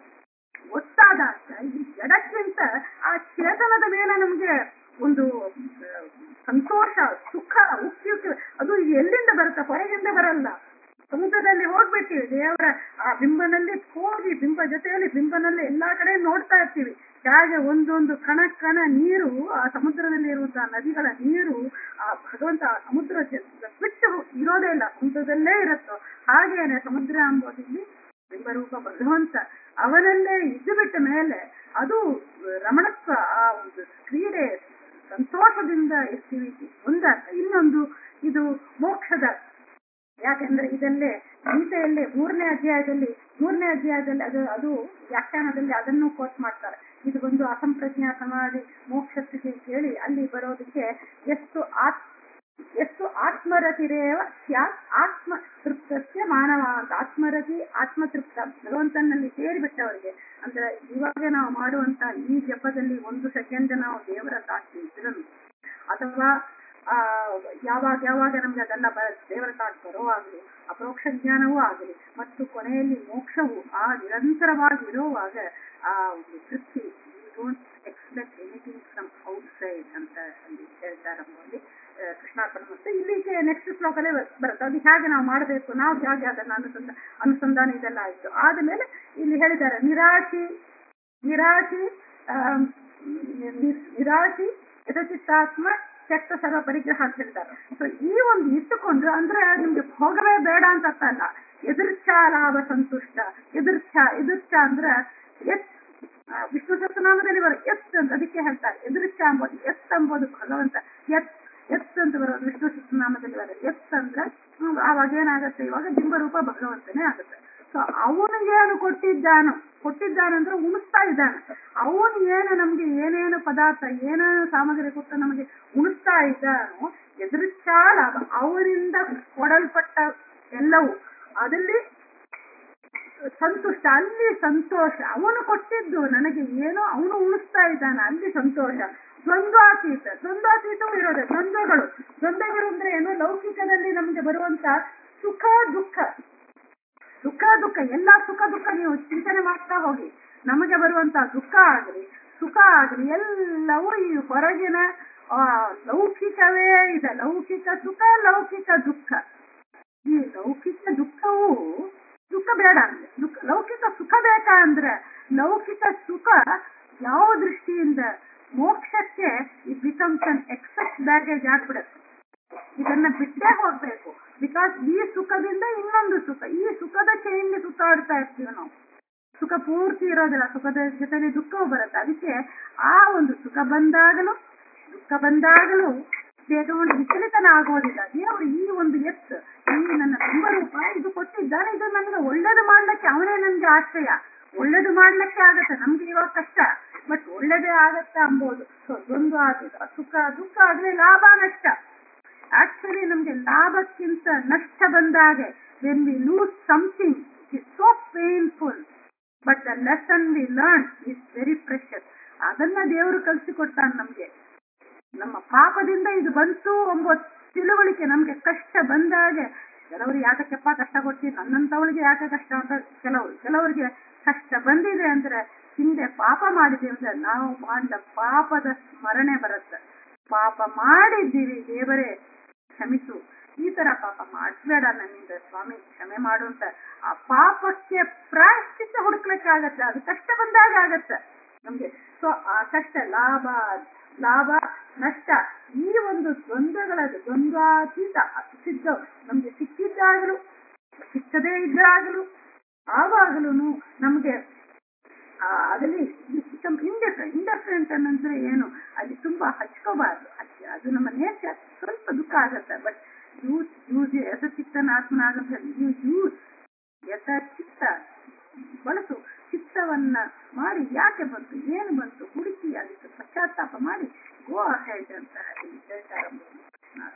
ಗೊತ್ತಾದಾಗ ಈ ಜಡಕ್ಕಿಂತ ಆ ಚೇತನದ ಮೇಲೆ ನಮ್ಗೆ ಒಂದು ಆ, ಸಂತೋಷ ಸುಖ ಉಕ್ತಿ ಅದು ಎಲ್ಲಿಂದ ಬರುತ್ತೆ ಹೊರಗಿಂದ ಬರಲ್ಲ ಸಮುದ್ರದಲ್ಲಿ ಹೋಗ್ಬಿಟ್ಟಿವಿ ದೇವರ ಆ ಬಿಂಬನಲ್ಲಿ ಹೋಗಿ ಬಿಂಬ ಜೊತೆಯಲ್ಲಿ ಬಿಂಬನಲ್ಲಿ ಎಲ್ಲಾ ಕಡೆ ನೋಡ್ತಾ ಇರ್ತೀವಿ ಹೇಗೆ ಒಂದೊಂದು ಕಣ ಕಣ ನೀರು ಆ ಸಮುದ್ರದಲ್ಲಿ ಇರುವಂತಹ ನದಿಗಳ ನೀರು ಆ ಭಗವಂತ ಆ ಸಮುದ್ರ ಜ- ಬಿಟ್ಟು ಇರೋದೇ ಇಲ್ಲ ಸಮುದ್ರದಲ್ಲೇ ಇರುತ್ತೋ ಹಾಗೇನೆ ಸಮುದ್ರ ಎಂಬುದಿಲ್ಲಿ ಬಿಂಬರೂಪ ಭಗವಂತ ಅವನಲ್ಲೇ ಇದ್ದು ಬಿಟ್ಟ ಮೇಲೆ ಅದು ರಮಣತ್ವ ಆ ಒಂದು ಕ್ರೀಡೆ ಸಂತೋಷದಿಂದ ಇರ್ತೀವಿ ಒಂದರ್ಥ ಇನ್ನೊಂದು ಇದು ಮೋಕ್ಷದ ಯಾಕೆಂದ್ರೆ ಇದಲ್ಲೇ ಗೀತೆಯಲ್ಲೇ ಮೂರನೇ ಅಧ್ಯಾಯದಲ್ಲಿ ಮೂರನೇ ಅಧ್ಯಾಯದಲ್ಲಿ ಅದು ಅದು ವ್ಯಾಖ್ಯಾನದಲ್ಲಿ ಅದನ್ನು ಕೋಟ್ ಮಾಡ್ತಾರೆ ಇದು ಒಂದು ಅಸಂಪ್ರಜ್ಞಾ ಸಮಾಧಿ ಮೋಕ್ಷ ಸ್ಥಿತಿ ಕೇಳಿ ಅಲ್ಲಿ ಬರೋದಕ್ಕೆ ಎಷ್ಟು ಆತ್ ಎಷ್ಟು ಆತ್ಮರತಿರೇವ ಸ್ಯಾತ್ ಆತ್ಮ ತೃಪ್ತಸ್ಯ ಮಾನವ ಅಂತ ಆತ್ಮರತಿ ಆತ್ಮತೃಪ್ತ ಭಗವಂತನಲ್ಲಿ ಸೇರಿಬಿಟ್ಟವರಿಗೆ ಅಂದ್ರೆ ಇವಾಗ ನಾವು ಮಾಡುವಂತ ಈ ಜಪದಲ್ಲಿ ಒಂದು ಸೆಕೆಂಡ್ ನಾವು ದೇವರ ಸಾಕ್ಷಿ ಇದ್ರು ಅಥವಾ ಆ ಯಾವಾಗ ಯಾವಾಗ ನಮ್ಗೆ ಅದೆಲ್ಲ ಬ ದೇವರ ಸಾಕ್ಷಿ ಬರುವಾಗಲಿ ಅಪರೋಕ್ಷ ಜ್ಞಾನವೂ ಆಗಲಿ ಮತ್ತು ಕೊನೆಯಲ್ಲಿ ಮೋಕ್ಷವು ಆ ನಿರಂತರವಾಗಿ ಇರುವಾಗ ಆ ಒಂದು ತೃಪ್ತಿ don't expect anything from outside ಅಂತ ಅಲ್ಲಿ ಹೇಳ್ತಾರೆ ಅಲ್ಲಿ ಕೃಷ್ಣಾರ್ಪಣ ಮತ್ತೆ ಇಲ್ಲಿಗೆ ನೆಕ್ಸ್ಟ್ ಶ್ಲೋಕಲ್ಲೇ ಬರ್- ಬರುತ್ತೆ ಅದು ಹೇಗೆ ನಾವು ಮಾಡಬೇಕು ನಾವು ಹೇಗೆ ಅದನ್ನ ಅನುಸಂಧ ಅನುಸಂಧಾನ ಇದೆಲ್ಲ ಆಯ್ತು ಆದ್ಮೇಲೆ ಇಲ್ಲಿ ಹೇಳಿದ್ದಾರೆ ನಿರಾಶಿ ನಿರಾಶಿ ಆಮ್, ನಿ- ನಿರಾಶಿ ಯಥಚಿತ್ತಾತ್ಮ ಶಕ್ತ ಸರ್ವ ಪರಿಗ್ರಹ ಅಂತ ಹೇಳ್ತಾರೆ ಸೊ ಈ ಒಂದು ಇಟ್ಟುಕೊಂಡು ಅಂದ್ರೆ ನಿಮ್ಗೆ ಭೋಗವೇ ಬೇಡ ಅಂತ ಅರ್ಥ ಅಲ್ಲ ಎದುರ್ಛ ಲಾಭ ಸಂತುಷ್ಟ ಎದುರ್ಛ ಎದುರ್ಛ ಅಂದ್ರೆ ಎತ್ ಆ, ವಿಷ್ಣು ಸಹಸ್ರನಾಮದಲ್ಲಿ ಬರೋ ಎತ್ ಅಂತ ಅದಕ್ಕೆ ಹೇಳ್ತಾರೆ ಎದುರ್ಛ ಅಂಬೋದು ಎತ್ ಅಂಬೋದು ಭಗವಂತ ಎತ್ ಎತ್ ಅಂತ ಬರೋದು ವಿಷ್ಣು ಸಹಸ್ರನಾಮದಲ್ಲಿ ಬರೋದು ಎತ್ ಅಂದ್ರೆ ಹ್ಮ್, ಆವಾಗ ಏನಾಗುತ್ತೆ ಇವಾಗ ಬಿಂಬರೂಪ ಭಗವಂತನೇ ಆಗುತ್ತೆ ಸೊ ಅವನಿಗೇನು ಕೊಟ್ಟಿದ್ದಾನೋ ಕೊಟ್ಟಿದ್ದಾನಂದ್ರೆ ಉಣಿಸ್ತಾ ಇದ್ದಾನೆ ಅವನು ಏನು ನಮ್ಗೆ ಏನೇನು ಪದಾರ್ಥ ಏನೇನು ಸಾಮಗ್ರಿ ಕೊಟ್ಟು ನಮಗೆ ಉಣಿಸ್ತಾ ಇದ್ದಾನೋ ಎದುರಿಚ್ಚಾ ಲಾಭ ಅವರಿಂದ ಕೊಡಲ್ಪಟ್ಟ ಎಲ್ಲವೂ ಅದಲ್ಲಿ ಸಂತುಷ್ಟ ಅಲ್ಲಿ ಸಂತೋಷ ಅವನು ಕೊಟ್ಟಿದ್ದು ನನಗೆ ಏನೋ ಅವನು ಉಳಿಸ್ತಾ ಇದ್ದಾನೆ ಅಲ್ಲಿ ಸಂತೋಷ ದ್ವಂದ್ವಾತೀತ ದ್ವಂದ್ವಾತೀತವೂ ಇರೋದೆ ದ್ವಂದ್ವಗಳು ದ್ವಂದ್ವಗಳು ಅಂದ್ರೆ ಏನು ಲೌಕಿಕದಲ್ಲಿ ನಮಗೆ ಬರುವಂತ ಸುಖ ದುಃಖ ಸುಖ ದುಃಖ ಎಲ್ಲಾ ಸುಖ ದುಃಖ ನೀವು ಚಿಂತನೆ ಮಾಡ್ತಾ ಹೋಗಿ ನಮಗೆ ಬರುವಂತ ದುಃಖ ಆಗ್ಲಿ ಸುಖ ಆಗ್ಲಿ ಎಲ್ಲವೂ ಈ ಹೊರಗಿನ ಆ ಲೌಕಿಕವೇ ಇದೆ ಲೌಕಿಕ ಸುಖ ಲೌಕಿಕ ದುಃಖ ಈ ಲೌಕಿಕ ದುಃಖವು ಸುಖ ಬೇಡ ಅಂದ್ರೆ ದುಃಖ ಲೌಕಿಕ ಸುಖ ಬೇಕಾ ಅಂದ್ರೆ ಲೌಕಿಕ ಸುಖ ಯಾವ ದೃಷ್ಟಿಯಿಂದ ಮೋಕ್ಷಕ್ಕೆ it becomes an excess baggage ಆಗ್ಬಿಡುತ್ತೆ ಇದನ್ನ ಬಿಟ್ಟೇ ಹೋಗ್ಬೇಕು ಬಿಕಾಸ್ ಈ ಸುಖದಿಂದ ಇನ್ನೊಂದು ಸುಖ ಈ ಸುಖದ ಚೈನ್ಗೆ ಸುತ್ತಾಡ್ತಾ ಇರ್ತೀವಿ ನಾವು ಸುಖ ಪೂರ್ತಿ ಇರೋದಿಲ್ಲ ಸುಖದ ಜೊತೆಲಿ ದುಃಖವೂ ಬರುತ್ತೆ ಅದಕ್ಕೆ ಆ ಒಂದು ಸುಖ ಬಂದಾಗಲೂ ದುಃಖ ಬಂದಾಗಲೂ ಬೇಗವನ್ನು ವಿಚಲಿತನ ಆಗೋದಿಲ್ಲ ದೇವರು ಈ ಒಂದು ಎತ್ತು ಈ ನನ್ನ ತುಂಬ ರೂಪ ಇದು ಕೊಟ್ಟಿದ್ದಾನೆ ಇದು ನನಗೆ ಒಳ್ಳೇದು ಮಾಡ್ಲಿಕ್ಕೆ ಅವನೇ ನನ್ಗೆ ಆಶ್ರಯ ಒಳ್ಳೇದು ಮಾಡ್ಲಿಕ್ಕೆ ಆಗತ್ತೆ ನಮ್ಗೆ ಇರೋ ಕಷ್ಟ ಬಟ್ ಒಳ್ಳೇದೇ ಆಗತ್ತೆ ಅಂಬೋದು ಸೊ ದ್ವಂದ್ವ ಆಗಿದೆ ಸುಖ ದುಃಖ ಆದ್ರೆ ಲಾಭ ನಷ್ಟ ಆಕ್ಚುಲಿ ನಮ್ಗೆ ಲಾಭಕ್ಕಿಂತ ನಷ್ಟ ಬಂದಾಗೆ when we lose something it so painful but the lesson we learn is very precious ಅದನ್ನ ದೇವರು ಕಲಿಸಿಕೊಡ್ತಾನೆ ನಮ್ಗೆ ನಮ್ಮ ಪಾಪದಿಂದ ಇದು ಬಂತು ಎಂಬ ತಿಳುವಳಿಕೆ ನಮ್ಗೆ ಕಷ್ಟ ಬಂದಾಗೆ ಕೆಲವರು ಯಾಕಪ್ಪ ಕಷ್ಟ ಕೊಡ್ತೀನಿ ನನ್ನಂತವಳಿಗೆ ಯಾಕೆ ಕಷ್ಟ ಅಂತ ಕೆಲವರು ಕೆಲವರಿಗೆ ಕಷ್ಟ ಬಂದಿದೆ ಅಂದ್ರೆ ಹಿಂದೆ ಪಾಪ ಮಾಡಿದೀವಿ ಅಂದ್ರೆ ನಾವು ಮಾಡಿದ ಪಾಪದ ಸ್ಮರಣೆ ಬರುತ್ತೆ ಪಾಪ ಮಾಡಿದ್ದೀವಿ ದೇವರೇ ಕ್ಷಮಿಸು ಈ ತರ ಪಾಪ ಮಾಡಿಸ್ಬೇಡ ನನ್ನಿಂದ ಸ್ವಾಮಿ ಕ್ಷಮೆ ಮಾಡು ಅಂತ ಆ ಪಾಪಕ್ಕೆ ಪ್ರಾಯಶ್ಚಿತ್ತ ಹುಡುಕ್ಲಿಕ್ಕೆ ಆಗತ್ತೆ ಅದು ಕಷ್ಟ ಬಂದಾಗ ಆಗತ್ತೆ ನಮ್ಗೆ ಸೊ ಆ ಕಷ್ಟ ಲಾಭ ಲಾಭ ನಷ್ಟ ಈ ಒಂದು ದ್ವಂದ್ವಗಳ ದ್ವಂದ್ವಾತೀತ ಸಿದ್ಧ ನಮ್ಗೆ ಸಿಕ್ಕಿದ್ದಾಗಲೂ ಸಿಕ್ಕದೇ ಇದ್ದಾಗಲೂ ಆವಾಗಲೂ ನಮ್ಗೆ ಅದಲ್ಲಿ ಇಂಡಿಫರೆಂಟ್ ಇಂಡಿಫರೆಂಟ್ ಅನ್ನಂದ್ರೆ ಏನು ಅಲ್ಲಿ ತುಂಬಾ ಹಚ್ಕೋಬಾರ್ದು ಅದು ನಮ್ಮ ನೇಚರ್ ಸ್ವಲ್ಪ ದುಃಖ ಆಗತ್ತೆ ಬಟ್ ಯೂಸ್ ಯೂಸ್ ಎಸ ಚಿತ್ತನ ಆತ್ಮನಾಗಂತ ಯು ಯೂಸ್ ಎಸ ಚಿತ್ತ ಬಳಸು ಚಿತ್ತವನ್ನ ಮಾಡಿ ಯಾಕೆ ಬಂತು ಏನು ಬಂತು ಹುಡುಕಿ ಅದಕ್ಕೆ ಪಶ್ಚಾತ್ತಾಪ ಮಾಡಿ ಗೋ ಅಹೆಡ್ ಅಂತ ಹೇಳ್ತಾರೆ